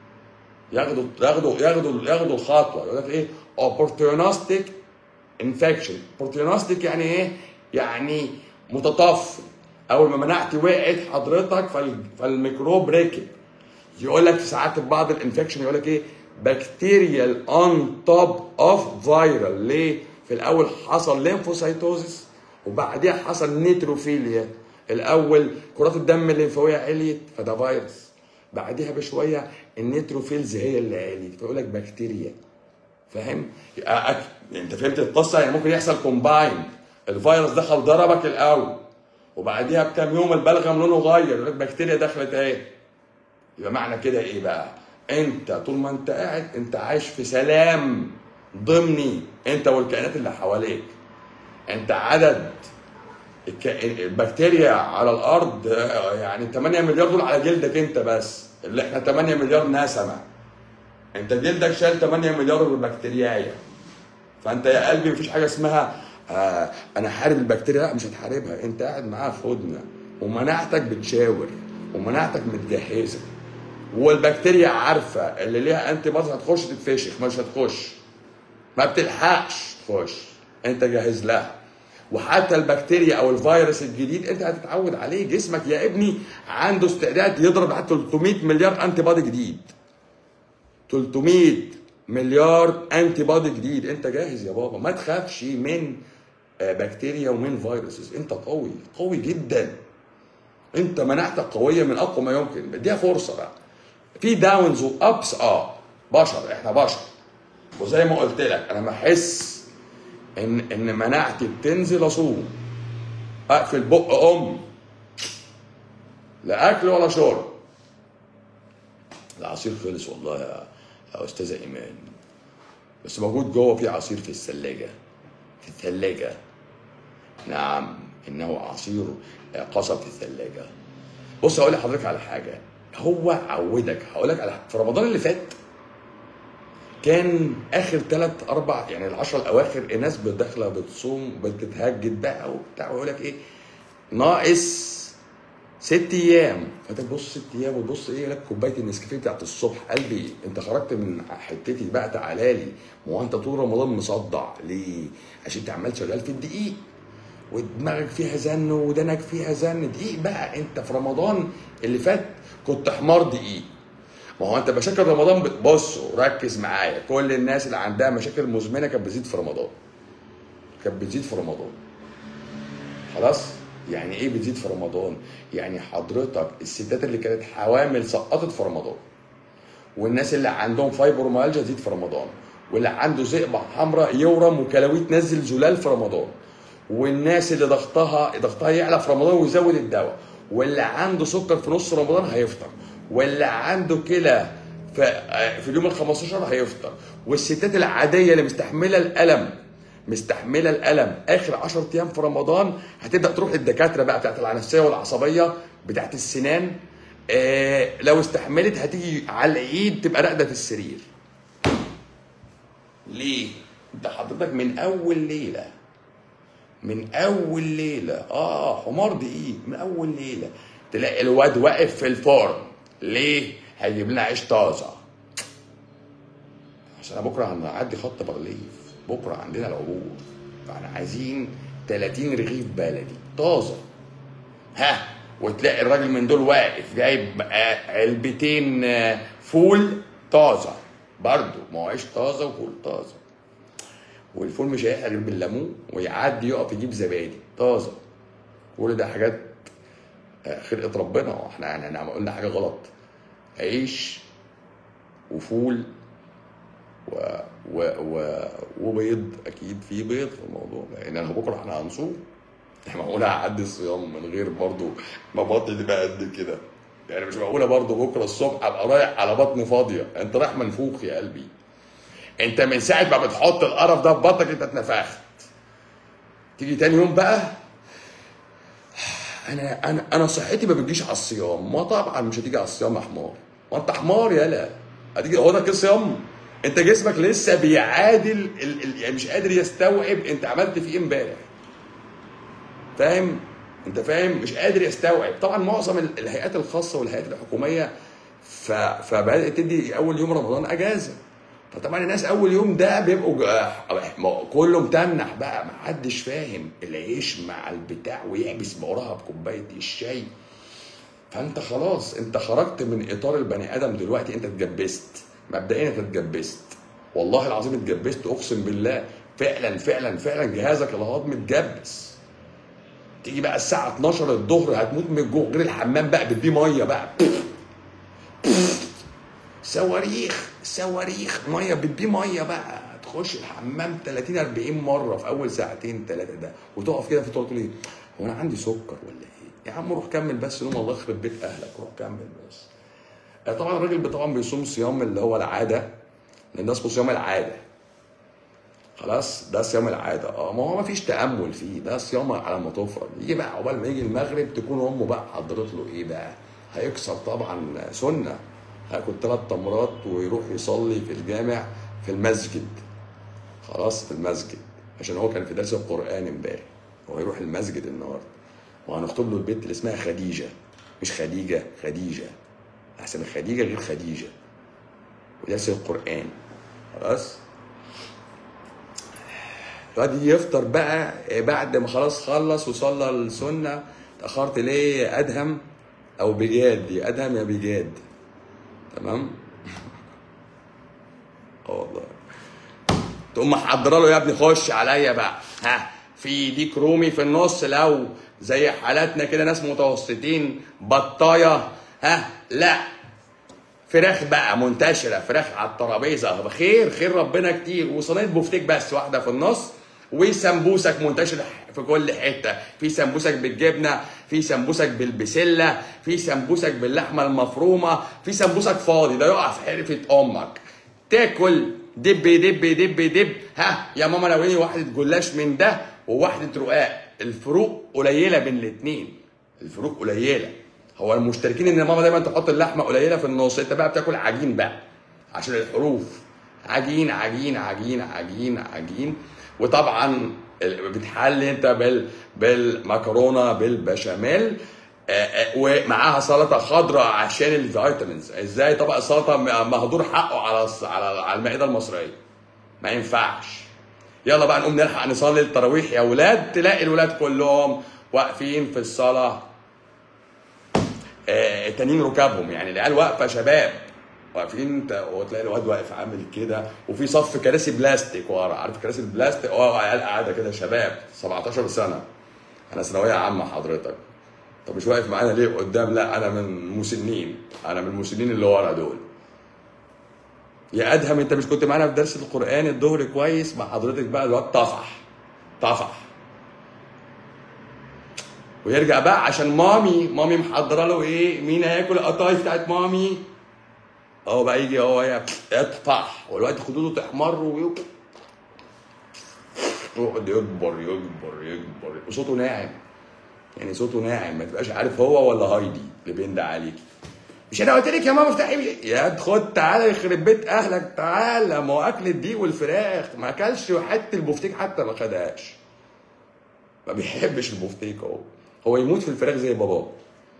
ياخدوا ياخدوا ياخدوا ياخدوا الخطوه يقول لك ايه opportunistic infection opportunistic يعني ايه يعني متطفل اول ما مناعتي وقعت حضرتك فال- فالميكروب ركب يقول لك ساعات بعض الانفكشن يقول لك ايه بكتيريال اون توب اوف فيرال ليه؟ في الاول حصل ليمفوسايتوزس وبعديها حصل نيتروفيليا الاول كرات الدم الليمفاويه عليت فده فيروس بعديها بشويه النيتروفيلز هي اللي عليت فيقول لك بكتيريا فاهم؟ يبقى أك- انت فهمت القصه يعني ممكن يحصل كومباين الفيروس دخل ضربك الاول وبعديها بكام يوم البلغم لونه غير يقول لك بكتيريا دخلت اهي يبقى معنى كده ايه بقى؟ انت طول ما انت قاعد انت عايش في سلام ضمني انت والكائنات اللي حواليك. انت عدد الك- البكتيريا على الارض آه، يعني 8 مليار دول على جلدك انت بس اللي احنا 8 مليار نسمه. انت جلدك شايل 8 مليار بكتيريايه. فانت يا قلبي مفيش حاجه اسمها آه انا حارب البكتيريا لا مش هتحاربها انت قاعد معاها في هدنه ومناعتك بتشاور ومناعتك متجهزه والبكتيريا عارفه اللي ليها انتي بوديز هتخش تتفشخ مش هتخش ما بتلحقش تخش انت جاهز لها وحتى البكتيريا او الفيروس الجديد انت هتتعود عليه جسمك يا ابني عنده استعداد يضرب حتى 300 مليار انتي بودي جديد 300 مليار انتي بودي جديد انت جاهز يا بابا ما تخافش من آه، بكتيريا ومن فيروسز انت قوي قوي جدا انت مناعتك قويه من اقوى ما يمكن اديها فرصه بقى في داونز وابس اه بشر احنا بشر وزي ما قلت لك انا بحس ان ان مناعتي بتنزل اصوم اقفل بق امي لا اكل ولا شرب العصير خلص والله يا يا استاذه ايمان بس موجود جوه في عصير في الثلاجه في الثلاجه نعم انه عصير قصب في الثلاجه بص هقول لحضرتك على حاجه هو عودك هقول لك على حاجة. في رمضان اللي فات كان اخر ثلاث اربع يعني العشر الاواخر الناس داخله بتصوم بتتهجد بقى وبتاع ويقول لك ايه ناقص ست ايام فانت تبص ست ايام وتبص ايه لك كوبايه النسكافيه بتاعت الصبح قلبي انت خرجت من حتتي بقى تعالى لي ما هو انت طول رمضان مصدع ليه؟ عشان انت عمال شغال في الدقيق ودماغك فيها زن ودنك فيها زن دقيق بقى انت في رمضان اللي فات كنت حمار دقيق ما هو انت مشاكل رمضان بت- بصوا ركز معايا كل الناس اللي عندها مشاكل مزمنه كانت بتزيد في رمضان كانت بتزيد في رمضان خلاص يعني ايه بتزيد في رمضان يعني حضرتك الستات اللي كانت حوامل سقطت في رمضان والناس اللي عندهم فايبروميالجيا تزيد في رمضان واللي عنده زئبق حمراء يورم وكلاوي تنزل زلال في رمضان والناس اللي ضغطها ضغطها يعلى في رمضان ويزود الدواء واللي عنده سكر في نص رمضان هيفطر واللي عنده كلى في في اليوم ال 15 هيفطر والستات العاديه اللي مستحمله الالم مستحمله الالم اخر 10 ايام في رمضان هتبدا تروح للدكاتره بقى بتاعت النفسيه والعصبيه بتاعت السنان آه لو استحملت هتيجي على العيد تبقى راقده في السرير ليه انت حضرتك من اول ليله من اول ليله اه حمار دقيق من اول ليله تلاقي الواد واقف في الفرن ليه هيجيب لنا عيش طازه عشان بكره هنعدي خط بارليف بكره عندنا العبور فاحنا عايزين 30 رغيف بلدي طازه ها وتلاقي الراجل من دول واقف جايب آه، علبتين آه، فول طازه برضه ما هو عيش طازه وفول طازه والفول مش هيحرق غير بالليمون ويعدي يقف يجيب زبادي طازه كل ده حاجات آه، خلقه ربنا احنا يعني احنا قلنا حاجه غلط عيش وفول و... و... و... وبيض اكيد في بيض في الموضوع لان انا بكره احنا هنصوم احنا معقوله هعدي الصيام من غير برضو ما بطني تبقى قد كده يعني مش معقوله برضو بكره الصبح ابقى رايح على بطن فاضيه انت رايح منفوخ يا قلبي انت من ساعه ما بتحط القرف ده في بطنك انت اتنفخت تيجي تاني يوم بقى انا انا انا صحتي ما بتجيش على الصيام ما طبعا مش هتيجي على الصيام يا حمار ما انت حمار يالا هتيجي هو ده كده صيام انت جسمك لسه بيعادل ال... ال... يعني مش قادر يستوعب انت عملت فيه ايه امبارح فاهم انت فاهم مش قادر يستوعب طبعا معظم ال- الهيئات الخاصه والهيئات الحكوميه ف... فبدات تدي اول يوم رمضان اجازه فطبعا الناس اول يوم ده بيبقوا جا- ما- كله متنح بقى ما حدش فاهم العيش مع البتاع ويحبس بعرها بكوبايه الشاي فانت خلاص انت خرجت من اطار البني ادم دلوقتي انت اتجبست مبدئيا انت اتجبست والله العظيم اتجبست اقسم بالله فعلا فعلا فعلا جهازك الهضمي اتجبس تيجي بقى الساعه 12 الظهر هتموت من الجوع غير الحمام بقى بتدي ميه بقى صواريخ صواريخ ميه بتدي ميه بقى تخش الحمام 30 40 مره في اول ساعتين ثلاثه ده وتقف كده في تقول لي هو انا عندي سكر ولا ايه؟ يا عم روح كمل بس نوم الله يخرب بيت اهلك روح كمل بس. آه، طبعا الراجل طبعا بيصوم صيام اللي هو العاده لان ده اسمه صيام العاده. خلاص ده صيام العاده اه ما هو ما فيش تامل فيه ده صيام على ما تفرج يجي بقى عقبال ما يجي المغرب تكون امه بقى حضرت له ايه بقى هيكسر طبعا سنه هياكل ثلاث تمرات ويروح يصلي في الجامع في المسجد خلاص في المسجد عشان هو كان في درس القران امبارح هو يروح المسجد النهارده وهنخطب له البنت اللي اسمها خديجه مش خديجه خديجه احسن خديجه غير خديجه ودرس القران خلاص الواد يفطر بقى بعد ما خلاص خلص وصلى السنه اتاخرت ليه يا ادهم او بجاد يا ادهم يا بجاد تمام اه والله تقوم محضره له يا ابني خش عليا بقى ها في ديك رومي في النص لو زي حالاتنا كده ناس متوسطين بطايه ها لا فراخ بقى منتشره فراخ على الترابيزه خير خير ربنا كتير وصينيه بفتيك بس واحده في النص وسمبوسك منتشر في كل حته في سمبوسك بالجبنه في سمبوسك بالبسله في سمبوسك باللحمه المفرومه في سمبوسك فاضي ده يقع في حرفه امك تاكل دب دب دب دب ها يا ماما لو واحده جلاش من ده وواحده رقاق الفروق قليله بين الاثنين الفروق قليله هو المشتركين ان ماما دايما تحط اللحمه قليله في النص انت بقى بتاكل عجين بقى عشان الحروف عجين عجين عجين عجين عجين وطبعا ال- بتحل انت بال بالمكرونه بالبشاميل آه، آه، ومعاها سلطه خضراء عشان الفيتامينز ازاي طبق السلطه م- مهدور حقه على الص- على على المائده المصريه ما ينفعش يلا بقى نقوم نلحق نصلي التراويح يا ولاد تلاقي الولاد كلهم واقفين في الصلاه آه، تانيين ركابهم يعني العيال واقفه شباب واقفين انت وتلاقي الواد واقف عامل كده وفي صف كراسي بلاستيك ورا عارف كراسي البلاستيك اه عيال قاعده كده شباب 17 سنه انا ثانويه عامه حضرتك طب مش واقف معانا ليه قدام لا انا من مسنين انا من المسنين اللي ورا دول يا ادهم انت مش كنت معانا في درس القران الظهر كويس مع حضرتك بقى الواد طفح طفح ويرجع بقى عشان مامي مامي محضره له ايه مين هياكل القطايف بتاعت مامي هو بقى يجي هو ي- يطفح والوقت خدوده تحمر ويق- يقعد يكبر يكبر يكبر وصوته ناعم يعني صوته ناعم ما تبقاش عارف هو ولا هايدي اللي بيندى عليك مش انا قلت لك يا ماما افتحي يا خد تعالى يخرب بيت اهلك تعالى ما هو اكل الديك والفراخ ما اكلش حته البفتيك حتى ما خدهاش ما بيحبش البفتيك هو هو يموت في الفراخ زي باباه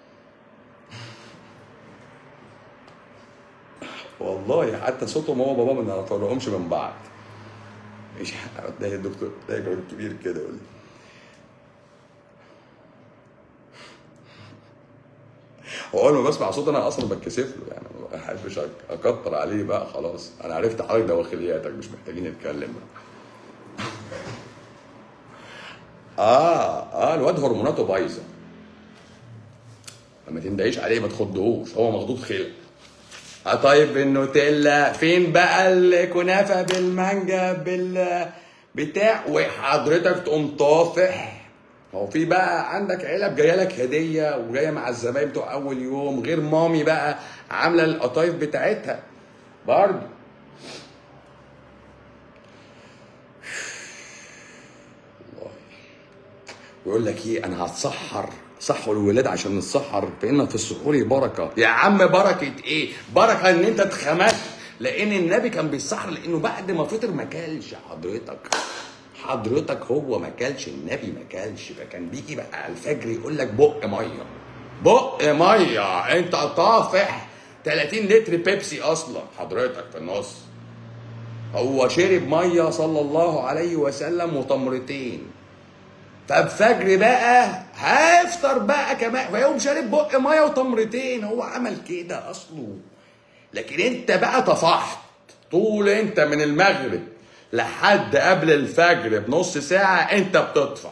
والله حتى صوتهم هو باباه ما نطلعهمش من بعض مش تلاقي الدكتور تلاقي راجل كبير كده يقول لي هو اول ما بسمع صوت انا اصلا بتكسف له يعني ما بحبش أك- اكتر عليه بقى خلاص انا عرفت حضرتك دواخلياتك مش محتاجين نتكلم اه اه الواد هرموناته بايظه ما تندهيش عليه ما تخضهوش هو مخضوض خلق اه طيب النوتيلا فين بقى الكنافه بالمانجا بال بتاع وحضرتك تقوم طافح هو في بقى عندك علب جايه لك هديه وجايه مع الزباين بتوع اول يوم غير مامي بقى عامله القطايف بتاعتها برضه والله ويقول لك ايه انا هتسحر صحوا الولاد عشان نتسحر فان في السحور بركه يا عم بركه ايه بركه ان انت اتخمدت لان النبي كان بيتسحر لانه بعد ما فطر ما كلش حضرتك حضرتك هو ما كلش النبي ما كلش فكان بيجي بقى على الفجر يقول لك بق ميه بق ميه انت طافح 30 لتر بيبسي اصلا حضرتك في النص هو شرب ميه صلى الله عليه وسلم وتمرتين فبفجر بقى هيفطر بقى كمان فيقوم شارب بق ميه وتمرتين هو عمل كده اصله لكن انت بقى طفحت طول انت من المغرب لحد قبل الفجر بنص ساعه انت بتطفح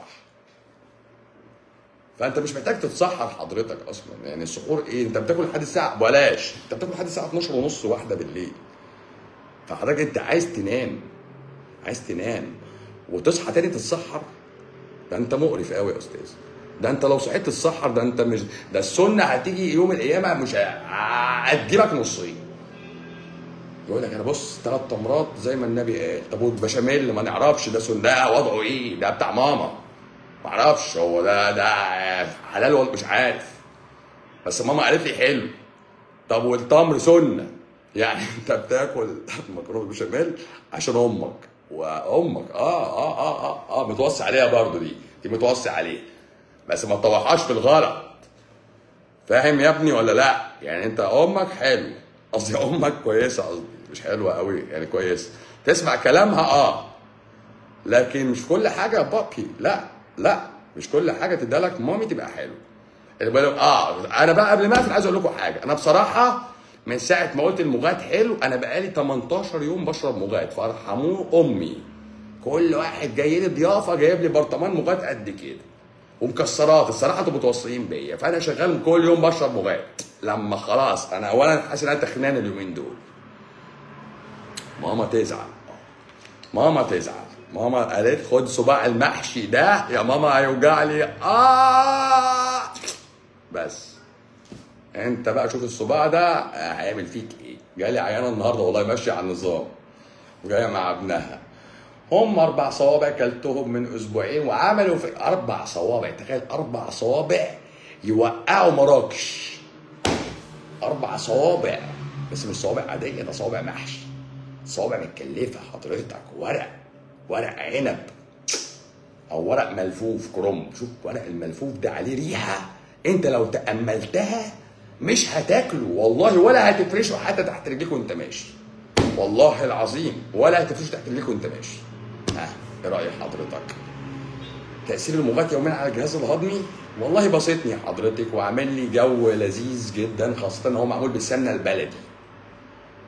فانت مش محتاج تتسحر حضرتك اصلا يعني السحور ايه انت بتاكل لحد الساعه بلاش انت بتاكل لحد الساعه 12 ونص واحده بالليل فحضرتك انت عايز تنام عايز تنام وتصحى تاني تتسحر ده انت مقرف قوي يا استاذ ده انت لو صحيت تتسحر ده انت مش ده السنه هتيجي يوم القيامه مش ه- هتجيبك نصين يقول لك انا بص ثلاث تمرات زي ما النبي قال طب والبشاميل ما نعرفش ده سن ده وضعه ايه ده بتاع ماما ما اعرفش هو ده ده حلال ولا مش عارف بس ماما قالت لي حلو طب والتمر سنه يعني انت بتاكل مكرونه بشاميل عشان امك وامك اه اه اه اه, آه متوصي عليها برضو دي دي متوصي عليها بس ما تطوحهاش في الغلط فاهم يا ابني ولا لا يعني انت امك حلو قصدي امك كويسه قصدي مش حلوه قوي يعني كويسه تسمع كلامها اه لكن مش كل حاجه بابي لا لا مش كل حاجه تديها لك مامي تبقى حلو اللي بالك اه انا بقى قبل ما اقفل عايز اقول لكم حاجه انا بصراحه من ساعه ما قلت المغات حلو انا بقالي 18 يوم بشرب مغات فارحموه امي كل واحد جاي لي ضيافه جايب لي برطمان مغات قد كده ومكسرات الصراحه انتوا متوصيين بيا فانا شغال كل يوم بشرب مغات لما خلاص انا اولا حاسس ان انا تخنان اليومين دول ماما تزعل ماما تزعل ماما قالت خد صباع المحشي ده يا ماما هيوجع لي اه بس انت بقى شوف الصباع ده هيعمل فيك ايه جالي عيانه النهارده والله ماشيه على النظام وجايه مع ابنها هم اربع صوابع كلتهم من اسبوعين وعملوا في اربع صوابع تخيل اربع صوابع يوقعوا مراكش اربع صوابع بس مش صوابع عاديه ده صوابع محشي صوابع متكلفه حضرتك ورق ورق عنب او ورق ملفوف كرنب شوف ورق الملفوف ده عليه ريحه انت لو تاملتها مش هتاكله والله ولا هتفرشه حتى تحت رجليك وانت ماشي والله العظيم ولا هتفرشه تحت رجليك وانت ماشي ها ايه راي حضرتك تاثير المغات يوميا على الجهاز الهضمي والله بسطني حضرتك وعامل لي جو لذيذ جدا خاصه ان هو معمول بالسمنه البلدي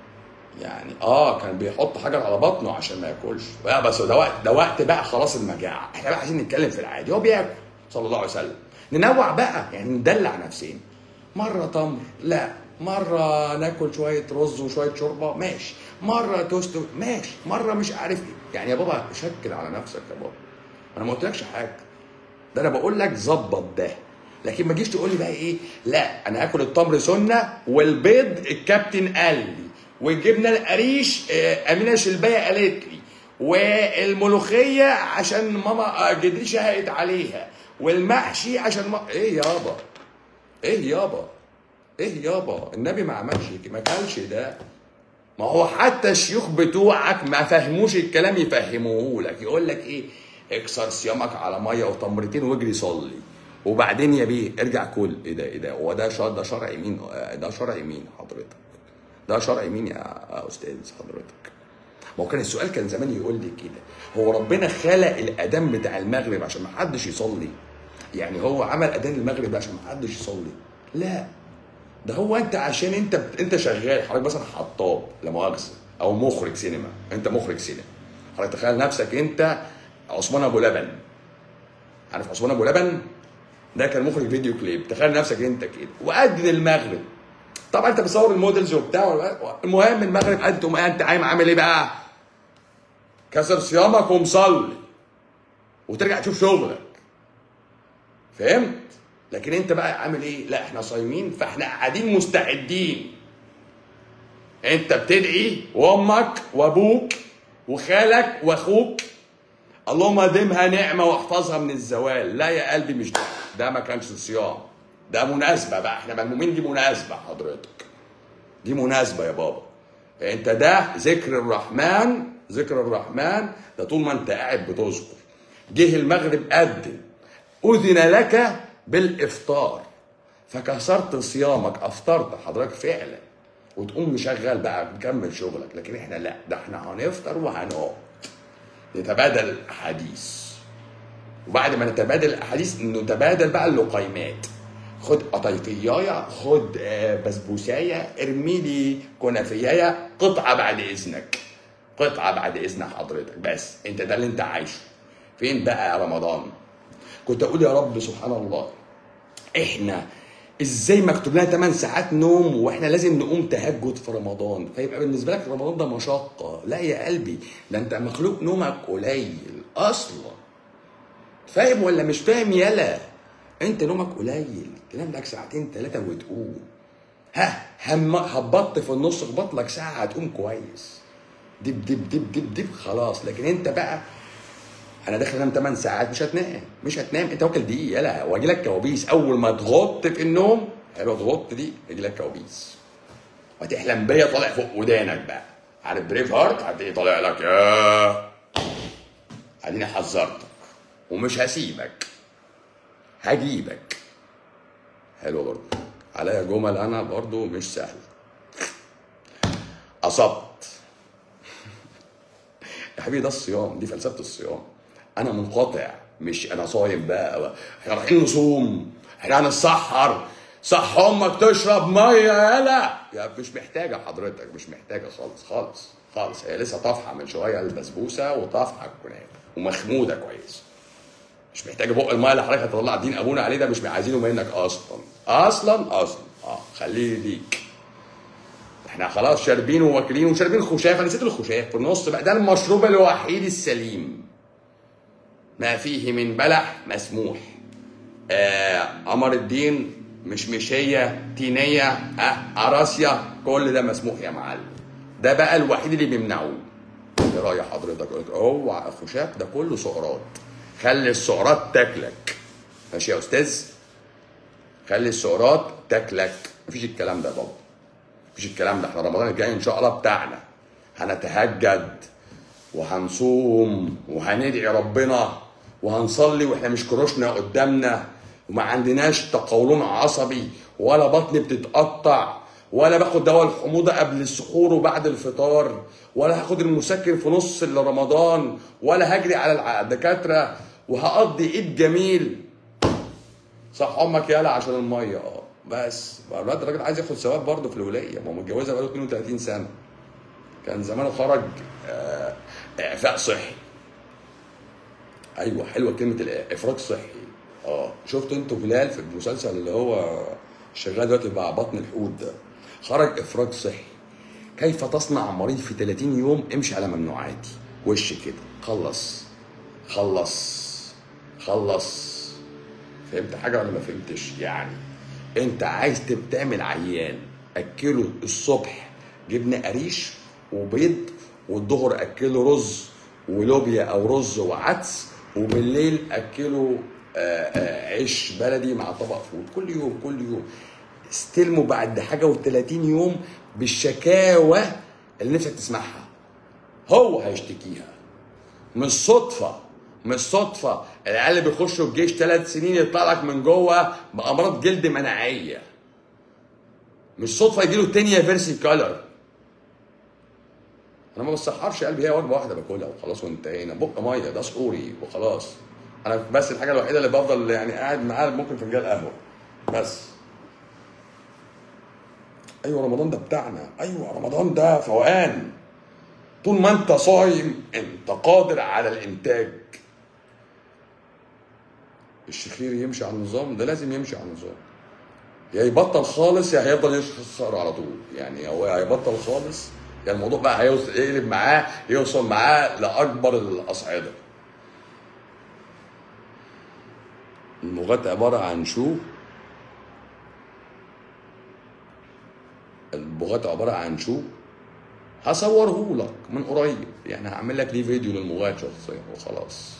يعني اه كان بيحط حجر على بطنه عشان ما ياكلش لا بس ده وقت ده وقت بقى خلاص المجاعه احنا بقى عايزين نتكلم في العادي هو بياكل صلى الله عليه وسلم ننوع بقى يعني ندلع نفسنا مره تمر لا مره ناكل شويه رز وشويه شوربه ماشي مره توست ماشي مره مش عارف ايه يعني يا بابا شكل على نفسك يا بابا انا ما قلتلكش حاجه ده انا بقول لك ظبط ده لكن ما تجيش تقول لي بقى ايه لا انا هاكل التمر سنه والبيض الكابتن قال لي والجبنه القريش آه، امينه شلبيه قالت لي والملوخيه عشان ماما آه، جدتي شهقت عليها والمحشي عشان ما ايه يابا ايه يابا ايه يابا النبي ما عملش كده، ما كلش ده ما هو حتى الشيوخ بتوعك ما فهموش الكلام يفهموه لك يقول لك ايه اكسر صيامك على ميه وتمرتين واجري صلي وبعدين يا بيه ارجع كل ايه ده ايه ده هو ده شرع ده شرع مين آه، ده شرع مين حضرتك ده شرع مين يا استاذ حضرتك ما هو كان السؤال كان زمان يقول لي كده هو ربنا خلق الاذان بتاع المغرب عشان ما حدش يصلي يعني هو عمل اذان المغرب عشان ما حدش يصلي لا ده هو انت عشان انت بت... انت شغال حضرتك مثلا حطاب لا مؤاخذه او مخرج سينما انت مخرج سينما حضرتك تخيل نفسك انت عثمان ابو لبن عارف عثمان ابو لبن ده كان مخرج فيديو كليب تخيل نفسك انت كده وقدم المغرب طبعا انت بتصور المودلز وبتاع المهم المغرب انت تقوم انت قايم عامل ايه بقى؟ كسر صيامك ومصلي وترجع تشوف شغلك فهمت؟ لكن انت بقى عامل ايه؟ لا احنا صايمين فاحنا قاعدين مستعدين انت بتدعي وامك وابوك وخالك واخوك اللهم ادمها نعمه واحفظها من الزوال لا يا قلبي مش ده ده ما كانش صيام ده مناسبه بقى احنا ملمومين دي مناسبه حضرتك دي مناسبه يا بابا انت ده ذكر الرحمن ذكر الرحمن ده طول ما انت قاعد بتذكر جه المغرب قدم اذن لك بالافطار فكسرت صيامك افطرت حضرتك فعلا وتقوم مشغل بقى مكمل شغلك لكن احنا لا ده احنا هنفطر وهنقعد نتبادل احاديث وبعد ما نتبادل الاحاديث نتبادل بقى اللقيمات خد قطيفيايه خد آه، بسبوسايه ارمي لي كنافيايه قطعه بعد اذنك قطعه بعد اذن حضرتك بس انت ده اللي انت عايشه فين بقى رمضان كنت اقول يا رب سبحان الله احنا ازاي مكتوب لنا 8 ساعات نوم واحنا لازم نقوم تهجد في رمضان فيبقى بالنسبه لك رمضان ده مشقه لا يا قلبي ده انت مخلوق نومك قليل اصلا فاهم ولا مش فاهم يلا انت نومك قليل تنام لك ساعتين ثلاثه وتقوم ها هم هبطت في النص خبط لك ساعه هتقوم كويس دب دب دب دب دب خلاص لكن انت بقى انا داخل انام 8 ساعات مش هتنام مش هتنام انت واكل دقيقه يلا واجي لك كوابيس اول ما تغط في النوم حلوه تغط دي يجي لك كوابيس وتحلم بيا طالع فوق ودانك بقى عارف بريف هارت هتلاقيه طالع لك يا اديني حذرتك ومش هسيبك هجيبك حلوه برضه عليا جمل انا برضه مش سهله اصبت يا حبيبي ده الصيام دي فلسفه الصيام انا منقطع مش انا صايم بقى احنا رايحين نصوم احنا هنتسحر صح امك تشرب ميه يالا يا مش محتاجه حضرتك مش محتاجه خالص خالص خالص هي لسه طافحه من شويه البسبوسه وطافحه الكنافه ومخموده كويس مش محتاجه بق الميه اللي حضرتك هتطلع دين ابونا عليه ده مش عايزينه منك اصلا اصلا اصلا اه خليه ليك احنا خلاص شاربين وواكلين وشاربين خشاف انا نسيت الخشاف في النص بقى ده المشروب الوحيد السليم ما فيه من بلح مسموح آه قمر الدين مشمشية تينية آه عراسية كل ده مسموح يا معلم ده بقى الوحيد اللي بيمنعوه ايه رأي حضرتك قلت اوعى الخشاف ده كله سعرات خلي السعرات تاكلك ماشي يا استاذ خلي السعرات تاكلك مفيش الكلام ده يا بابا مفيش الكلام ده احنا رمضان الجاي ان شاء الله بتاعنا هنتهجد وهنصوم وهندعي ربنا وهنصلي واحنا مش كروشنا قدامنا وما عندناش تقولون عصبي ولا بطني بتتقطع ولا باخد دواء الحموضه قبل السحور وبعد الفطار ولا هاخد المسكن في نص رمضان ولا هجري على الع- الدكاتره وهقضي عيد جميل صح امك يالا عشان الميه اه بس ما الواد الراجل عايز ياخد ثواب برضه في الولايه ما هو متجوزها بقاله 32 سنه كان زمانه خرج آه، اعفاء صحي ايوه حلوه كلمه الافراج صحي اه شفتوا انتوا بلال في المسلسل اللي هو شغال دلوقتي مع بطن الحوت ده خرج افراج صحي كيف تصنع مريض في 30 يوم امشي على ممنوعاتي وش كده خلص خلص خلص فهمت حاجه ولا ما فهمتش يعني انت عايز تب- تعمل عيان اكله الصبح جبنه قريش وبيض والظهر اكله رز ولوبيا او رز وعدس وبالليل اكله آه، آه، عيش بلدي مع طبق فول كل يوم كل يوم استلموا بعد حاجه و30 يوم بالشكاوى اللي نفسك تسمعها هو هيشتكيها مش صدفه مش صدفه العيال اللي بيخشوا الجيش ثلاث سنين يطلع لك من جوه بامراض جلد مناعيه مش صدفه يجي له تانية فيرسي كولر انا ما بسحرش قلبي هي وجبه واحده باكلها وخلاص وانتهينا بق ميه ده سحوري وخلاص انا بس الحاجه الوحيده اللي بفضل يعني قاعد معاه ممكن فنجان قهوه بس ايوه رمضان ده بتاعنا ايوه رمضان ده فوقان طول ما انت صايم انت قادر على الانتاج الشخير يمشي على النظام ده لازم يمشي على النظام يا يبطل خالص يا هيفضل يخسر على طول يعني هو يا هيبطل خالص يا الموضوع بقى هيوصل يقلب معاه يوصل معاه لاكبر الاصعده اللغات عباره عن شو اللغات عباره عن شو هصوره لك من قريب يعني هعمل لك ليه فيديو للمغات شخصيا وخلاص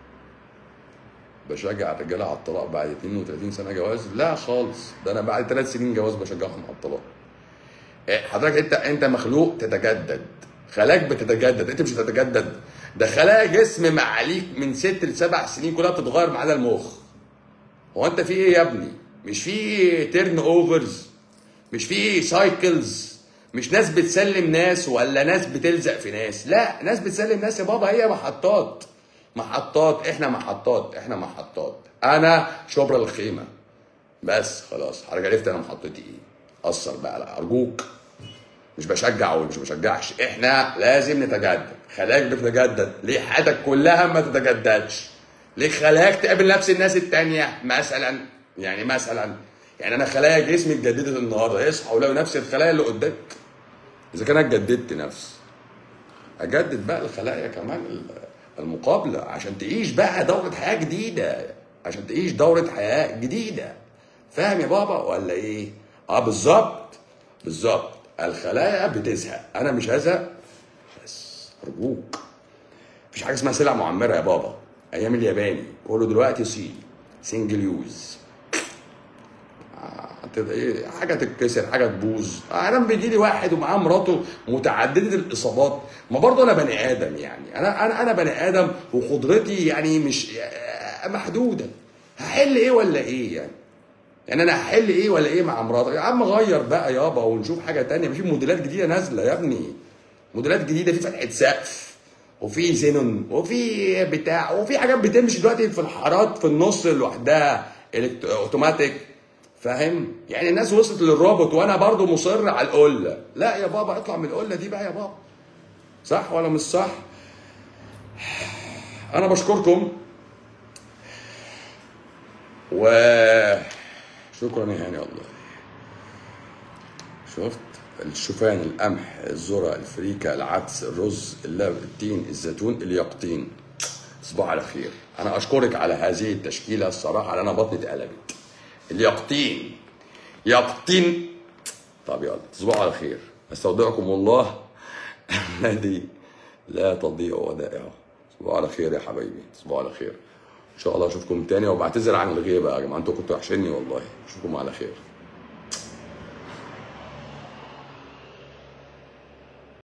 بشجع الرجاله على الطلاق بعد 32 سنه جواز لا خالص ده انا بعد ثلاث سنين جواز بشجعهم على الطلاق إيه، حضرتك انت انت مخلوق تتجدد خلاك بتتجدد انت مش هتتجدد ده خلايا جسم معاليك من ست لسبع سنين كلها بتتغير ما عدا المخ هو انت في ايه يا ابني مش في تيرن اوفرز مش في سايكلز مش ناس بتسلم ناس ولا ناس بتلزق في ناس لا ناس بتسلم ناس يا بابا هي محطات محطات احنا محطات احنا محطات انا شبرا الخيمه بس خلاص حضرتك عرفت انا محطتي ايه اثر بقى لا ارجوك مش بشجع ومش بشجعش احنا لازم نتجدد خلاك بتتجدد ليه حياتك كلها ما تتجددش ليه خلاك تقابل نفس الناس التانية مثلا يعني مثلا يعني انا خلايا جسمي اتجددت النهارده اصحى ولاقي نفس الخلايا اللي قدامك اذا كان انا اتجددت نفس اجدد بقى الخلايا كمان المقابله عشان تعيش بقى دوره حياه جديده عشان تعيش دوره حياه جديده فاهم يا بابا ولا ايه اه بالظبط بالظبط الخلايا بتزهق انا مش هزهق بس ارجوك مفيش حاجه اسمها سلع معمره يا بابا ايام الياباني كله دلوقتي صيني سنجل يوز هت- ايه حاجه تتكسر حاجه تبوظ انا بيجي لي واحد ومعاه مراته متعدده الاصابات ما برضه انا بني ادم يعني انا انا انا بني ادم وقدرتي يعني مش محدوده هحل ايه ولا ايه يعني يعني انا هحل ايه ولا ايه مع مراتي يا عم غير بقى يابا ونشوف حاجه تانية في موديلات جديده نازله يا ابني موديلات جديده في فتحه سقف وفي زينون وفي بتاع وفي حاجات بتمشي دلوقتي في الحارات في النص لوحدها إلكت- اوتوماتيك فاهم يعني الناس وصلت للروبوت وانا برضو مصر على القله لا يا بابا اطلع من القله دي بقى يا بابا صح ولا مش صح انا بشكركم و شكرا يا هاني والله شفت الشوفان القمح الذره الفريكه العدس الرز اللبن التين الزيتون اليقطين تصبحوا على خير انا اشكرك على هذه التشكيله الصراحه لان انا بطني اتقلبت اليقطين يقطين طب يلا تصبحوا على خير استودعكم الله الذي لا تضيع ودائعه تصبحوا على خير يا حبايبي تصبحوا على خير ان شاء الله اشوفكم تاني وبعتذر عن الغيبه يا جماعه انتوا كنتوا وحشني والله اشوفكم على خير